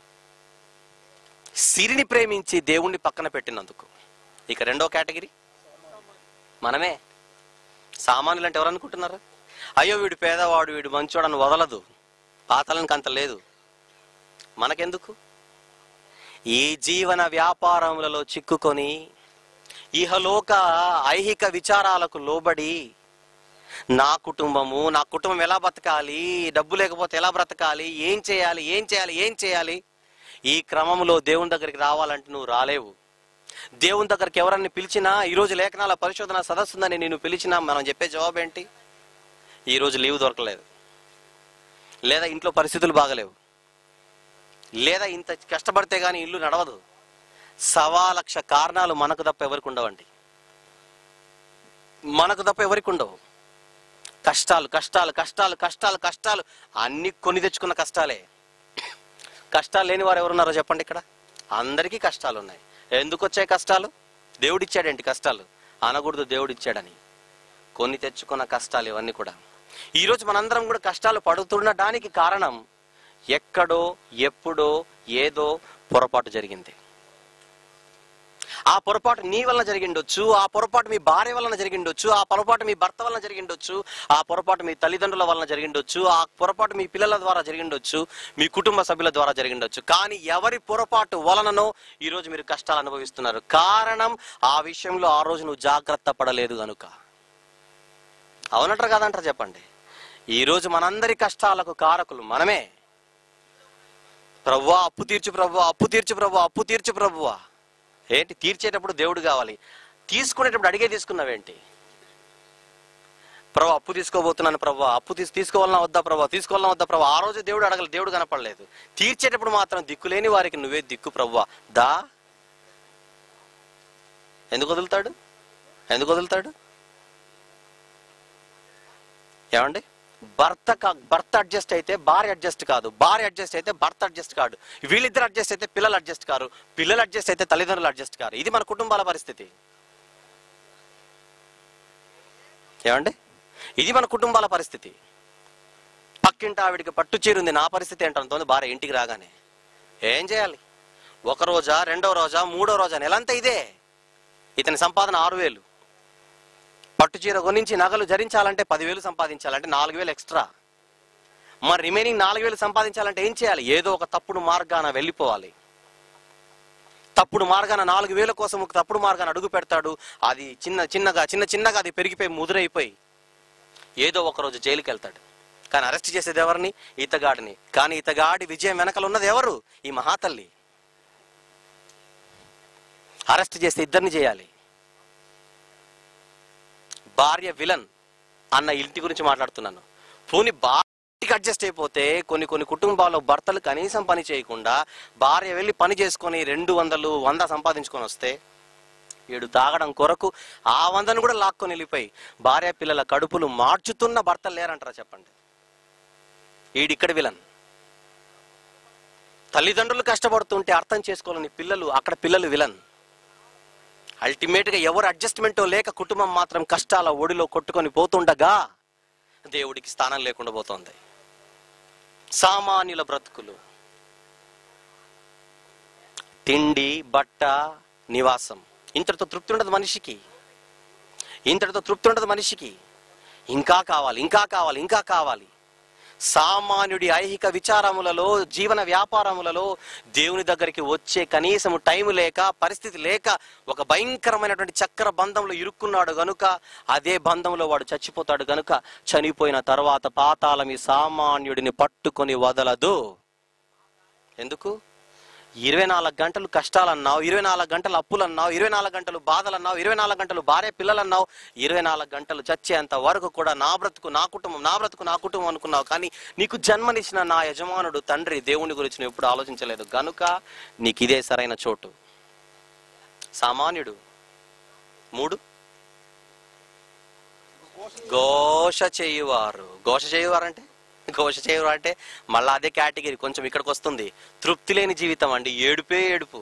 సిరిని ప్రేమించి దేవుణ్ణి పక్కన పెట్టినందుకు ఇక రెండో కేటగిరీ మనమే సామాన్యులు అంటే ఎవరు అనుకుంటున్నారు అయ్యో వీడు పేదవాడు వీడు మంచోడని వదలదు పాతలనికి అంత లేదు మనకెందుకు ఈ జీవన వ్యాపారములలో చిక్కుకొని ఇహలోక ఐహిక విచారాలకు లోబడి నా కుటుంబము నా కుటుంబం ఎలా బతకాలి డబ్బు లేకపోతే ఎలా బ్రతకాలి ఏం చేయాలి ఏం చేయాలి ఏం చేయాలి ఈ క్రమంలో దేవుని దగ్గరికి రావాలంటే నువ్వు రాలేవు దేవుని దగ్గరికి ఎవరన్నా పిలిచినా ఈరోజు లేఖనాల పరిశోధన సదస్సు ఉందని నేను పిలిచినా మనం చెప్పే జవాబు ఏంటి ఈరోజు లీవ్ దొరకలేదు లేదా ఇంట్లో పరిస్థితులు బాగలేవు లేదా ఇంత కష్టపడితే గానీ ఇల్లు నడవదు సవా లక్ష కారణాలు మనకు తప్ప ఎవరికి ఉండవండి మనకు తప్ప ఎవరికి ఉండవు కష్టాలు కష్టాలు కష్టాలు కష్టాలు కష్టాలు అన్ని కొని తెచ్చుకున్న కష్టాలే కష్టాలు లేని వారు ఎవరున్నారో చెప్పండి ఇక్కడ అందరికీ కష్టాలు ఉన్నాయి ఎందుకు వచ్చాయి కష్టాలు దేవుడిచ్చాడేంటి కష్టాలు అనకూడదు దేవుడిచ్చాడని కొని తెచ్చుకున్న కష్టాలు ఇవన్నీ కూడా ఈరోజు మనందరం కూడా కష్టాలు పడుతుండడానికి కారణం ఎక్కడో ఎప్పుడో ఏదో పొరపాటు జరిగింది ఆ పొరపాటు నీ వలన జరిగిండొచ్చు ఆ పొరపాటు మీ భార్య వలన జరిగిండొచ్చు ఆ పొరపాటు మీ భర్త వలన జరిగిండొచ్చు ఆ పొరపాటు మీ తల్లిదండ్రుల వలన జరిగిండొచ్చు ఆ పొరపాటు మీ పిల్లల ద్వారా జరిగిండొచ్చు మీ కుటుంబ సభ్యుల ద్వారా జరిగిండొచ్చు కానీ ఎవరి పొరపాటు వలననో ఈ రోజు మీరు కష్టాలు అనుభవిస్తున్నారు కారణం ఆ విషయంలో ఆ రోజు నువ్వు జాగ్రత్త పడలేదు గనుక అవునంటారు కాదంటారు చెప్పండి ఈ రోజు మనందరి కష్టాలకు కారకులు మనమే ప్రవ్వా అప్పు తీర్చు ప్రవ్వా అప్పు తీర్చు ప్రవ్వా అప్పు తీర్చు ప్రభువా ఏంటి తీర్చేటప్పుడు దేవుడు కావాలి తీసుకునేటప్పుడు అడిగే తీసుకున్నావేంటి ప్రభా అప్పు తీసుకోబోతున్నాను ప్రభా అప్పు తీసు తీసుకోవాలన్నా వద్దా ప్రభా తీసుకోవాలన్నా వద్దా ప్రభా ఆ రోజు దేవుడు అడగలి దేవుడు కనపడలేదు తీర్చేటప్పుడు మాత్రం దిక్కులేని వారికి నువ్వే దిక్కు ప్రభా దా ఎందుకు వదులుతాడు ఎందుకు వదులుతాడు ఏమండి భర్త కా- భర్త అడ్జస్ట్ అయితే భార్య అడ్జస్ట్ కాదు భార్య అడ్జస్ట్ అయితే భర్త అడ్జస్ట్ కాడు వీళ్ళిద్దరు అడ్జస్ట్ అయితే పిల్లలు అడ్జస్ట్ కారు పిల్లలు అడ్జస్ట్ అయితే తల్లిదండ్రులు అడ్జస్ట్ కారు ఇది మన కుటుంబాల పరిస్థితి ఏమండి ఇది మన కుటుంబాల పరిస్థితి పక్కింటి ఆవిడికి పట్టు చీరుంది నా పరిస్థితి ఏంటంటుంది భార్య ఇంటికి రాగానే ఏం చేయాలి ఒక రోజా రెండో రోజా మూడో రోజా నెలంతా ఇదే ఇతని సంపాదన ఆరు వేలు పట్టు చీర కొనించి నగలు ధరించాలంటే పదివేలు సంపాదించాలంటే నాలుగు వేలు ఎక్స్ట్రా మరి రిమైనింగ్ నాలుగు వేలు సంపాదించాలంటే ఏం చేయాలి ఏదో ఒక తప్పుడు మార్గాన వెళ్ళిపోవాలి తప్పుడు మార్గాన నాలుగు వేల కోసం ఒక తప్పుడు మార్గాన అడుగు పెడతాడు అది చిన్న చిన్నగా చిన్న చిన్నగా అది పెరిగిపోయి ముదురైపోయి ఏదో ఒక రోజు జైలుకి వెళ్తాడు కానీ అరెస్ట్ చేసేది ఎవరిని ఇతగాడిని కానీ ఇతగాడి విజయం వెనకలు ఉన్నది ఎవరు ఈ మహాతల్లి అరెస్ట్ చేస్తే ఇద్దరిని చేయాలి భార్య విలన్ అన్న ఇంటి గురించి మాట్లాడుతున్నాను పోని భార్యకి అడ్జస్ట్ అయిపోతే కొన్ని కొన్ని కుటుంబాల్లో భర్తలు కనీసం పని చేయకుండా భార్య వెళ్ళి పని చేసుకొని రెండు వందలు వంద సంపాదించుకొని వస్తే వీడు తాగడం కొరకు ఆ వందను కూడా లాక్కొని వెళ్ళిపోయి భార్య పిల్లల కడుపులు మార్చుతున్న భర్తలు లేరంటారా చెప్పండి వీడిక్కడ విలన్ తల్లిదండ్రులు కష్టపడుతుంటే అర్థం చేసుకోవాలని పిల్లలు అక్కడ పిల్లలు విలన్ అల్టిమేట్ గా ఎవరు అడ్జస్ట్మెంట్ లేక కుటుంబం మాత్రం కష్టాల ఒడిలో కొట్టుకొని పోతుండగా దేవుడికి స్థానం లేకుండా పోతోంది సామాన్యుల బ్రతుకులు తిండి బట్ట నివాసం ఇంతటితో తృప్తి ఉండదు మనిషికి ఇంతటితో తృప్తి ఉండదు మనిషికి ఇంకా కావాలి ఇంకా కావాలి ఇంకా కావాలి సామాన్యుడి ఐహిక విచారములలో జీవన వ్యాపారములలో దేవుని దగ్గరికి వచ్చే కనీసం టైం లేక పరిస్థితి లేక ఒక భయంకరమైనటువంటి చక్ర బంధంలో ఇరుక్కున్నాడు గనుక అదే బంధంలో వాడు చచ్చిపోతాడు గనుక చనిపోయిన తర్వాత పాతాళం ఈ సామాన్యుడిని పట్టుకొని వదలదు ఎందుకు ఇరవై నాలుగు గంటలు కష్టాలు అన్నావు ఇరవై నాలుగు గంటలు అప్పులు అన్నావు ఇరవై నాలుగు గంటలు బాధలు అన్నావు ఇరవై నాలుగు గంటలు భార్య పిల్లలు అన్నావు ఇరవై నాలుగు గంటలు చచ్చేంత వరకు కూడా నా బ్రతుకు నా కుటుంబం నా బ్రతుకు నా కుటుంబం అనుకున్నావు కానీ నీకు జన్మనిచ్చిన నా యజమానుడు తండ్రి దేవుని గురించి నువ్వు ఎప్పుడు ఆలోచించలేదు గనుక నీకు ఇదే సరైన చోటు సామాన్యుడు మూడు ఘోష చేయువారు ఘోష చేయువారు అంటే ఘోష చేయువారు అంటే మళ్ళా అదే కేటగిరీ కొంచెం ఇక్కడికి వస్తుంది తృప్తి లేని జీవితం అండి ఏడుపే ఏడుపు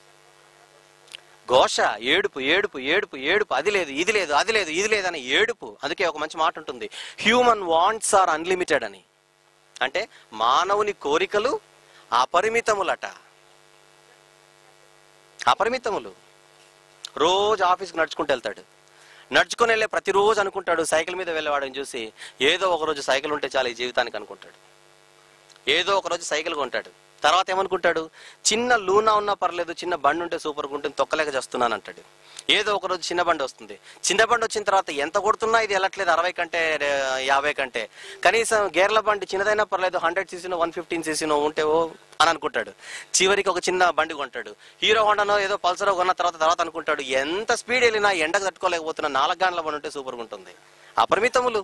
ఘోష ఏడుపు ఏడుపు ఏడుపు ఏడుపు అది లేదు ఇది లేదు అది లేదు ఇది లేదు అని ఏడుపు అందుకే ఒక మంచి మాట ఉంటుంది హ్యూమన్ వాంట్స్ ఆర్ అన్లిమిటెడ్ అని అంటే మానవుని కోరికలు అపరిమితములట అపరిమితములు రోజు ఆఫీస్కి నడుచుకుంటూ వెళ్తాడు నడుచుకుని వెళ్ళే ప్రతిరోజు అనుకుంటాడు సైకిల్ మీద వెళ్ళేవాడని చూసి ఏదో ఒక రోజు సైకిల్ ఉంటే చాలు ఈ జీవితానికి అనుకుంటాడు ఏదో ఒక రోజు సైకిల్ కొంటాడు తర్వాత ఏమనుకుంటాడు చిన్న లూనా ఉన్నా పర్లేదు చిన్న బండి ఉంటే సూపర్గా ఉంటుంది తొక్కలేక చేస్తున్నాను అంటాడు ఏదో ఒక రోజు చిన్న బండి వస్తుంది చిన్న బండి వచ్చిన తర్వాత ఎంత కొడుతున్నా ఇది వెళ్ళట్లేదు అరవై కంటే రే- యాభై కంటే కనీసం గేర్ల బండి చిన్నదైనా పర్లేదు హండ్రెడ్ సీసీనో వన్ ఫిఫ్టీన్ సీసీనో ఉంటే ఓ అని అనుకుంటాడు చివరికి ఒక చిన్న బండి కొంటాడు హీరో హోండానో ఏదో పల్సరో కొన్న తర్వాత తర్వాత అనుకుంటాడు ఎంత స్పీడ్ వెళ్ళినా ఎండకు తట్టుకోలేకపోతున్నా నాలుగు గంటల బండి ఉంటే సూపర్గా ఉంటుంది అపరిమితములు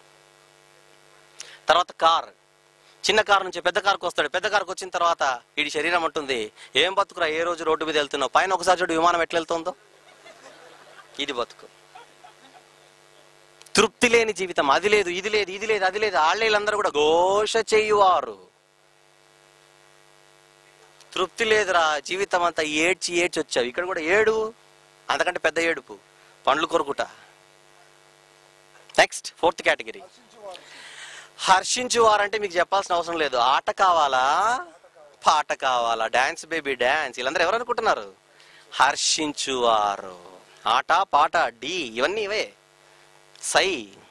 తర్వాత కార్ చిన్న కారు నుంచి పెద్ద కారుకు వస్తాడు పెద్ద కారుకు వచ్చిన తర్వాత వీడి శరీరం ఉంటుంది ఏం బతుకురా ఏ రోజు రోడ్డు మీద వెళ్తున్నావు పైన ఒకసారి చూడు విమానం ఎట్లా వెళ్తుందో ఇది బతుకు తృప్తి లేని జీవితం అది లేదు ఇది లేదు ఇది లేదు అది లేదు ఆళ్ళేళ్ళందరూ కూడా ఘోష చేయువారు తృప్తి లేదురా జీవితం అంతా ఏడ్చి ఏడ్చి వచ్చావు ఇక్కడ కూడా ఏడు అంతకంటే పెద్ద ఏడుపు పండ్లు కొరుకుట నెక్స్ట్ ఫోర్త్ కేటగిరీ హర్షించువారు హర్షించువారంటే మీకు చెప్పాల్సిన అవసరం లేదు ఆట కావాలా పాట కావాలా డాన్స్ బేబీ డాన్స్ వీళ్ళందరూ ఎవరు అనుకుంటున్నారు హర్షించువారు ఆట పాట డి ఇవన్నీ ఇవే సై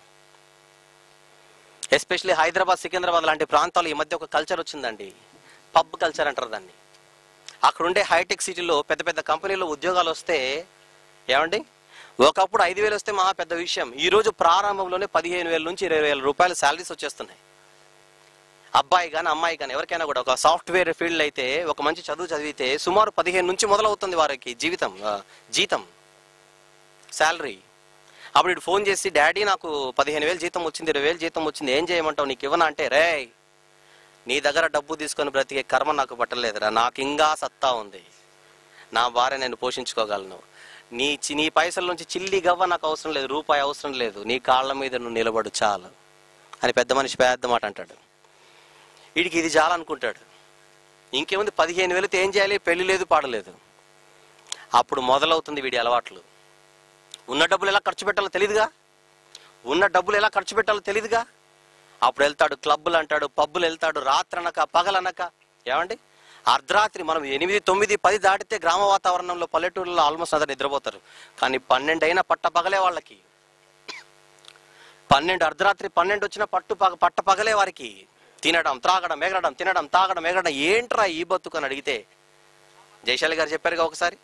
ఎస్పెషల్లీ హైదరాబాద్ సికింద్రాబాద్ లాంటి ప్రాంతాలు ఈ మధ్య ఒక కల్చర్ వచ్చిందండి పబ్ కల్చర్ అంటారు దాన్ని అక్కడ ఉండే హైటెక్ సిటీలో పెద్ద పెద్ద కంపెనీలో ఉద్యోగాలు వస్తే ఏమండి ఒకప్పుడు ఐదు వేలు వస్తే మహా పెద్ద విషయం ఈ రోజు ప్రారంభంలోనే పదిహేను వేల నుంచి ఇరవై వేల రూపాయల శాలరీస్ వచ్చేస్తున్నాయి అబ్బాయి కానీ అమ్మాయి కానీ ఎవరికైనా కూడా ఒక సాఫ్ట్వేర్ ఫీల్డ్ అయితే ఒక మంచి చదువు చదివితే సుమారు పదిహేను నుంచి మొదలవుతుంది వారికి జీవితం ఆ, జీతం శాలరీ అప్పుడు ఇటు ఫోన్ చేసి డాడీ నాకు పదిహేను వేలు జీతం వచ్చింది ఇరవై వేలు జీతం వచ్చింది ఏం చేయమంటావు నీకు ఇవ్వనా అంటే రే నీ దగ్గర డబ్బు తీసుకొని బ్రతికే కర్మ నాకు పట్టలేదురా నాకు ఇంకా సత్తా ఉంది నా భార్య నేను పోషించుకోగలను నీ చి- నీ పైసల నుంచి చిల్లి గవ్వ నాకు అవసరం లేదు రూపాయి అవసరం లేదు నీ కాళ్ళ మీద నువ్వు నిలబడు చాలు అని పెద్ద మనిషి పెద్ద మాట అంటాడు వీడికి ఇది చాలనుకుంటాడు ఇంకేముంది పదిహేను వేలతో ఏం చేయాలి పెళ్లి లేదు పాడలేదు అప్పుడు మొదలవుతుంది వీడి అలవాట్లు ఉన్న డబ్బులు ఎలా ఖర్చు పెట్టాలో తెలియదుగా ఉన్న డబ్బులు ఎలా ఖర్చు పెట్టాలో తెలియదుగా అప్పుడు వెళ్తాడు క్లబ్బులు అంటాడు పబ్బులు వెళ్తాడు రాత్రనక పగలనక ఏమండి అర్ధరాత్రి మనం ఎనిమిది తొమ్మిది పది దాటితే గ్రామ వాతావరణంలో పల్లెటూరులో ఆల్మోస్ట్ అందరు నిద్రపోతారు కానీ పన్నెండు అయినా పట్ట పగలే వాళ్ళకి పన్నెండు అర్ధరాత్రి పన్నెండు వచ్చిన పట్టు పగ పట్ట పగలే వారికి తినడం త్రాగడం ఎగరడం తినడం తాగడం ఎగరడం ఏంట్రా ఈ బతుకు అని అడిగితే జయశాలి గారు చెప్పారుగా ఒకసారి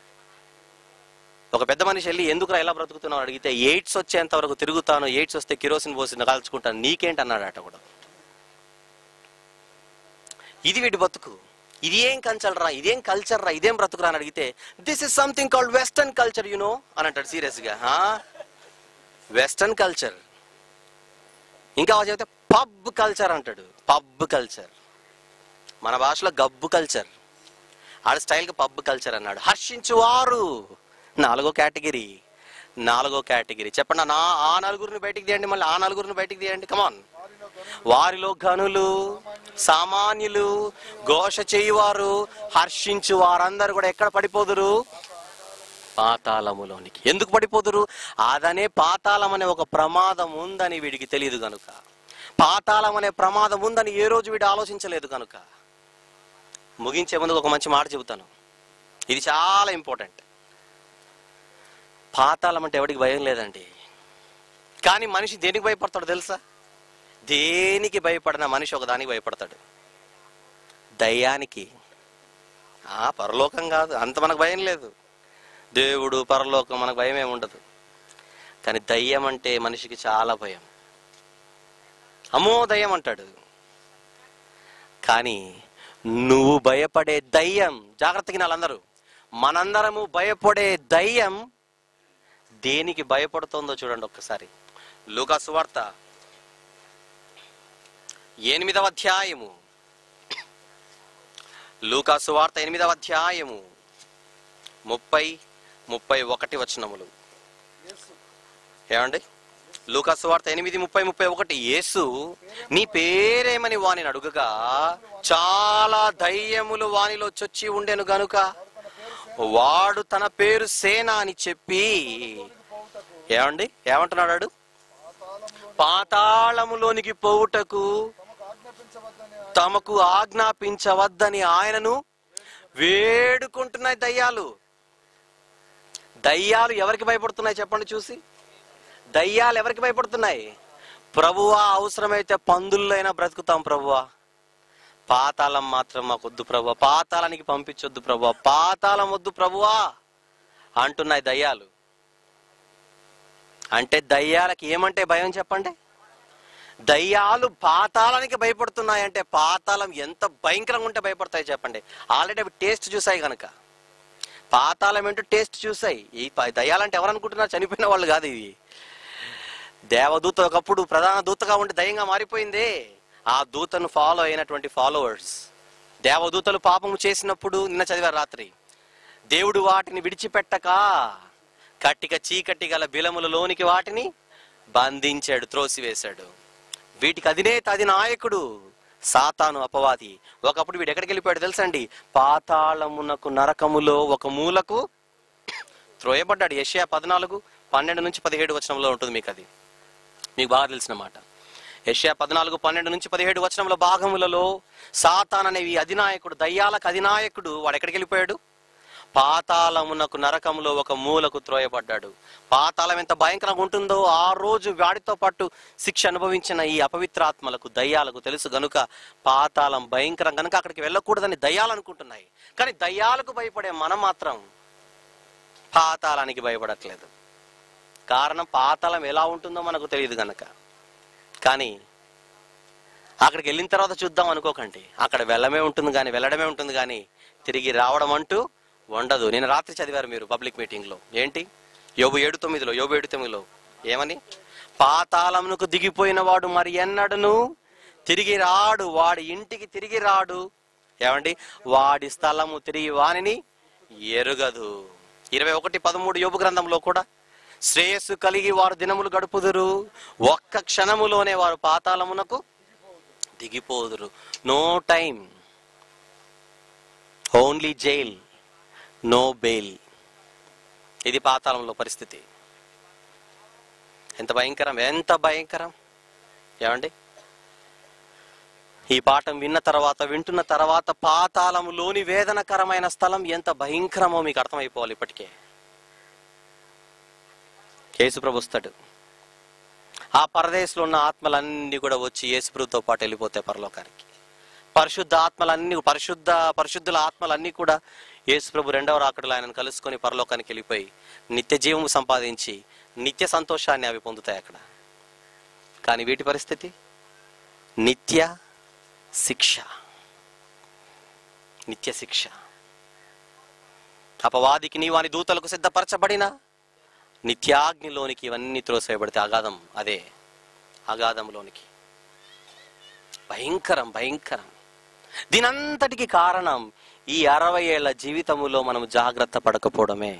ఒక పెద్ద మనిషి వెళ్ళి ఎందుకురా ఎలా బ్రతుకుతున్నావు అడిగితే ఎయిడ్స్ వచ్చేంత వరకు తిరుగుతాను ఎయిడ్స్ వస్తే కిరోసిన్ పోసి కాల్చుకుంటాను నీకేంటి అన్నాడు అట కూడా ఇది వీడి బతుకు ఇది ఏం కల్చర్ రా ఇదేం కల్చర్ రా ఇదేం బ్రతుకురా అని అడిగితే this is something called western culture you know అని అంటాడు సీరియస్ గా వెస్టర్న్ కల్చర్ ఇంకా చెబితే పబ్ కల్చర్ అంటాడు పబ్ కల్చర్ మన భాషలో గబ్బు కల్చర్ ఆడ స్టైల్గా పబ్ కల్చర్ అన్నాడు హర్షించువారు నాలుగో కేటగిరీ నాలుగో కేటగిరీ చెప్పండి నా ఆ నలుగురిని బయటికి తీయండి మళ్ళీ ఆ నలుగురిని బయటికి తీయండి కమాన్ వారిలో గనులు వారిలో ఘనులు సామాన్యులు ఘోష చేయువారు హర్షించు వారందరూ కూడా ఎక్కడ పడిపోదురు పాతాళములోనికి ఎందుకు పడిపోదురు అదనే పాతాళం అనే ఒక ప్రమాదం ఉందని వీడికి తెలియదు గనుక పాతాళం అనే ప్రమాదం ఉందని ఏ రోజు వీడు ఆలోచించలేదు కనుక ముగించే ముందు ఒక మంచి మాట చెబుతాను ఇది చాలా ఇంపార్టెంట్ పాతాళం అంటే ఎవడికి భయం లేదండి కానీ మనిషి దేనికి భయపడతాడు తెలుసా దేనికి భయపడిన మనిషి ఒక దానికి భయపడతాడు దయ్యానికి ఆ పరలోకం కాదు అంత మనకు భయం లేదు దేవుడు పరలోకం మనకు భయం ఏమి ఉండదు కానీ దయ్యం అంటే మనిషికి చాలా భయం అమ్మో దయ్యం అంటాడు కానీ నువ్వు భయపడే దయ్యం జాగ్రత్తగా వాళ్ళందరూ మనందరము భయపడే దయ్యం దేనికి భయపడుతుందో చూడండి ఒక్కసారి లూకా సువార్త ఎనిమిదవ అధ్యాయము లూకా సువార్త ఎనిమిదవ అధ్యాయము ముప్పై ముప్పై ఒకటి వచనములు యేసు ఏమండి లూకా సువార్త ఎనిమిది ముప్పై ముప్పై ఒకటి యేసు నీ పేరేమని వానిని అడుగగా చాలా దయ్యములు వానిలో చొచ్చి ఉండెను గనుక వాడు తన పేరు సేన అని చెప్పి పోవుటకు ఏమండి ఏమంటున్నాడు పాతాళంలో పాతాళములోనికి పోవుటకు తమకు ఆజ్ఞాపించవద్దని ఆయన తమకు ఆజ్ఞాపించవద్దని ఆయనను వేడుకుంటున్నాయి దయ్యాలు దయ్యాలు ఎవరికి భయపడుతున్నాయి చెప్పండి చూసి దయ్యాలు ఎవరికి భయపడుతున్నాయి ప్రభువా అవసరమైతే పందుల్లో బ్రతుకుతాం ప్రభువా పాతాళం మాత్రం మాకు వద్దు ప్రభువా పాతాళానికి పంపించొద్దు ప్రభువా పాతాళం వద్దు ప్రభువా అంటున్నాయి దయ్యాలు అంటే దయ్యాలకి ఏమంటే భయం చెప్పండి దయ్యాలు పాతాళానికి భయపడుతున్నాయంటే పాతాళం ఎంత భయంకరంగా ఉంటే భయపడతాయి చెప్పండి ఆల్రెడీ అవి టేస్ట్ చూసాయి కనుక పాతాళం ఏంటో టేస్ట్ చూసాయి ఈ ప- దయ్యాలంటే ఎవరు అనుకుంటున్నారు చనిపోయిన వాళ్ళు కాదు ఇవి దేవదూత ఒకప్పుడు ప్రధాన దూతగా ఉండి దయ్యంగా మారిపోయింది ఆ దూతను ఫాలో అయినటువంటి ఫాలోవర్స్ దేవదూతలు పాపము చేసినప్పుడు నిన్న చదివారు రాత్రి దేవుడు వాటిని విడిచిపెట్టక కట్టిక చీకటి గల బిలములలోనికి వాటిని బంధించాడు త్రోసివేశాడు వీటికి అధినేత అధినాయకుడు సాతాను అపవాది ఒకప్పుడు వీడు ఎక్కడికి వెళ్ళిపోయాడు తెలుసండి పాతాళమునకు నరకములో ఒక మూలకు త్రోయబడ్డాడు యెషయా పద్నాలుగు పన్నెండు నుంచి పదిహేడు వచనంలో ఉంటుంది మీకు అది మీకు బాగా తెలిసిన మాట యెషయా పద్నాలుగు పన్నెండు నుంచి పదిహేడు వచనంలో భాగములలో సాతాన్ అనేవి అధినాయకుడు దయ్యాలకు అధినాయకుడు వాడు ఎక్కడికి వెళ్ళిపోయాడు పాతాళమునకు నరకంలో ఒక మూలకు త్రోయబడ్డాడు పాతాళం ఎంత భయంకరంగా ఉంటుందో ఆ రోజు వాడితో పాటు శిక్ష అనుభవించిన ఈ అపవిత్రాత్మలకు దయ్యాలకు తెలుసు గనుక పాతాళం భయంకరం గనుక అక్కడికి వెళ్ళకూడదని దయ్యాలు అనుకుంటున్నాయి కానీ దయ్యాలకు భయపడే మనం మాత్రం పాతాళానికి భయపడట్లేదు కారణం పాతాళం ఎలా ఉంటుందో మనకు తెలియదు గనక కానీ అక్కడికి వెళ్ళిన తర్వాత చూద్దాం అనుకోకండి అక్కడ వెళ్ళమే ఉంటుంది కానీ వెళ్ళడమే ఉంటుంది కానీ తిరిగి రావడం అంటూ ఉండదు నేను రాత్రి చదివారు మీరు పబ్లిక్ మీటింగ్ లో ఏంటి యోబు ఏడు తొమ్మిదిలో యోబు ఏడు తొమ్మిదిలో ఏమని పాతాళమునకు దిగిపోయిన వాడు మరి ఎన్నడను తిరిగి రాడు వాడి ఇంటికి తిరిగి రాడు ఏమండి వాడి స్థలము తిరిగి వానిని ఎరుగదు ఇరవై ఒకటి పదమూడు యోబు గ్రంథంలో కూడా శ్రేయస్సు కలిగి వారు దినములు గడుపుదురు ఒక్క క్షణములోనే వారు పాతాళమునకు దిగిపోదురు no time only jail no bail ఇది పాతాళంలో పరిస్థితి ఎంత భయంకరం ఎంత భయంకరం ఏమండి ఈ పాఠం విన్న తర్వాత వింటున్న తర్వాత పాతాళములోని వేదనకరమైన స్థలం ఎంత భయంకరమో మీకు అర్థమైపోవాలి ఇప్పటికే యేసుప్రభు వస్తాడు ఆ పరదేశంలో ఉన్న ఆత్మలన్నీ కూడా వచ్చి యేసుప్రభుతో పాటు వెళ్ళిపోతాయి పరలోకానికి పరిశుద్ధ ఆత్మలన్నీ పరిశుద్ధ పరిశుద్ధుల ఆత్మలన్నీ కూడా యేసుప్రభు రెండవ రాకడలో ఆయనను కలుసుకొని పరలోకానికి వెళ్ళిపోయి నిత్య జీవము సంపాదించి నిత్య సంతోషాన్ని అవి పొందుతాయి అక్కడ కానీ వీటి పరిస్థితి నిత్య శిక్ష నిత్య శిక్ష అపవాదికి నీ వాని దూతలకు సిద్ధపరచబడిన నిత్యాగ్నిలోనికి ఇవన్నీ త్రోసేయబడితే అగాధం అదే అగాధంలోనికి భయంకరం భయంకరం దీనంతటికి కారణం ఈ అరవై ఏళ్ల జీవితములో మనం జాగ్రత్త పడకపోవడమే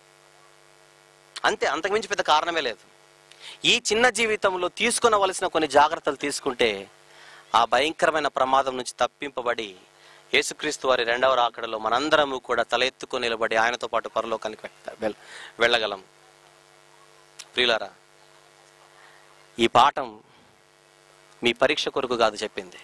అంతే అంతకుమించి పెద్ద కారణమే లేదు ఈ చిన్న జీవితంలో తీసుకునవలసిన కొన్ని జాగ్రత్తలు తీసుకుంటే ఆ భయంకరమైన ప్రమాదం నుంచి తప్పింపబడి యేసుక్రీస్తు వారి రెండవ రాకడలో మనందరము కూడా తల ఎత్తుకొని నిలబడి ఆయనతో పాటు పరలోకానికి వెళ్- వెళ్- వెళ్ళగలం ప్రియులారా ఈ పాఠం మీ పరీక్ష కొరకు కాదు చెప్పింది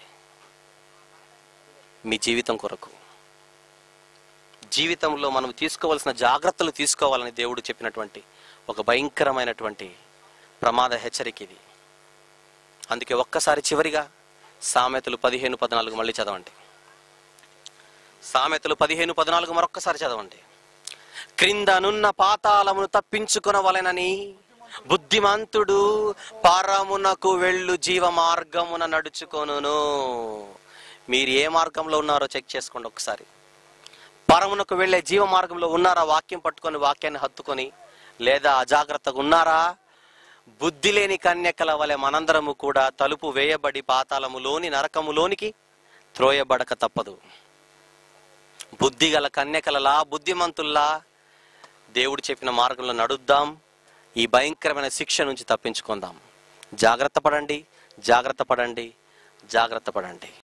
మీ జీవితం కొరకు జీవితంలో మనం తీసుకోవాల్సిన జాగ్రత్తలు తీసుకోవాలని దేవుడు చెప్పినటువంటి ఒక భయంకరమైనటువంటి ప్రమాద హెచ్చరిక ఇది అందుకే ఒక్కసారి చివరిగా సామెతలు పదిహేను పద్నాలుగు మళ్ళీ చదవండి సామెతలు పదిహేను పద్నాలుగు మరొక్కసారి చదవండి క్రిందనున్న పాతాళమును తప్పించుకొనవలెనని బుద్ధిమంతుడు పరమునకు వెళ్ళు జీవ మార్గమున నడుచుకొనును మీరు ఏ మార్గంలో ఉన్నారో చెక్ చేసుకోండి ఒకసారి పరమునకు వెళ్ళే జీవ మార్గంలో ఉన్నారా వాక్యం పట్టుకొని వాక్యాన్ని హత్తుకొని లేదా అజాగ్రత్తగా ఉన్నారా బుద్ధి లేని కన్యకల వలె మనందరము కూడా తలుపు వేయబడి పాతాళములోని నరకములోనికి త్రోయబడక తప్పదు బుద్ధిగల కన్యకలలా బుద్ధిమంతుల్లా దేవుడు చెప్పిన మార్గంలో నడుద్దాం ఈ భయంకరమైన శిక్ష నుంచి తప్పించుకుందాం జాగ్రత్త పడండి జాగ్రత్త పడండి జాగ్రత్త పడండి